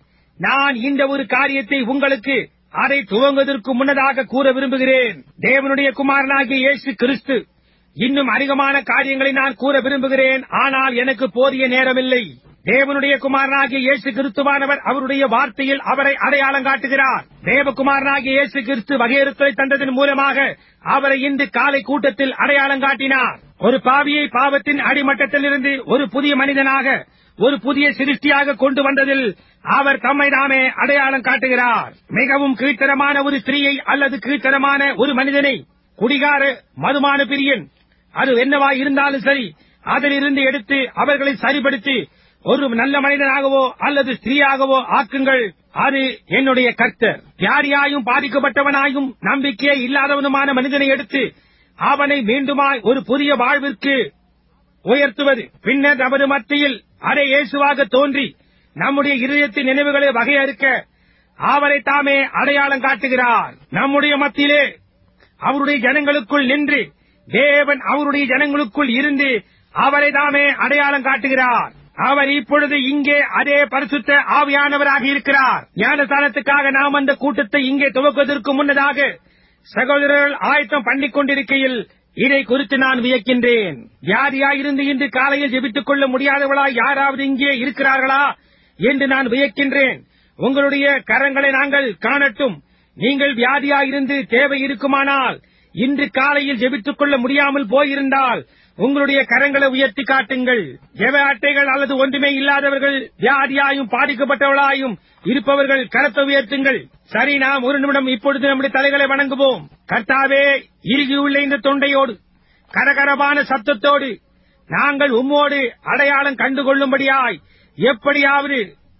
A: நான் இந்த ஒரு காரியத்தை உங்களுக்கு அதை துவங்குவதற்கு முன்னதாக கூற விரும்புகிறேன் தேவனுடைய குமாரனாகிய இயேசு கிறிஸ்து இன்னும் அதிகமான காரியங்களை நான் கூற விரும்புகிறேன் ஆனால் எனக்கு போதிய நேரமில்லை தேவனுடைய குமாரனாகிய இயேசு கிறிஸ்துவானவர் அவருடைய வார்த்தையில் அவரை அடையாளம் காட்டுகிறார் தேவகுமாரனாகிய இயேசு கிறிஸ்து வகையறுத்தலை தந்ததன் மூலமாக அவரை இன்று காலை கூட்டத்தில் அடையாளம் காட்டினார் ஒரு பாவியை பாவத்தின் அடிமட்டத்திலிருந்து ஒரு புதிய மனிதனாக ஒரு புதிய சிருஷ்டியாக கொண்டு வந்ததில் அவர் தம்மை தாமே அடையாளம் காட்டுகிறார் மிகவும் கீழ்த்தரமான ஒரு ஸ்திரீயை அல்லது கீழ்த்தரமான ஒரு மனிதனை குடிகார மதுமான பிரியன் அது என்னவாய் இருந்தாலும் சரி அதிலிருந்து எடுத்து அவர்களை சரிப்படுத்தி ஒரு நல்ல மனிதனாகவோ அல்லது ஸ்திரீயாகவோ ஆக்குங்கள் அது என்னுடைய கர்த்தர் யாரியாயும் பாதிக்கப்பட்டவனாயும் நம்பிக்கையே இல்லாதவனுமான மனிதனை எடுத்து அவனை மீண்டுமாய் ஒரு புதிய வாழ்விற்கு உயர்த்துவது பின்னர் நமது மத்தியில் அரை இயேசுவாக தோன்றி நம்முடைய இருதயத்தின் நினைவுகளை வகையறுக்க அவரை தாமே அடையாளம் காட்டுகிறார் நம்முடைய மத்தியிலே அவருடைய ஜனங்களுக்குள் நின்று தேவன் அவருடைய ஜனங்களுக்குள் இருந்து அவரை தாமே அடையாளம் காட்டுகிறார் அவர் இப்பொழுது இங்கே அதே பரிசுத்த ஆவியானவராக இருக்கிறார் ஞானஸ்தானத்துக்காக நாம் அந்த கூட்டத்தை இங்கே துவக்குவதற்கு முன்னதாக சகோதரர்கள் ஆயத்தம் பண்ணிக் கொண்டிருக்கையில் இதை குறித்து நான் வியக்கின்றேன் வியாதியாயிருந்து இன்று காலையில் ஜெபித்துக் கொள்ள முடியாதவளா யாராவது இங்கே இருக்கிறார்களா என்று நான் வியக்கின்றேன் உங்களுடைய கரங்களை நாங்கள் காணட்டும் நீங்கள் வியாதியாயிருந்து தேவை இருக்குமானால் இன்று காலையில் ஜெபித்துக் கொள்ள முடியாமல் போயிருந்தால் உங்களுடைய கரங்களை உயர்த்தி காட்டுங்கள் ஜெப அட்டைகள் அல்லது ஒன்றுமே இல்லாதவர்கள் வியாதியாயும் பாதிக்கப்பட்டவர்களாயும் இருப்பவர்கள் கரத்தை உயர்த்துங்கள் சரி நாம் ஒரு நிமிடம் இப்பொழுது நம்முடைய தலைகளை வணங்குவோம் கர்த்தாவே இறுகியுள்ள இந்த தொண்டையோடு கரகரமான சத்தத்தோடு நாங்கள் உம்மோடு அடையாளம் கண்டுகொள்ளும்படியாய் எப்படியாவது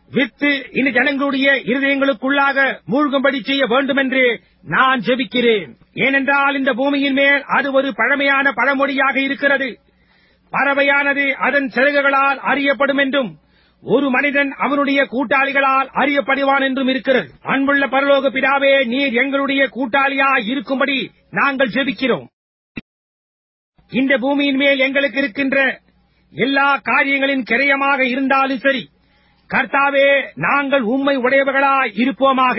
A: வித்து இந்த ஜனங்களுடைய இருதயங்களுக்குள்ளாக மூழ்கும்படி செய்ய வேண்டும் என்று நான் ஜெபிக்கிறேன் ஏனென்றால் இந்த பூமியின் மேல் அது ஒரு பழமையான பழமொழியாக இருக்கிறது பறவையானது அதன் சிறகுகளால் அறியப்படும் என்றும் ஒரு மனிதன் அவனுடைய கூட்டாளிகளால் அறியப்படுவான் என்றும் இருக்கிறது அன்புள்ள பரலோக பிதாவே நீர் எங்களுடைய கூட்டாளியாய் இருக்கும்படி நாங்கள் ஜெபிக்கிறோம் இந்த பூமியின் மேல் எங்களுக்கு இருக்கின்ற எல்லா காரியங்களின் கிரயமாக இருந்தாலும் சரி கர்த்தாவே நாங்கள் உண்மை உடையவர்களாய் இருப்போமாக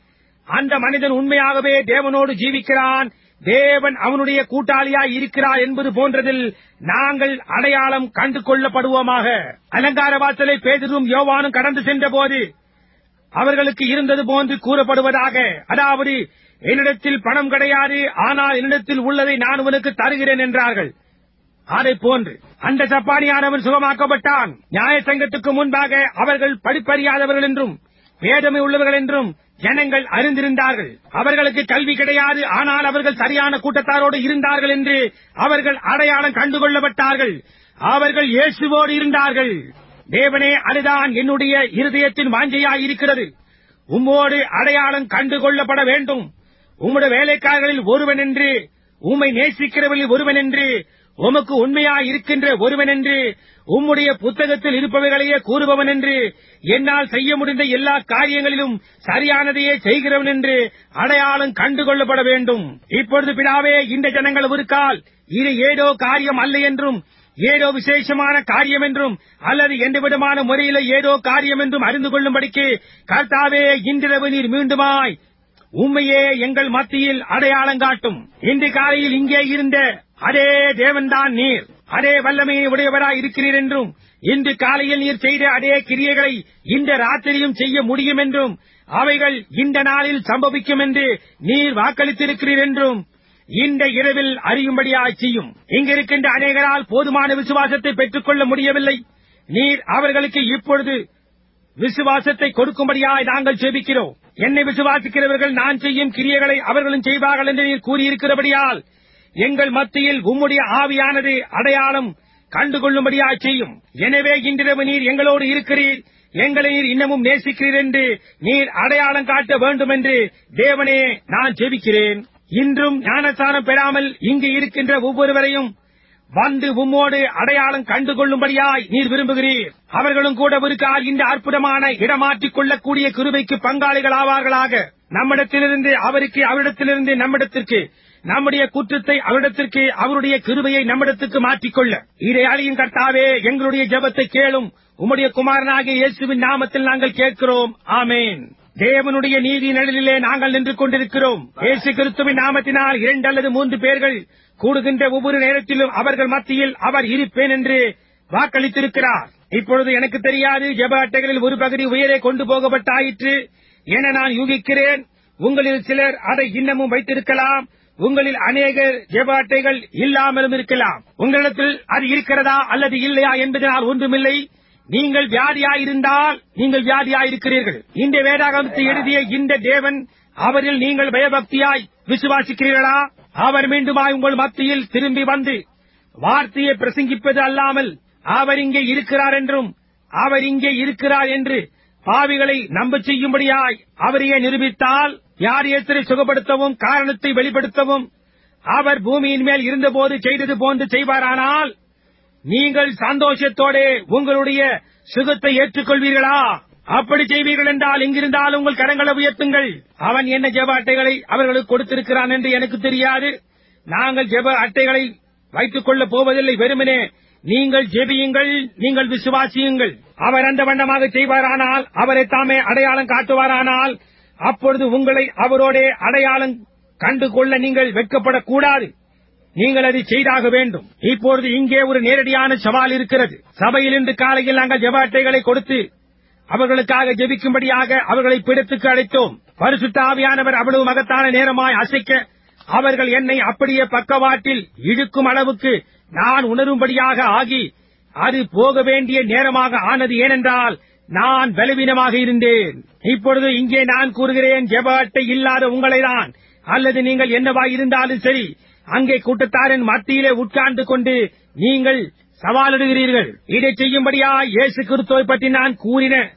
A: அந்த மனிதன் உண்மையாகவே தேவனோடு ஜீவிக்கிறான் தேவன் அவனுடைய கூட்டாளியாய் இருக்கிறார் என்பது போன்றதில் நாங்கள் அடையாளம் கண்டு கொள்ளப்படுவோமாக அலங்கார வாசலை பேதரும் யோவானும் கடந்து சென்றபோது அவர்களுக்கு இருந்தது போன்று கூறப்படுவதாக அதாவது என்னிடத்தில் பணம் கிடையாது ஆனால் என்னிடத்தில் உள்ளதை நான் உனக்கு தருகிறேன் என்றார்கள் அதை போன்று அந்த சப்பானியானவன் சுகமாக்கப்பட்டான் நியாய சங்கத்துக்கு முன்பாக அவர்கள் படிப்பறியாதவர்கள் என்றும் வேதமை உள்ளவர்கள் என்றும் ஜனங்கள் அறிந்திருந்தார்கள் அவர்களுக்கு கல்வி கிடையாது ஆனால் அவர்கள் சரியான கூட்டத்தாரோடு இருந்தார்கள் என்று அவர்கள் அடையாளம் கண்டுகொள்ளப்பட்டார்கள் அவர்கள் இயேசுவோடு இருந்தார்கள் தேவனே அதுதான் என்னுடைய இருதயத்தின் வாஞ்சையாய் இருக்கிறது உம்மோடு அடையாளம் கண்டுகொள்ளப்பட வேண்டும் உம்முடைய வேலைக்காரர்களில் ஒருவன் என்று உம்மை நேசிக்கிறவர்களில் ஒருவன் என்று உமக்கு உண்மையாய் இருக்கின்ற ஒருவன் என்று உம்முடைய புத்தகத்தில் இருப்பவைகளையே கூறுபவன் என்று என்னால் செய்ய முடிந்த எல்லா காரியங்களிலும் சரியானதையே செய்கிறவன் என்று அடையாளம் கண்டுகொள்ளப்பட வேண்டும் இப்பொழுது பிதாவே இந்த ஜனங்கள் ஒரு கால் இது ஏதோ காரியம் அல்ல என்றும் ஏதோ விசேஷமான காரியம் என்றும் அல்லது எந்த விதமான முறையில ஏதோ காரியம் என்றும் அறிந்து கொள்ளும்படிக்கு கர்த்தாவே இன்றிரவு நீர் மீண்டுமாய் உண்மையே எங்கள் மத்தியில் அடையாளம் காட்டும் இன்று காலையில் இங்கே இருந்த அதே தேவன்தான் நீர் அதே வல்லமையை உடையவராய் இருக்கிறீர் என்றும் இன்று காலையில் நீர் செய்த அதே கிரியைகளை இந்த ராத்திரியும் செய்ய முடியும் என்றும் அவைகள் இந்த நாளில் சம்பவிக்கும் என்று நீர் வாக்களித்திருக்கிறீர் என்றும் இந்த இரவில் அறியும்படியாய் செய்யும் இங்கிருக்கின்ற அநேகரால் போதுமான விசுவாசத்தை பெற்றுக் கொள்ள முடியவில்லை நீர் அவர்களுக்கு இப்பொழுது விசுவாசத்தை கொடுக்கும்படியாய் நாங்கள் ஜெபிக்கிறோம் என்னை விசுவாசிக்கிறவர்கள் நான் செய்யும் கிரியைகளை அவர்களும் செய்வார்கள் என்று நீர் கூறியிருக்கிறபடியால் எங்கள் மத்தியில் உம்முடைய ஆவியானது அடையாளம் கண்டுகொள்ளும்படியாய் செய்யும் எனவே இன்றிரவு நீர் எங்களோடு இருக்கிறீர் எங்களை நீர் இன்னமும் நேசிக்கிறீர் என்று நீர் அடையாளம் காட்ட வேண்டும் என்று தேவனே நான் ஜெபிக்கிறேன் இன்றும் ஞானஸ்தானம் பெறாமல் இங்கு இருக்கின்ற ஒவ்வொருவரையும் வந்து உம்மோடு அடையாளம் கண்டுகொள்ளும்படியாய் நீர் விரும்புகிறீர் அவர்களும் கூட ஒரு கால் இந்த அற்புதமான இடமாற்றிக் கொள்ளக்கூடிய கிருபைக்கு பங்காளிகள் ஆவார்களாக நம்மிடத்திலிருந்து அவருக்கு அவரிடத்திலிருந்து நம்மிடத்திற்கு நம்முடைய குற்றத்தை அவரிடத்திற்கு அவருடைய கிருபையை நம்மிடத்துக்கு மாற்றிக்கொள்ள இதை அழியும் கர்த்தாவே எங்களுடைய ஜெபத்தை கேளும் உம்முடைய குமாரனாகிய இயேசுவின் நாமத்தில் நாங்கள் கேட்கிறோம் ஆமேன் தேவனுடைய நீதி நிழலிலே நாங்கள் நின்று கொண்டிருக்கிறோம் இயேசு கிறிஸ்துவின் நாமத்தினால் இரண்டு அல்லது மூன்று பேர்கள் கூடுகின்ற ஒவ்வொரு நேரத்திலும் அவர்கள் மத்தியில் அவர் இருப்பேன் என்று வாக்களித்திருக்கிறார் இப்பொழுது எனக்கு தெரியாது ஜெப அட்டைகளில் ஒரு பகுதி உயரே கொண்டு போகப்பட்டாயிற்று என நான் யூகிக்கிறேன் உங்களில் சிலர் அதை இன்னமும் வைத்திருக்கலாம் உங்களில் அநேகர் ஜெப அட்டைகள் இல்லாமலும் இருக்கலாம் உங்களிடத்தில் அது இருக்கிறதா அல்லது இல்லையா என்பதனால் ஒன்றுமில்லை நீங்கள் வியாதியாயிருந்தால் நீங்கள் வியாதியாயிருக்கிறீர்கள் இந்த வேதாகமத்தை எழுதிய இந்த தேவன் அவரில் நீங்கள் பயபக்தியாய் விசுவாசிக்கிறீர்களா அவர் மீண்டுமாய் உங்கள் மத்தியில் திரும்பி வந்து வார்த்தையை பிரசங்கிப்பது அல்லாமல் அவர் இங்கே இருக்கிறார் என்றும் அவர் இங்கே இருக்கிறார் என்று பாவிகளை நம்ப செய்யும்படியாய் அவரையே நிரூபித்தால் யார் இயேசுவை சுகப்படுத்தவும் காரணத்தை வெளிப்படுத்தவும் அவர் பூமியின் மேல் இருந்தபோது செய்தது போன்று செய்வாரானால் நீங்கள் சந்தோஷத்தோட உங்களுடைய சுகத்தை ஏற்றுக்கொள்வீர்களா அப்படி செய்வீர்கள் என்றால் இங்கிருந்தால் உங்கள் கரங்களை உயர்த்துங்கள் அவன் என்ன ஜெப அட்டைகளை அவர்களுக்கு கொடுத்திருக்கிறான் என்று எனக்கு தெரியாது நாங்கள் ஜெப அட்டைகளை வைத்துக் கொள்ளப் போவதில்லை வெறுமனே நீங்கள் ஜெபியுங்கள் நீங்கள் விசுவாசியுங்கள் அவர் அந்த வண்ணமாக செய்வாரானால் அவரை தாமே அடையாளம் காட்டுவாரானால் அப்பொழுது உங்களை அவரோடே அடையாளம் கண்டு கொள்ள நீங்கள் வெட்கப்படக்கூடாது நீங்கள் அதை செய்தாக வேண்டும் இப்பொழுது இங்கே ஒரு நேரடியான சவால் இருக்கிறது சபையில் இன்று காலையில் நாங்கள் ஜெப அட்டைகளை கொடுத்து அவர்களுக்காக ஜெபிக்கும்படியாக அவர்களை பிடத்துக்கு அழைத்தோம் பரிசுத்த ஆவியானவர் அவ்வளவு மகத்தான நேரமாய் அசைக்க அவர்கள் என்னை அப்படியே பக்கவாட்டில் இழுக்கும் அளவுக்கு நான் உணரும்படியாக ஆகி அது போக வேண்டிய நேரமாக ஆனது ஏனென்றால் நான் பலவீனமாக இருந்தேன் இப்பொழுது இங்கே நான் கூறுகிறேன் ஜெப அட்டை இல்லாத உங்களைதான் அல்லது நீங்கள் என்னவாய் இருந்தாலும் சரி அங்கே கூட்டத்தாரின் மத்தியிலே உட்கார்ந்து கொண்டு நீங்கள் சவாலிடுகிறீர்கள் இதை செய்யும்படியா இயேசு கிறிஸ்துவை பற்றி நான் கூறின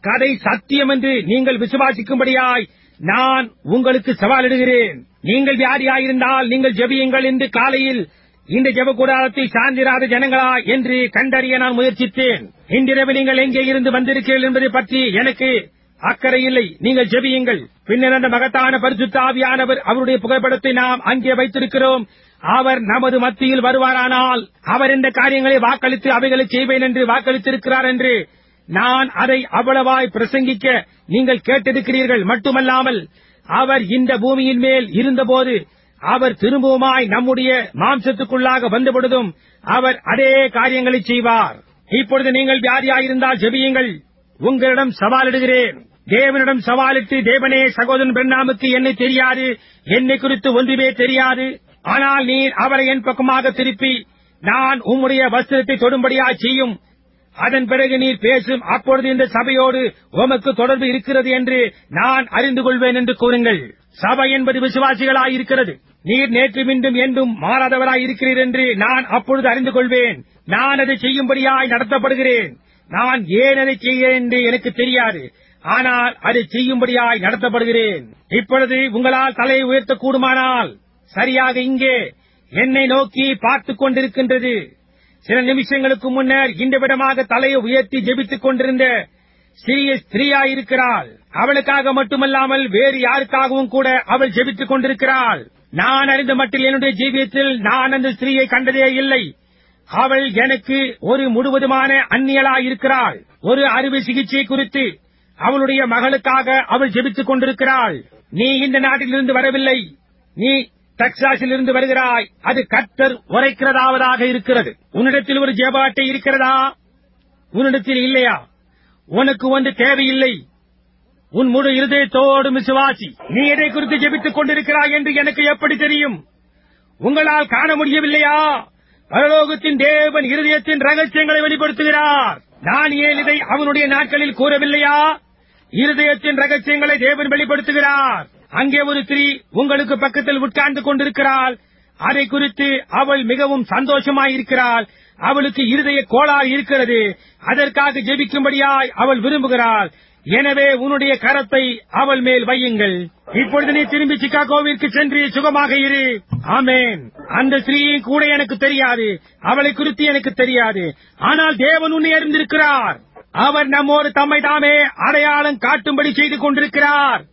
A: கதை சத்தியம் என்று நீங்கள் விசுவாசிக்கும்படியாய் நான் உங்களுக்கு சவாலிடுகிறேன் நீங்கள் வியாதியாயிருந்தால் நீங்கள் ஜெபியுங்கள் என்று காலையில் இந்த ஜெப கூடாரத்தில் சார்ந்திராத ஜனங்களா என்று கண்டறிய நான் முயற்சித்தேன் இன்றிரவு நீங்கள் எங்கே இருந்து வந்திருக்கிறீர்கள் என்பதை பற்றி எனக்கு அக்கறை இல்லை நீங்கள் ஜெபியுங்கள் பின்னர் அந்த மகத்தான பரிசுத்த ஆவியானவர் அவருடைய புகைப்படத்தை நாம் அங்கே வைத்திருக்கிறோம் அவர் நமது மத்தியில் வருவாரானால் அவர் இந்த காரியங்களை வாக்களித்து அவைகளை செய்வேன் என்று வாக்களித்திருக்கிறார் என்று நான் அதை அவ்வளவாய் பிரசங்கிக்க நீங்கள் கேட்டிருக்கிறீர்கள் மட்டுமல்லாமல் அவர் இந்த பூமியின் மேல் இருந்தபோது அவர் திரும்பவுமாய் நம்முடைய மாம்சத்துக்குள்ளாக வந்தபொழுதும் அவர் அதே காரியங்களை செய்வார் இப்பொழுது நீங்கள் வியாதியாயிருந்தால் ஜெபியுங்கள் உங்களிடம் சவாலிடுகிறேன் தேவனிடம் சவாலிட்டு தேவனே சகோதரன் பிரண்ணாமுக்கு என்னை தெரியாது என்னை குறித்து ஒன்றுமே தெரியாது ஆனால் நீர் அவரை என் பக்கமாக திருப்பி நான் உம்முடைய வஸ்திரத்தை தொடும்படியாய் செய்யும் அதன் பிறகு நீர் பேசும் அப்பொழுது இந்த சபையோடு உமக்கு தொடர்பு இருக்கிறது என்று நான் அறிந்து கொள்வேன் என்று கூறுங்கள் சபை என்பது விசுவாசிகளாய் இருக்கிறது நீர் நேற்று மீண்டும் என்றும் மாறாதவராய் இருக்கிறீர் என்று நான் அப்பொழுது அறிந்து கொள்வேன் நான் அதை செய்யும்படியாய் நடத்தப்படுகிறேன் நான் ஏன் அதை செய்கிறேன் என்று எனக்கு தெரியாது ஆனால் அதை செய்யும்படியாய் நடத்தப்படுகிறேன் இப்பொழுது உங்களால் தலையை உயர்த்த கூடுமானால் சரியாக இங்கே என்னை நோக்கி பார்த்துக் கொண்டிருக்கின்றது சில நிமிஷங்களுக்கு முன்னர் இந்த விடமாக தலையை உயர்த்தி ஜெபித்துக் கொண்டிருந்த சிறிய ஸ்திரீயாயிருக்கிறாள் அவளுக்காக மட்டுமல்லாமல் வேறு யாருக்காகவும் கூட அவள் ஜெபித்துக் கொண்டிருக்கிறாள் நான் அறிந்த மட்டில் என்னுடைய ஜீவியத்தில் நான் அந்த ஸ்திரீயை கண்டதே இல்லை அவள் எனக்கு ஒரு முழுவதுமான அந்நியலாயிருக்கிறாள் ஒரு அறுவை சிகிச்சை குறித்து அவளுடைய மகளுக்காக அவள் ஜெபித்துக் கொண்டிருக்கிறாள் நீ இந்த நாட்டிலிருந்து வரவில்லை நீ டெக்சாஸில் இருந்து வருகிறாய் அது கர்த்தர் உரைக்கிறதாவதாக இருக்கிறது உன்னிடத்தில் ஒரு ஜெப அட்டை இருக்கிறதா உன்னிடத்தில் இல்லையா உனக்கு ஒன்று தேவையில்லை உன் முழு இருதயத்தோடு விசுவாசி நீ எதை குறித்து ஜெபித்துக் கொண்டிருக்கிறாய் என்று எனக்கு எப்படி தெரியும் உங்களால் காண முடியவில்லையா பரலோகத்தின் தேவன் இருதயத்தின் ரகசியங்களை வெளிப்படுத்துகிறார் நான் ஏன் இதை அவனுடைய நாட்களில் கூறவில்லையா இருதயத்தின் ரகசியங்களை தேவன் வெளிப்படுத்துகிறார் அங்கே ஒரு ஸ்திரீ உங்களுக்கு பக்கத்தில் உட்கார்ந்து கொண்டிருக்கிறாள் அதை குறித்து அவள் மிகவும் சந்தோஷமாயிருக்கிறாள் அவளுக்கு இருதய கோளாறு இருக்கிறது அதற்காக ஜெபிக்கும்படியாய் அவள் விரும்புகிறாள் எனவே உன்னுடைய கரத்தை அவள் மேல் வையுங்கள் இப்பொழுது நீ திரும்பி சிகாகோவிற்கு சென்று சுகமாக இரு ஆமேன் அந்த ஸ்திரீயின் கூட எனக்கு தெரியாது அவளை குறித்து எனக்கு தெரியாது ஆனால் தேவன் உன்னை அறிந்திருக்கிறார் அவர் நம்மோடு தம்மை தாமே அடையாளம் காட்டும்படி செய்து கொண்டிருக்கிறார்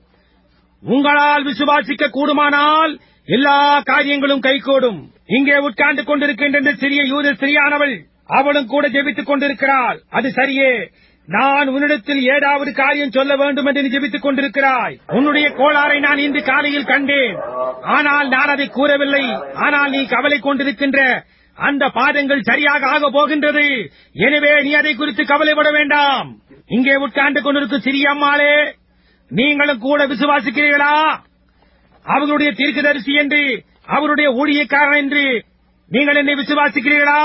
A: உங்களால் விசுவாசிக்க கூடுமானால் எல்லா காரியங்களும் கைகூடும் இங்கே உட்கார்ந்து கொண்டிருக்கின்ற இந்த சிறிய யூத ஸ்திரியானவள் அவளும் கூட ஜெபித்துக் கொண்டிருக்கிறாள் அது சரியே நான் உன்னிடத்தில் ஏதாவது காரியம் சொல்ல வேண்டும் என்று நீ ஜெபித்துக் கொண்டிருக்கிறாய் உன்னுடைய கோளாறை நான் இன்று காலையில் கண்டேன் ஆனால் நான் அதை கூறவில்லை ஆனால் நீ கவலை கொண்டிருக்கின்ற அந்த பாதங்கள் சரியாக ஆக போகின்றது எனவே நீ அதை குறித்து கவலைப்பட வேண்டாம் இங்கே உட்கார்ந்து கொண்டிருக்கும் சிறிய அம்மாளே நீங்களும் கூட விசுவாசிக்கிறீர்களா அவர்களுடைய தீர்க்கதரிசி என்று அவருடைய ஊழியக்காரன் என்று நீங்கள் என்னை விசுவாசிக்கிறீர்களா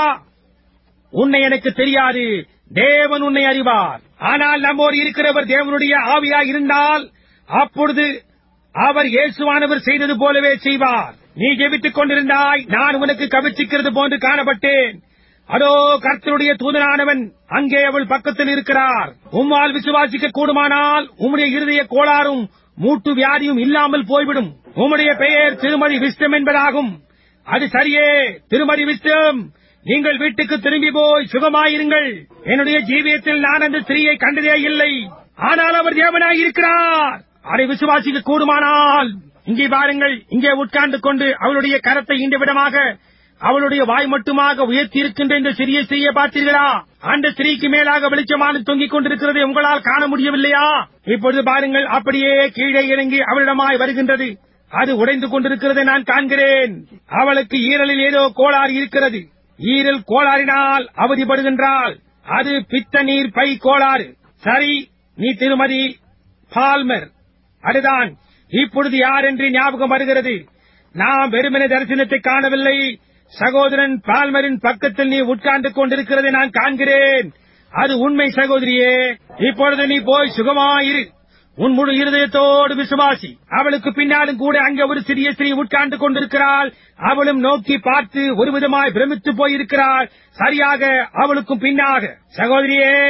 A: உன்னை எனக்கு தெரியாது தேவன் உன்னை அறிவார் ஆனால் நம்மோடு இருக்கிறவர் தேவனுடைய ஆவியாய் இருந்தால் அப்பொழுது அவர் இயேசுவானவர் செய்தது போலவே செய்வார் நீ ஜெபித்துக் கொண்டிருந்தாய் நான் உனக்கு கவிச்சிக்கிறது போன்று காணப்பட்டேன் அதோ கர்த்தருடைய தூதனானவன் அங்கே அவள் பக்கத்தில் இருக்கிறார் உம்மால் விசுவாசிக்க கூடுமானால் உம்முடைய இருதய கோளாறும் மூட்டு வியாதியும் இல்லாமல் போய்விடும் உம்முடைய பெயர் திருமதி விஸ்டம் என்பதாகும் அது சரியே திருமதி விஸ்டம் நீங்கள் வீட்டுக்கு திரும்பி போய் சுகமாயிருங்கள் என்னுடைய ஜீவியத்தில் நான் அந்த ஸ்திரீயை கண்டதே இல்லை ஆனால் அவர் தேவனாய் இருக்கிறார் அதை விசுவாசிக்க கூடுமானால் இங்கே பாருங்கள் இங்கே உட்கார்ந்து கொண்டு அவளுடைய கரத்தை இந்த விடமாக அவளுடைய வாய் மட்டுமாக உயர்த்தி இருக்கின்ற இந்த சிறிய ஸ்திரீயை பார்த்தீர்களா அந்த ஸ்திரீக்கு மேலாக வெளிச்சமான தொங்கிக் கொண்டிருக்கிறதை உங்களால் காண முடியவில்லையா இப்பொழுது பாருங்கள் அப்படியே கீழே இறங்கி அவளிடமாய் வருகின்றது அது உடைந்து கொண்டிருக்கிறதை நான் காண்கிறேன் அவளுக்கு ஈரலில் ஏதோ கோளாறு இருக்கிறது ஈரல் கோளாறினால் அவதிப்படுகின்றாள் அது பித்த நீர் பை கோளாறு சரி நீ திருமதி பால்மர் அதுதான் இப்பொழுது யார் என்று ஞாபகம் வருகிறது நாம் வெறுமனே தரிசனத்தை காணவில்லை சகோதரன் பால்மரின் பக்கத்தில் நீ உட்கார்ந்து கொண்டிருக்கிறதை நான் காண்கிறேன் அது உண்மை சகோதரியே இப்பொழுது நீ போய் சுகமாயிரு உன் முழு இருதயத்தோடு விசுவாசி அவளுக்கு பின்னாலும் கூட அங்கே ஒரு சிறிய ஸ்திரீ உட்கார்ந்து கொண்டிருக்கிறாள் அவளும் நோக்கி பார்த்து ஒரு விதமாய் பிரமித்து போயிருக்கிறாள் சரியாக அவளுக்கும் பின்னாக சகோதரியே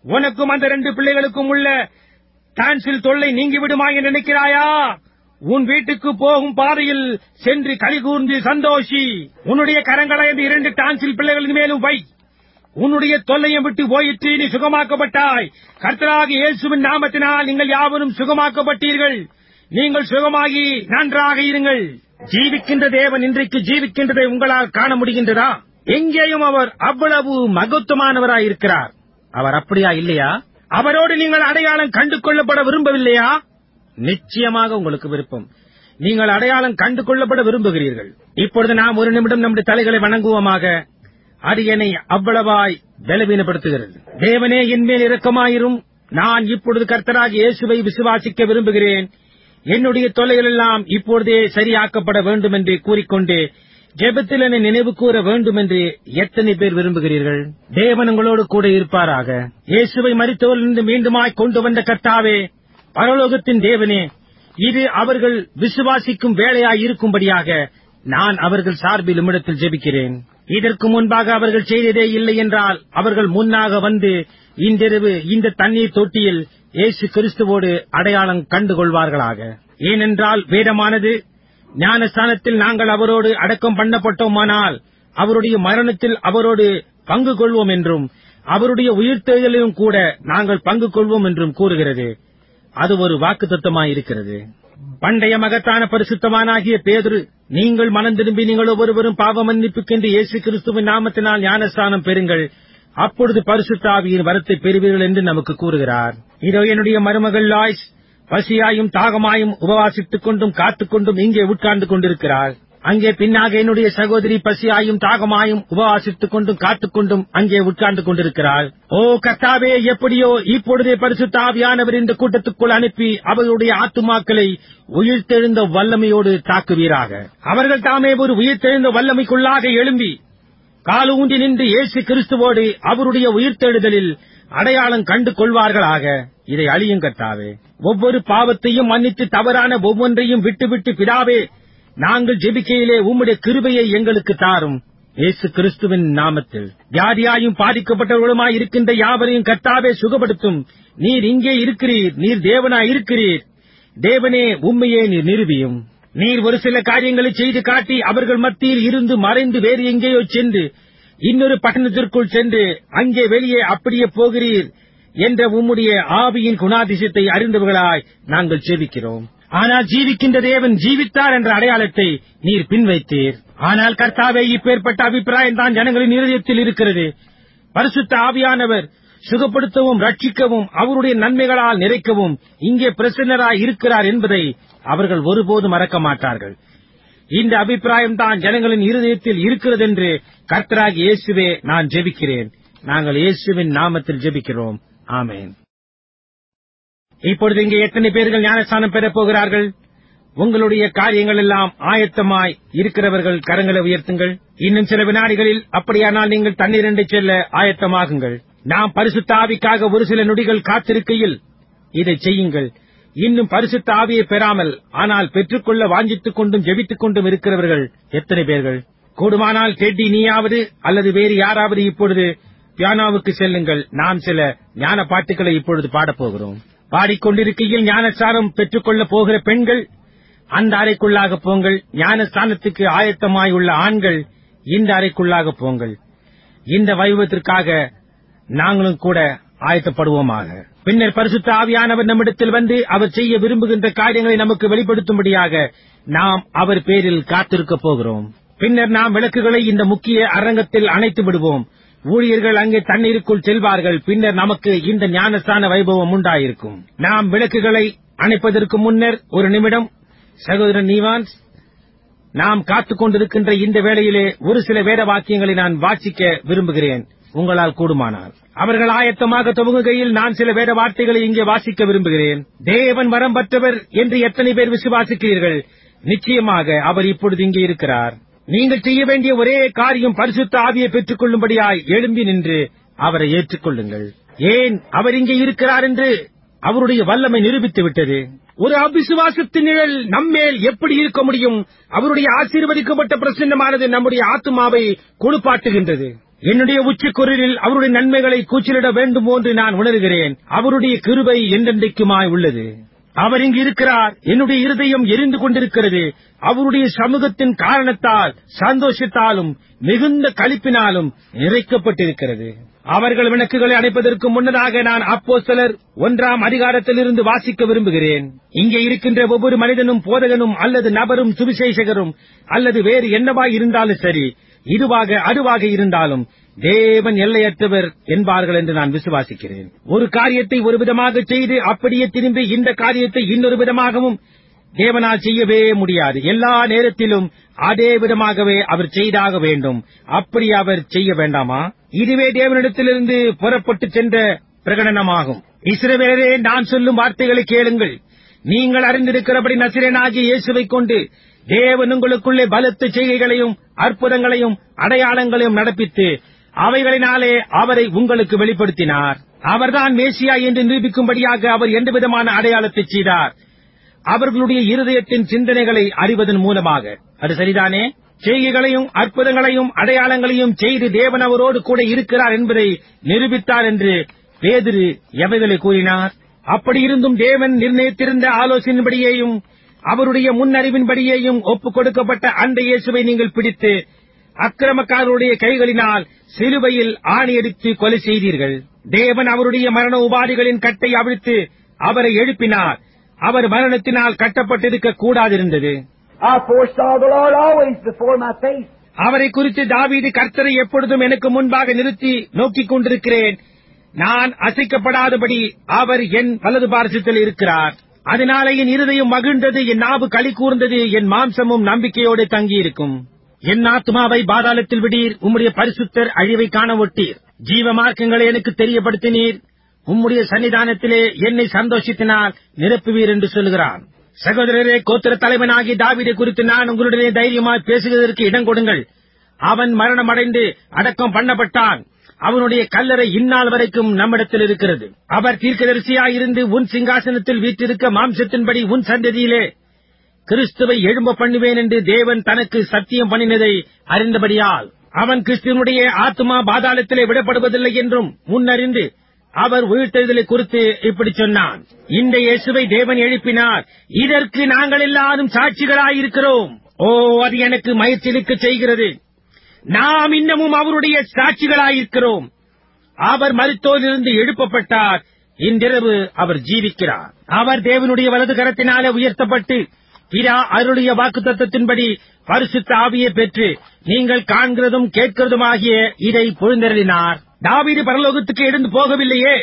A: உனக்கும் அந்த ரெண்டு பிள்ளைகளுக்கும் உள்ள டான்சில் தொல்லை நீங்கிவிடுமா என்று நினைக்கிறாயா உன் வீட்டுக்கு போகும் பாதையில் சென்று கலிகூர்ந்து சந்தோஷி உன்னுடைய கரங்களை அந்த இரண்டு டான்சில் பிள்ளைகளின் மேலும் வை உன்னுடைய தொல்லையை விட்டு போயிற்று நீ சுகமாக்கப்பட்டாய் கர்த்தராக இயேசுவின் நாமத்தினால் நீங்கள் யாவரும் சுகமாக்கப்பட்டீர்கள் நீங்கள் சுகமாகி நன்றாக இருங்கள் ஜீவிக்கின்ற தேவன் இன்றைக்கு ஜீவிக்கின்றதை உங்களால் காண முடிகின்றதா எங்கேயும் அவர் அவ்வளவு மகத்துவமானவராய் இருக்கிறார் அவர் அப்படியா இல்லையா அவரோடு நீங்கள் அடையாளம் கண்டு கொள்ளப்பட விரும்பவில்லையா நிச்சயமாக உங்களுக்கு விருப்பம் நீங்கள் அடையாளம் கண்டு கொள்ளப்பட விரும்புகிறீர்கள் இப்பொழுது நாம் ஒரு நிமிடம் நம்முடைய தலைகளை வணங்குவோமாக அது என்னை அவ்வளவாய் பலவீனப்படுத்துகிறது தேவனே என்மேல் இரக்கமாயிரும் நான் இப்பொழுது கர்த்தராக இயேசுவை விசுவாசிக்க விரும்புகிறேன் என்னுடைய தொல்லைகள் எல்லாம் இப்பொழுதே சரியாக்கப்பட வேண்டும் என்று கூறிக்கொண்டு ஜெபத்தில் என்னை நினைவு கூற வேண்டும் என்று எத்தனை பேர் விரும்புகிறீர்கள் தேவன் உங்களோடு கூட இருப்பாராக இயேசுவை மறித்தோரிலிருந்து மீண்டுமாய் கொண்டு வந்த கர்த்தாவே பரலோகத்தின் தேவனே இது அவர்கள் விசுவாசிக்கும் வேலையாய் இருக்கும்படியாக நான் அவர்கள் சார்பில் உம்மிடத்தில் ஜெபிக்கிறேன் இதற்கு முன்பாக அவர்கள் செய்ததே இல்லை என்றால் அவர்கள் முன்னாக வந்து இன்றிரவு இந்த தண்ணீர் தொட்டியில் இயேசு கிறிஸ்துவோடு அடையாளம் கண்டு கொள்வார்களாக ஏனென்றால் வேதமானது ஞானஸ்தானத்தில் நாங்கள் அவரோடு அடக்கம் பண்ணப்பட்டோமானால் அவருடைய மரணத்தில் அவரோடு பங்கு கொள்வோம் என்றும் அவருடைய உயிர்த்தெழுதலிலும் கூட நாங்கள் பங்கு கொள்வோம் என்றும் கூறுகிறது அது ஒரு வாக்குத்தத்தமாயிருக்கிறது பண்டைய மகத்தான பரிசுத்தமானாகிய பேதுரு நீங்கள் மனம் திரும்பி நீங்கள் ஒவ்வொருவரும் பாவ மன்னிப்புக்கென்று இயேசு கிறிஸ்துவின் நாமத்தினால் ஞானஸ்தானம் பெறுங்கள் அப்பொழுது பரிசுத்த ஆவியின் வரத்தை பெறுவீர்கள் என்று நமக்கு கூறுகிறார் இதோ என்னுடைய மருமகள் லாய்ஸ் பசியாயும் தாகமாயும் உபவாசித்துக் கொண்டும் காத்துக் கொண்டும் இங்கே உட்கார்ந்து கொண்டிருக்கிறாள் அங்கே பின்னாக என்னுடைய சகோதரி பசியாயும் தாகமாயும் உபவாசித்துக் கொண்டும் காத்துக் கொண்டும் அங்கே உட்கார்ந்து கொண்டிருக்கிறாள் ஓ கர்த்தாவே எப்படியோ இப்பொழுதே பரிசுத்த ஆவியானவர் இந்த கூட்டத்துக்குள் அனுப்பி அவர்களுடைய ஆத்துமாக்களை உயிர்த்தெழுந்த வல்லமையோடு தாக்குவீராக அவர்கள் தாமே ஒரு உயிர்த்தெழுந்த வல்லமைக்குள்ளாக எழும்பி காலூன்றி நின்று இயேசு கிறிஸ்துவோடு அவருடைய உயிர்த்தெழுதலில் அடையாளம் கண்டு கொள்வார்களாக இதை அழியும் கர்த்தாவே ஒவ்வொரு பாவத்தையும் மன்னித்து தவறான ஒவ்வொன்றையும் விட்டுவிட்டு பிதாவே நாங்கள் ஜெபிக்கையிலே உம்முடைய கிருபையை எங்களுக்கு தாரும் இயேசு கிறிஸ்துவின் நாமத்தில் வியாதியாயும் பாதிக்கப்பட்டவர்களுமாய் இருக்கின்ற யாவரையும் கர்த்தாவே சுகப்படுத்தும் நீர் இங்கே இருக்கிறீர் நீர் தேவனாய் இருக்கிறீர் தேவனே உண்மையே நீர் நிறுவியும் நீர் ஒரு சில காரியங்களை செய்து காட்டி அவர்கள் மத்தியில் இருந்து மறைந்து வேறு எங்கேயோ சென்று இன்னொரு பட்டணத்திற்குள் சென்று அங்கே வெளியே அப்படியே போகிறீர் என்ற உம்முடைய ஆவியின் குணாதிசயத்தை அறிந்தவர்களாய் நாங்கள் சேவிக்கிறோம் ஆனால் ஜீவிக்கின்ற தேவன் ஜீவித்தார் என்ற அடையாளத்தை நீர் பின்வைத்தீர் ஆனால் கர்த்தாவே இப்பேற்பட்ட அபிப்பிராயம் தான் ஜனங்களின் இருதயத்தில் இருக்கிறது பரிசுத்த ஆவியானவர் சுகப்படுத்தவும் ரட்சிக்கவும் அவருடைய நன்மைகளால் நிறைக்கவும் இங்கே பிரசன்னராய் இருக்கிறார் என்பதை அவர்கள் ஒருபோதும் மறக்க மாட்டார்கள் இந்த அபிப்பிராயம் தான் ஜனங்களின் இருதயத்தில் இருக்கிறதென்று கர்த்தராகி இயேசுவே நான் ஜெபிக்கிறேன் நாங்கள் இயேசுவின் நாமத்தில் ஜெபிக்கிறோம் ஆமென் இப்பொழுது இங்கே எத்தனை பேர்கள் ஞானஸ்தானம் பெறப் போகிறார்கள் உங்களுடைய காரியங்கள் எல்லாம் ஆயத்தமாய் இருக்கிறவர்கள் கரங்களை உயர்த்துங்கள் இன்னும் சில வினாடிகளில் அப்படியானால் நீங்கள் தண்ணீரண்டை செல்ல ஆயத்தமாகுங்கள் நாம் பரிசுத்த ஆவிக்காக ஒரு சில நொடிகள் காத்திருக்கையில் இதை செய்யுங்கள் இன்னும் பரிசுத்த ஆவியை பெறாமல் ஆனால் பெற்றுக்கொள்ள வாஞ்சித்துக் கொண்டும் ஜெபித்துக் கொண்டும் இருக்கிறவர்கள் எத்தனை பேர்கள் கூடுமானால் டெட்டி நீயாவது அல்லது வேறு யாராவது இப்பொழுது பியானோவுக்கு செல்லுங்கள் நாம் சில ஞான பாட்டுகளை இப்பொழுது பாடப் போகிறோம் பாடிக்கொண்டிருக்கையில் ஞானஸ்தானம் பெற்றுக்கொள்ளப் போகிற பெண்கள் அந்த அறைக்குள்ளாக போங்கள் ஞானஸ்தானத்துக்கு ஆயத்தமாய் உள்ள ஆண்கள் இந்த அறைக்குள்ளாக போங்கள் இந்த வைபவத்திற்காக நாங்களும் கூட ஆயத்தப்படுவோமாக பின்னர் பரிசுத்த ஆவியானவர் நம்மிடத்தில் வந்து அவர் செய்ய விரும்புகின்ற காரியங்களை நமக்கு வெளிப்படுத்தும்படியாக நாம் அவர் பேரில் காத்திருக்கப் போகிறோம் பின்னர் நாம் விளக்குகளை இந்த முக்கிய அரங்கத்தில் அணைத்து விடுவோம் ஊழியர்கள் அங்கே தண்ணீருக்குள் செல்வார்கள் பின்னர் நமக்கு இந்த ஞானஸ்தான வைபவம் உண்டாயிருக்கும் நாம் விளக்குகளை அணைப்பதற்கு முன்னர் ஒரு நிமிடம் சகோதரன் நீவான்ஸ் நாம் காத்துக் கொண்டிருக்கின்ற இந்த வேளையிலே ஒரு சில வேத வாக்கியங்களை நான் வாசிக்க விரும்புகிறேன் உங்களால் கூடுமானால் அவர்கள் ஆயத்தமாக துவங்குகையில் நான் சில வேத வார்த்தைகளை இங்கே வாசிக்க விரும்புகிறேன் தேவன் வரம் பெற்றவர் என்று எத்தனை பேர் விசுவாசிக்கிறீர்கள் நிச்சயமாக அவர் இப்பொழுது இங்கே இருக்கிறார் நீங்கள் செய்ய வேண்டிய ஒரே காரியம் பரிசுத்த ஆவியை பெற்றுக் கொள்ளும்படியாய் எழும்பி நின்று அவரை ஏற்றுக்கொள்ளுங்கள் ஏன் அவர் இங்கே இருக்கிறார் என்று அவருடைய வல்லமை நிரூபித்து விட்டது ஒரு அவிசுவாசத்தின் நிழல் நம்மேல் எப்படி இருக்க முடியும் அவருடைய ஆசீர்வதிக்கப்பட்ட பிரசன்னமானது நம்முடைய ஆத்மாவை குளிப்பாட்டுகின்றது என்னுடைய உச்சிக்குரலில் அவருடைய நன்மைகளை கூச்சலிட வேண்டும் என்று நான் உணர்கிறேன் அவருடைய கிருபை என்றென்றைக்குமாய் உள்ளது அவர் இங்கு இருக்கிறார் என்னுடைய இருதயம் எரிந்து கொண்டிருக்கிறது அவருடைய சமூகத்தின் காரணத்தால் சந்தோஷத்தாலும் மிகுந்த களிப்பினாலும் நிறைக்கப்பட்டிருக்கிறது அவர்கள் விளக்குகளை அணைப்பதற்கு முன்னதாக நான் அப்போஸ்தலர் ஒன்றாம் அதிகாரத்திலிருந்து வாசிக்க விரும்புகிறேன் இங்கே இருக்கின்ற ஒவ்வொரு மனிதனும் போதகனும் அல்லது நபரும் சுவிசேஷகரும் அல்லது வேறு என்னவாய் இருந்தாலும் சரி இதுவாக அதுவாக இருந்தாலும் தேவன் எல்லையற்றவர் என்பார்கள் என்று நான் விசுவாசிக்கிறேன் ஒரு காரியத்தை ஒரு விதமாக செய்து அப்படியே திரும்பி இந்த காரியத்தை இன்னொரு விதமாகவும் தேவனால் செய்யவே முடியாது எல்லா நேரத்திலும் அதே விதமாகவே அவர் செய்தாக வேண்டும் அப்படி அவர் செய்ய வேண்டாமா இதுவே தேவனிடத்திலிருந்து புறப்பட்டு சென்ற பிரகடனமாகும் இஸ்ரவேலரே நான் சொல்லும் வார்த்தைகளை கேளுங்கள் நீங்கள் அறிந்திருக்கிறபடி நசிரனாகிய இயேசுவைக் கொண்டு தேவன் உங்களுக்குள்ளே பலத்த செய்கைகளையும் அற்புதங்களையும் அடையாளங்களையும் நடப்பித்து அவைகளினாலே அவரை உங்களுக்கு வெளிப்படுத்தினார் அவர்தான் மேசியா என்று நிரூபிக்கும்படியாக அவர் எந்த விதமான அடையாளத்தை செய்தார் அவர்களுடைய இருதயத்தின் சிந்தனைகளை அறிவதன் மூலமாக அது சரிதானே செய்கைகளையும் அற்புதங்களையும் அடையாளங்களையும் செய்து தேவன் அவரோடு கூட இருக்கிறார் என்பதை நிரூபித்தார் என்று பேதிரு எவைகளை கூறினார் அப்படி இருந்தும் தேவன் நிர்ணயித்திருந்த ஆலோசனையின்படியேயும் அவருடைய முன்னறிவின்படியேயும் ஒப்புக் கொடுக்கப்பட்ட அந்த இயேசுவை நீங்கள் பிடித்து அக்கிரமக்காரருடைய கைகளினால் சிலுவையில் ஆணியடித்து கொலை செய்தீர்கள் தேவன் அவருடைய மரண உபாதிகளின் கட்டை அவிழ்த்து அவரை எழுப்பினார் அவர் மரணத்தினால் கட்டப்பட்டிருக்க கூடாதிருந்தது
B: I foresaw the Lord always before my face.
A: அவரை குறித்து தாவீது கர்த்தரை எப்பொழுதும் எனக்கு முன்பாக நிறுத்தி நோக்கிக் கொண்டிருக்கிறேன் நான் அசைக்கப்படாதபடி அவர் என் வலது பாரசத்தில் இருக்கிறார் அதனாலே என் இருதயம் மகிழ்ந்தது என் நாவு களி கூர்ந்தது என் மாம்சமும் நம்பிக்கையோடு தங்கியிருக்கும் என் ஆத்மாவை பாதாளத்தில் விடீர் உம்முடைய பரிசுத்தர் அழிவை காண ஒட்டீர் ஜீவ மார்க்கங்களை எனக்கு தெரியப்படுத்தினீர் உம்முடைய சன்னிதானத்திலே என்னை சந்தோஷத்தினால் நிரப்புவீர் என்று சொல்கிறான் சகோதரரே கோத்திர தலைவனாகி தாவீதை குறித்து நான் உங்களுடனே தைரியமாய் பேசுவதற்கு இடம் கொடுங்கள் அவன் மரணமடைந்து அடக்கம் பண்ணப்பட்டான் அவனுடைய கல்லறை இந்நாள் வரைக்கும் நம்மிடத்தில் இருக்கிறது அவர் தீர்க்கதரிசியாயிருந்து உன் சிங்காசனத்தில் வீற்றிருக்க மாம்சத்தின்படி உன் சந்ததியிலே கிறிஸ்துவை எழும்ப பண்ணுவேன் என்று தேவன் தனக்கு சத்தியம் பண்ணினதை அறிந்தபடியால் அவன் கிறிஸ்துவனுடைய ஆத்மா பாதாளத்திலே விடப்படுவதில்லை என்றும் முன்னறிந்து அவர் உயிர்த்தெழுதலை குறித்து இப்படி சொன்னான் இந்த இயேசுவை தேவன் எழுப்பினார் இதற்கு நாங்கள் எல்லாரும் சாட்சிகளாயிருக்கிறோம் ஓ அது எனக்கு மயச்சிலுக்க செய்கிறது நாம் இன்னமும் அவருடைய சாட்சிகளாயிருக்கிறோம் அவர் மருத்துவரிலிருந்து எழுப்பப்பட்டார் இன்றிரவு அவர் ஜீவிக்கிறார் அவர் தேவனுடைய வலது கரத்தினாலே உயர்த்தப்பட்டு பிறா அருளிய வாக்கு தத்தத்தின்படி பரிசுத்த ஆவியை பெற்று நீங்கள் காண்கிறதும் கேட்கிறதுமாகிய இதை பொழுந்தருளினார் தாவீது பரலோகத்துக்கு எழுந்து போகவில்லையே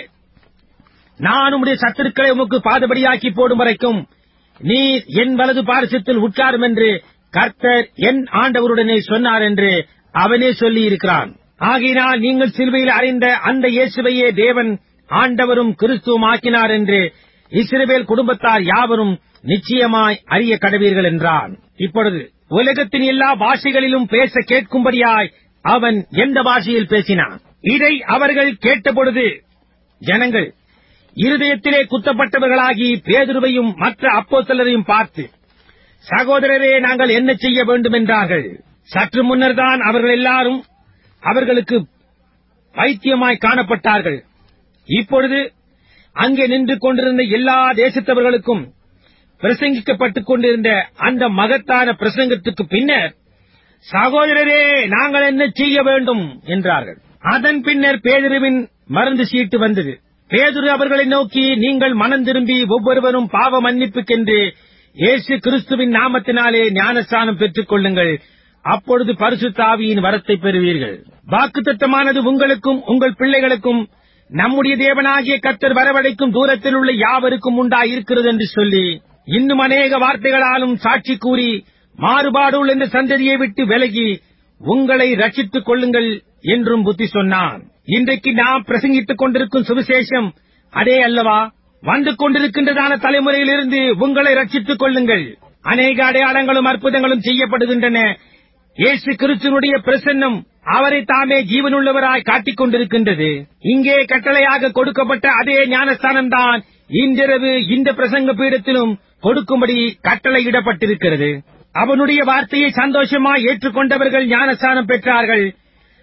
A: நான் உம்முடைய சத்துருக்களை உமக்கு பாதபடியாக்கி போடும் வரைக்கும் நீர் என் வலது பாரசத்தில் உட்காரும் என்று கர்த்தர் என் ஆண்டவருடனே சொன்னார் என்று அவனே சொல்லி இருக்கிறான் ஆகையினால் நீங்கள் சிலுவையில் அறிந்த அந்த இயேசுவையே தேவன் ஆண்டவரும் கிறிஸ்துவும் ஆக்கினார் என்று இஸ்ரவேல் குடும்பத்தார் யாவரும் நிச்சயமாய் அறிய கடவீர்கள் என்றான் இப்பொழுது உலகத்தின் எல்லா பாஷைகளிலும் பேச கேட்கும்படியாய் அவன் எந்த பாஷையில் பேசினான் இதை அவர்கள் கேட்டபொழுது ஜனங்கள் இருதயத்திலே குத்தப்பட்டவர்களாகி பேதுருவையும் மற்ற அப்போஸ்தலரையும் பார்த்து சகோதரரே நாங்கள் என்ன செய்ய வேண்டும் என்றார்கள் சற்று முன்னர்தான் அவர்கள் எல்லாரும் அவர்களுக்கு பைத்தியமாய் காணப்பட்டார்கள் இப்பொழுது அங்கே நின்று கொண்டிருந்த எல்லா தேசத்தவர்களுக்கும் பிரசங்கிக்கப்பட்டுக் கொண்டிருந்த அந்த மகத்தான பிரசங்கத்துக்கு பின்னர் சகோதரரே நாங்கள் என்ன செய்ய வேண்டும் என்றார்கள் அதன் பின்னர் பேதுருவின் மருந்து சீட்டு வந்தது பேதுரு அவர்களை நோக்கி நீங்கள் மனம் திரும்பி ஒவ்வொருவரும் பாவ மன்னிப்புக்கென்று இயேசு கிறிஸ்துவின் நாமத்தினாலே ஞானஸ்தானம் பெற்றுக் கொள்ளுங்கள் அப்பொழுது பரிசுத்த ஆவியின் வரத்தை பெறுவீர்கள் வாக்குத்தத்தமானது உங்களுக்கும் உங்கள் பிள்ளைகளுக்கும் நம்முடைய தேவனாகிய கத்தர் வரவழைக்கும் தூரத்தில் உள்ள யாவருக்கும் உண்டாயிருக்கிறது என்று சொல்லி இன்னும் அநேக வார்த்தைகளாலும் சாட்சி கூறி மாறுபாடு உள்ள இந்த சந்ததியை விட்டு விலகி உங்களை ரட்சித்துக் கொள்ளுங்கள் என்றும் புத்தி சொன்னான் இன்றைக்கு நாம் பிரசங்கித்துக் கொண்டிருக்கும் சுவிசேஷம் அதே அல்லவா வந்து கொண்டிருக்கின்றதான தலைமுறையிலிருந்து உங்களை ரட்சித்துக் கொள்ளுங்கள் அநேக அடையாளங்களும் அற்புதங்களும் செய்யப்படுகின்றன இயேசு கிறிஸ்துவனுடைய பிரசன்னம் அவரை தாமே ஜீவனுள்ளவராய் காட்டிக் கொண்டிருக்கின்றது இங்கே கட்டளையாக கொடுக்கப்பட்ட அதே ஞானஸ்தானம் தான் இன்றிரவு இந்த பிரசங்க பீடத்திலும் கொடுக்கும்படி கட்டளையிடப்பட்டிருக்கிறது அவனுடைய வார்த்தையை சந்தோஷமாய் ஏற்றுக்கொண்டவர்கள் ஞானஸ்தானம் பெற்றார்கள்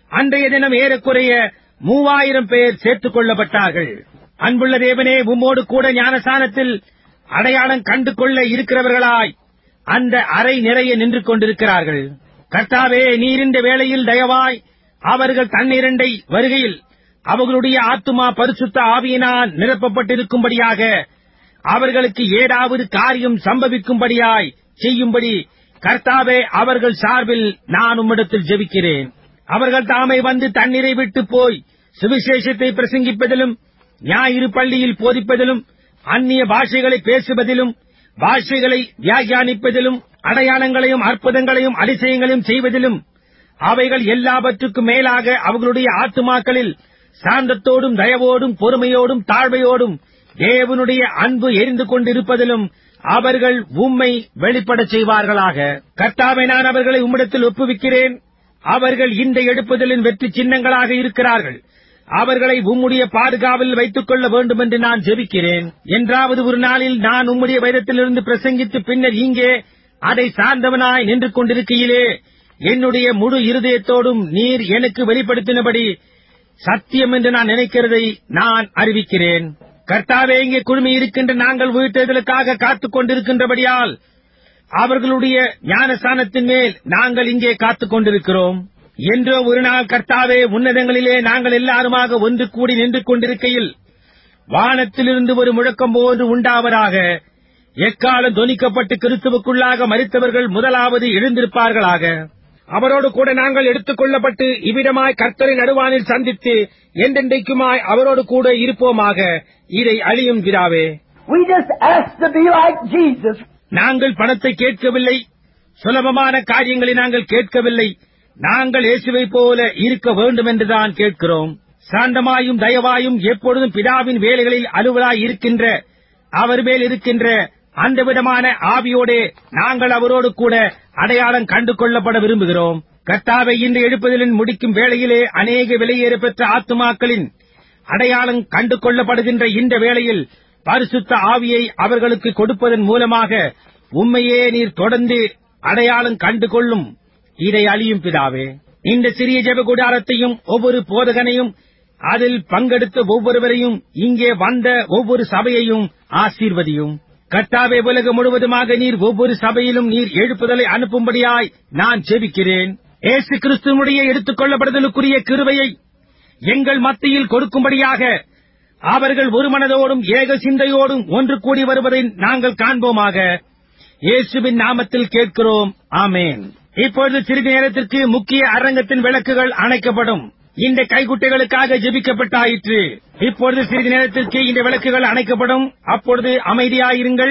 A: அன்றைய தினம் ஏறக்குறைய மூவாயிரம் பேர் சேர்த்துக் கொள்ளப்பட்டார்கள் அன்புள்ள தேவனே உம்மோடு கூட ஞானசானத்தில் அடையாளம் கண்டு கொள்ள இருக்கிறவர்களாய் அந்த அறை நிறைய நின்று கொண்டிருக்கிறார்கள் கர்த்தாவே நீர் இந்த வேளையில் தயவாய் அவர்கள் தன்னிரண்டை வருகையில் அவர்களுடைய ஆத்துமா பரிசுத்த ஆவியினால் நிரப்பப்பட்டிருக்கும்படியாக அவர்களுக்கு ஏதாவது காரியம் சம்பவிக்கும்படியாய் செய்யும்படி கர்த்தாவே அவர்கள் சார்பில் நான் உம்மிடத்தில் ஜெபிக்கிறேன் அவர்கள் தாமே வந்து தண்ணீரை விட்டு போய் சுவிசேஷத்தை பிரசங்கிப்பதிலும் ஞாயிறு பள்ளியில் போதிப்பதிலும் அந்நிய பாஷைகளை பேசுவதிலும் பாஷைகளை வியாக்கியானிப்பதிலும் அடையாளங்களையும் அற்புதங்களையும் அதிசயங்களையும் செய்வதிலும் அவைகள் எல்லாவற்றுக்கும் மேலாக அவர்களுடைய ஆத்துமாக்களில் சாந்தத்தோடும் தயவோடும் பொறுமையோடும் தாழ்மையோடும் தேவனுடைய அன்பு எரிந்து கொண்டிருப்பதிலும் அவர்கள் உம்மை வெளிப்படச் செய்வார்களாக கர்த்தாவை நான் அவர்களை உம்மிடத்தில் ஒப்புவிக்கிறேன் அவர்கள் இந்த எடுப்புதலின் வெற்றி சின்னங்களாக இருக்கிறார்கள் அவர்களை உம்முடைய பாதுகாவலில் வைத்துக் கொள்ள வேண்டும் என்று நான் ஜெபிக்கிறேன் என்றாவது ஒரு நாளில் நான் உம்முடைய வேதத்திலிருந்து பிரசங்கித்து பின்னர் இங்கே அதை சார்ந்தவனாய் நின்று கொண்டிருக்கையிலே என்னுடைய முழு இருதயத்தோடும் நீர் எனக்கு வெளிப்படுத்தினபடி சத்தியம் என்று நான் நினைக்கிறதை நான் அறிவிக்கிறேன் கர்த்தாவே இங்கே குழுமி இருக்கின்ற நாங்கள் உயிர்த்தெழுதலுக்காக காத்துக் கொண்டிருக்கின்றபடியால் அவர்களுடைய ஞானஸ்தானத்தின் மேல் நாங்கள் இங்கே காத்துக் கொண்டிருக்கிறோம் என்றோ ஒரு நாள் கர்த்தாவே உன்னதங்களிலே நாங்கள் எல்லாருமாக ஒன்று கூடி நின்று கொண்டிருக்கையில் வானத்திலிருந்து ஒரு முழக்கம் போன்று உண்டாவதாக எக்காலம் தொனிக்கப்பட்டு கிறிஸ்துவுக்குள்ளாக மறித்தவர்கள் முதலாவது எழுந்திருப்பார்களாக அவரோடு கூட நாங்கள் எடுத்துக் கொள்ளப்பட்டு இவ்விடமாய் கர்த்தரின் நடுவானில் சந்தித்து என்றென்றைக்குமாய் அவரோடு கூட இருப்போமாக இதை அழியும் பிதாவே
B: We just ask to be like Jesus.
A: நாங்கள் பணத்தை கேட்கவில்லை சுலபமான காரியங்களை நாங்கள் கேட்கவில்லை நாங்கள் இயேசுவை போல இருக்க வேண்டும் என்றுதான் கேட்கிறோம் சாந்தமாயும் தயவாயும் எப்பொழுதும் பிதாவின் வேலைகளில் அலுவலாய் இருக்கின்ற அவர் மேல் இருக்கின்ற அந்த விதமான ஆவியோடே நாங்கள் அவரோடு கூட அடையாளம் கண்டு கொள்ளப்பட விரும்புகிறோம் கர்த்தாவை இன்று எழுப்புதலின் முடிக்கும் வேளையிலே அநேக விலையேற பெற்ற ஆத்துமாக்களின் அடையாளம் கண்டு கொள்ளப்படுகின்ற இந்த வேளையில் பரிசுத்த ஆவியை அவர்களுக்கு கொடுப்பதன் மூலமாக உண்மையே நீர் தொடர்ந்து அடையாளம் கண்டு கொள்ளும் இதை அழியும் பிதாவே இந்த சிறிய ஜெப கூடாரத்தையும் ஒவ்வொரு போதகனையும் அதில் பங்கெடுத்த ஒவ்வொருவரையும் இங்கே வந்த ஒவ்வொரு சபையையும் ஆசீர்வதியும் கர்த்தாவே உலகம் முழுவதுமாக நீர் ஒவ்வொரு சபையிலும் நீர் எழுப்புதலை அனுப்பும்படியாய் நான் ஜெபிக்கிறேன் ஏசு கிறிஸ்துவனுடைய எடுத்துக் கொள்ளப்படுதலுக்குரிய கிருபையை எங்கள் மத்தியில் கொடுக்கும்படியாக அவர்கள் ஒரு மனதோடும் ஏக சிந்தையோடும் ஒன்று கூடி வருவதை நாங்கள் காண்போமாக இயேசுவின் நாமத்தில் கேட்கிறோம் ஆமேன் இப்பொழுது சிறிது நேரத்திற்கு முக்கிய அரங்கத்தின் விளக்குகள் அணைக்கப்படும் இந்த கைக்குட்டைகளுக்காக ஜெபிக்கப்பட்டாயிற்று இப்பொழுது சிறிது நேரத்திற்கு இந்த விளக்குகள் அணைக்கப்படும் அப்பொழுது அமைதியாயிருங்கள்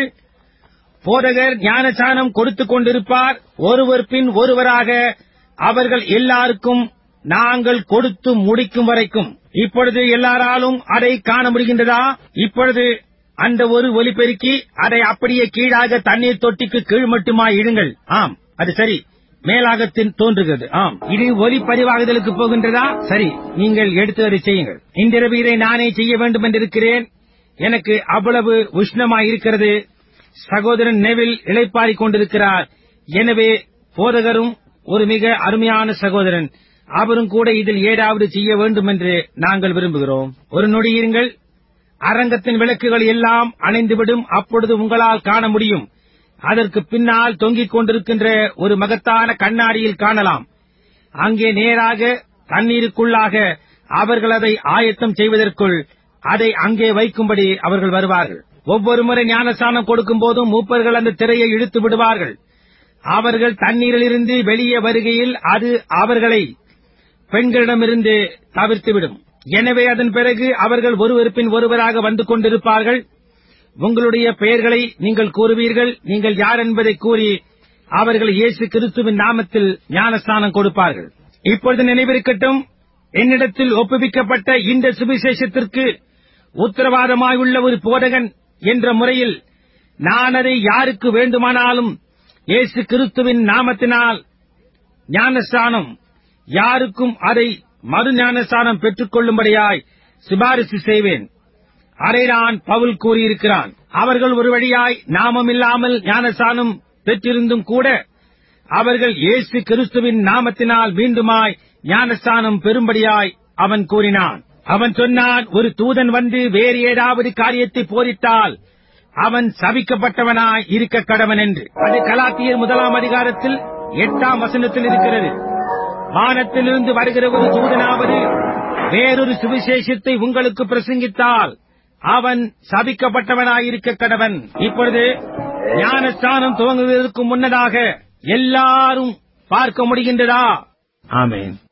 A: போதகர் ஞானசானம் கொடுத்துக் கொண்டிருப்பார் ஒருவர் பின் ஒருவராக அவர்கள் எல்லாருக்கும் நாங்கள் கொடுத்து முடிக்கும் வரைக்கும் இப்பொழுது எல்லாராலும் அதை காண முடிகின்றதா இப்பொழுது அந்த ஒரு ஒலிபெருக்கி அதை அப்படியே கீழாக தண்ணீர் தொட்டிக்கு கீழ் மட்டுமாய் இடுங்கள் ஆம் அது சரி மேலாகத்தின் தோன்றுகிறது ஆம் இது ஒலி பதிவாகுதலுக்கு போகின்றதா சரி நீங்கள் எடுத்து அதை செய்யுங்கள் இன்றிரவு இதை நானே செய்ய வேண்டும் என்றிருக்கிறேன் எனக்கு அவ்வளவு உஷ்ணமாய் இருக்கிறது சகோதரன் நெவில் இளைப்பாறிக் கொண்டிருக்கிறார் எனவே போதகரும் ஒரு மிக அருமையான சகோதரன் அவரும் கூட இதில் ஏதாவது செய்ய வேண்டும் என்று நாங்கள் விரும்புகிறோம் ஒரு நொடியிருங்கள் அரங்கத்தின் விளக்குகள் எல்லாம் அணைந்துவிடும் அப்பொழுது உங்களால் காண முடியும் அதற்கு பின்னால் தொங்கிக் கொண்டிருக்கின்ற ஒரு மகத்தான கண்ணாடியில் காணலாம் அங்கே நேராக தண்ணீருக்குள்ளாக அவர்கள் அதை ஆயத்தம் செய்வதற்குள் அதை அங்கே வைக்கும்படி அவர்கள் வருவார்கள் ஒவ்வொரு முறை ஞானஸ்தானம் கொடுக்கும் போதும் மூப்பர்கள் அந்த திரையை இழுத்து விடுவார்கள் அவர்கள் தண்ணீரிலிருந்து வெளியே வருகையில் அது அவர்களை பெண்களிடமிருந்து தவிர்த்துவிடும் எனவே அதன் பிறகு அவர்கள் ஒருவர் பின் ஒருவராக வந்து கொண்டிருப்பார்கள் உங்களுடைய பெயர்களை நீங்கள் கூறுவீர்கள் நீங்கள் யார் என்பதை கூறி அவர்கள் இயேசு கிறிஸ்துவின் நாமத்தில் ஞானஸ்தானம் கொடுப்பார்கள் இப்பொழுது நினைவிருக்கட்டும் என்னிடத்தில் ஒப்புவிக்கப்பட்ட இந்த சுவிசேஷத்திற்கு உத்தரவாதமாயுள்ள ஒரு போதகன் என்ற முறையில் நான் அதை யாருக்கு வேண்டுமானாலும் இயேசு கிறிஸ்துவின் நாமத்தினால் ஞானஸ்தானம் யாருக்கும் அதை மறு ஞானஸ்தானம் பெற்றுக் கொள்ளும்படியாய் சிபாரிசு செய்வேன் அதைதான் பவுல் கூறியிருக்கிறான் அவர்கள் ஒரு வழியாய் நாமமில்லாமல் ஞானஸ்தானம் பெற்றிருந்தும் கூட அவர்கள் இயேசு கிறிஸ்துவின் நாமத்தினால் மீண்டுமாய் ஞானஸ்தானம் பெரும்படியாய் அவன் கூறினான் அவன் சொன்னான் ஒரு தூதன் வந்து வேறு ஏதாவது காரியத்தை போதித்தால் அவன் சபிக்கப்பட்டவனாய் இருக்க கடவன் என்று அது கலாத்தியர் முதலாம் அதிகாரத்தில் எட்டாம் வசனத்தில் இருக்கிறது வானத்திலிருந்து வருகிற ஒரு தூதனாவது வேறொரு சுவிசேஷத்தை உங்களுக்கு பிரசங்கித்தால் அவன் சபிக்கப்பட்டவனாயிருக்க கடவன் இப்பொழுது ஞானஸ்தானம் துவங்குவதற்கு முன்னதாக எல்லாரும் பார்க்க முடிகின்றதா ஆமென்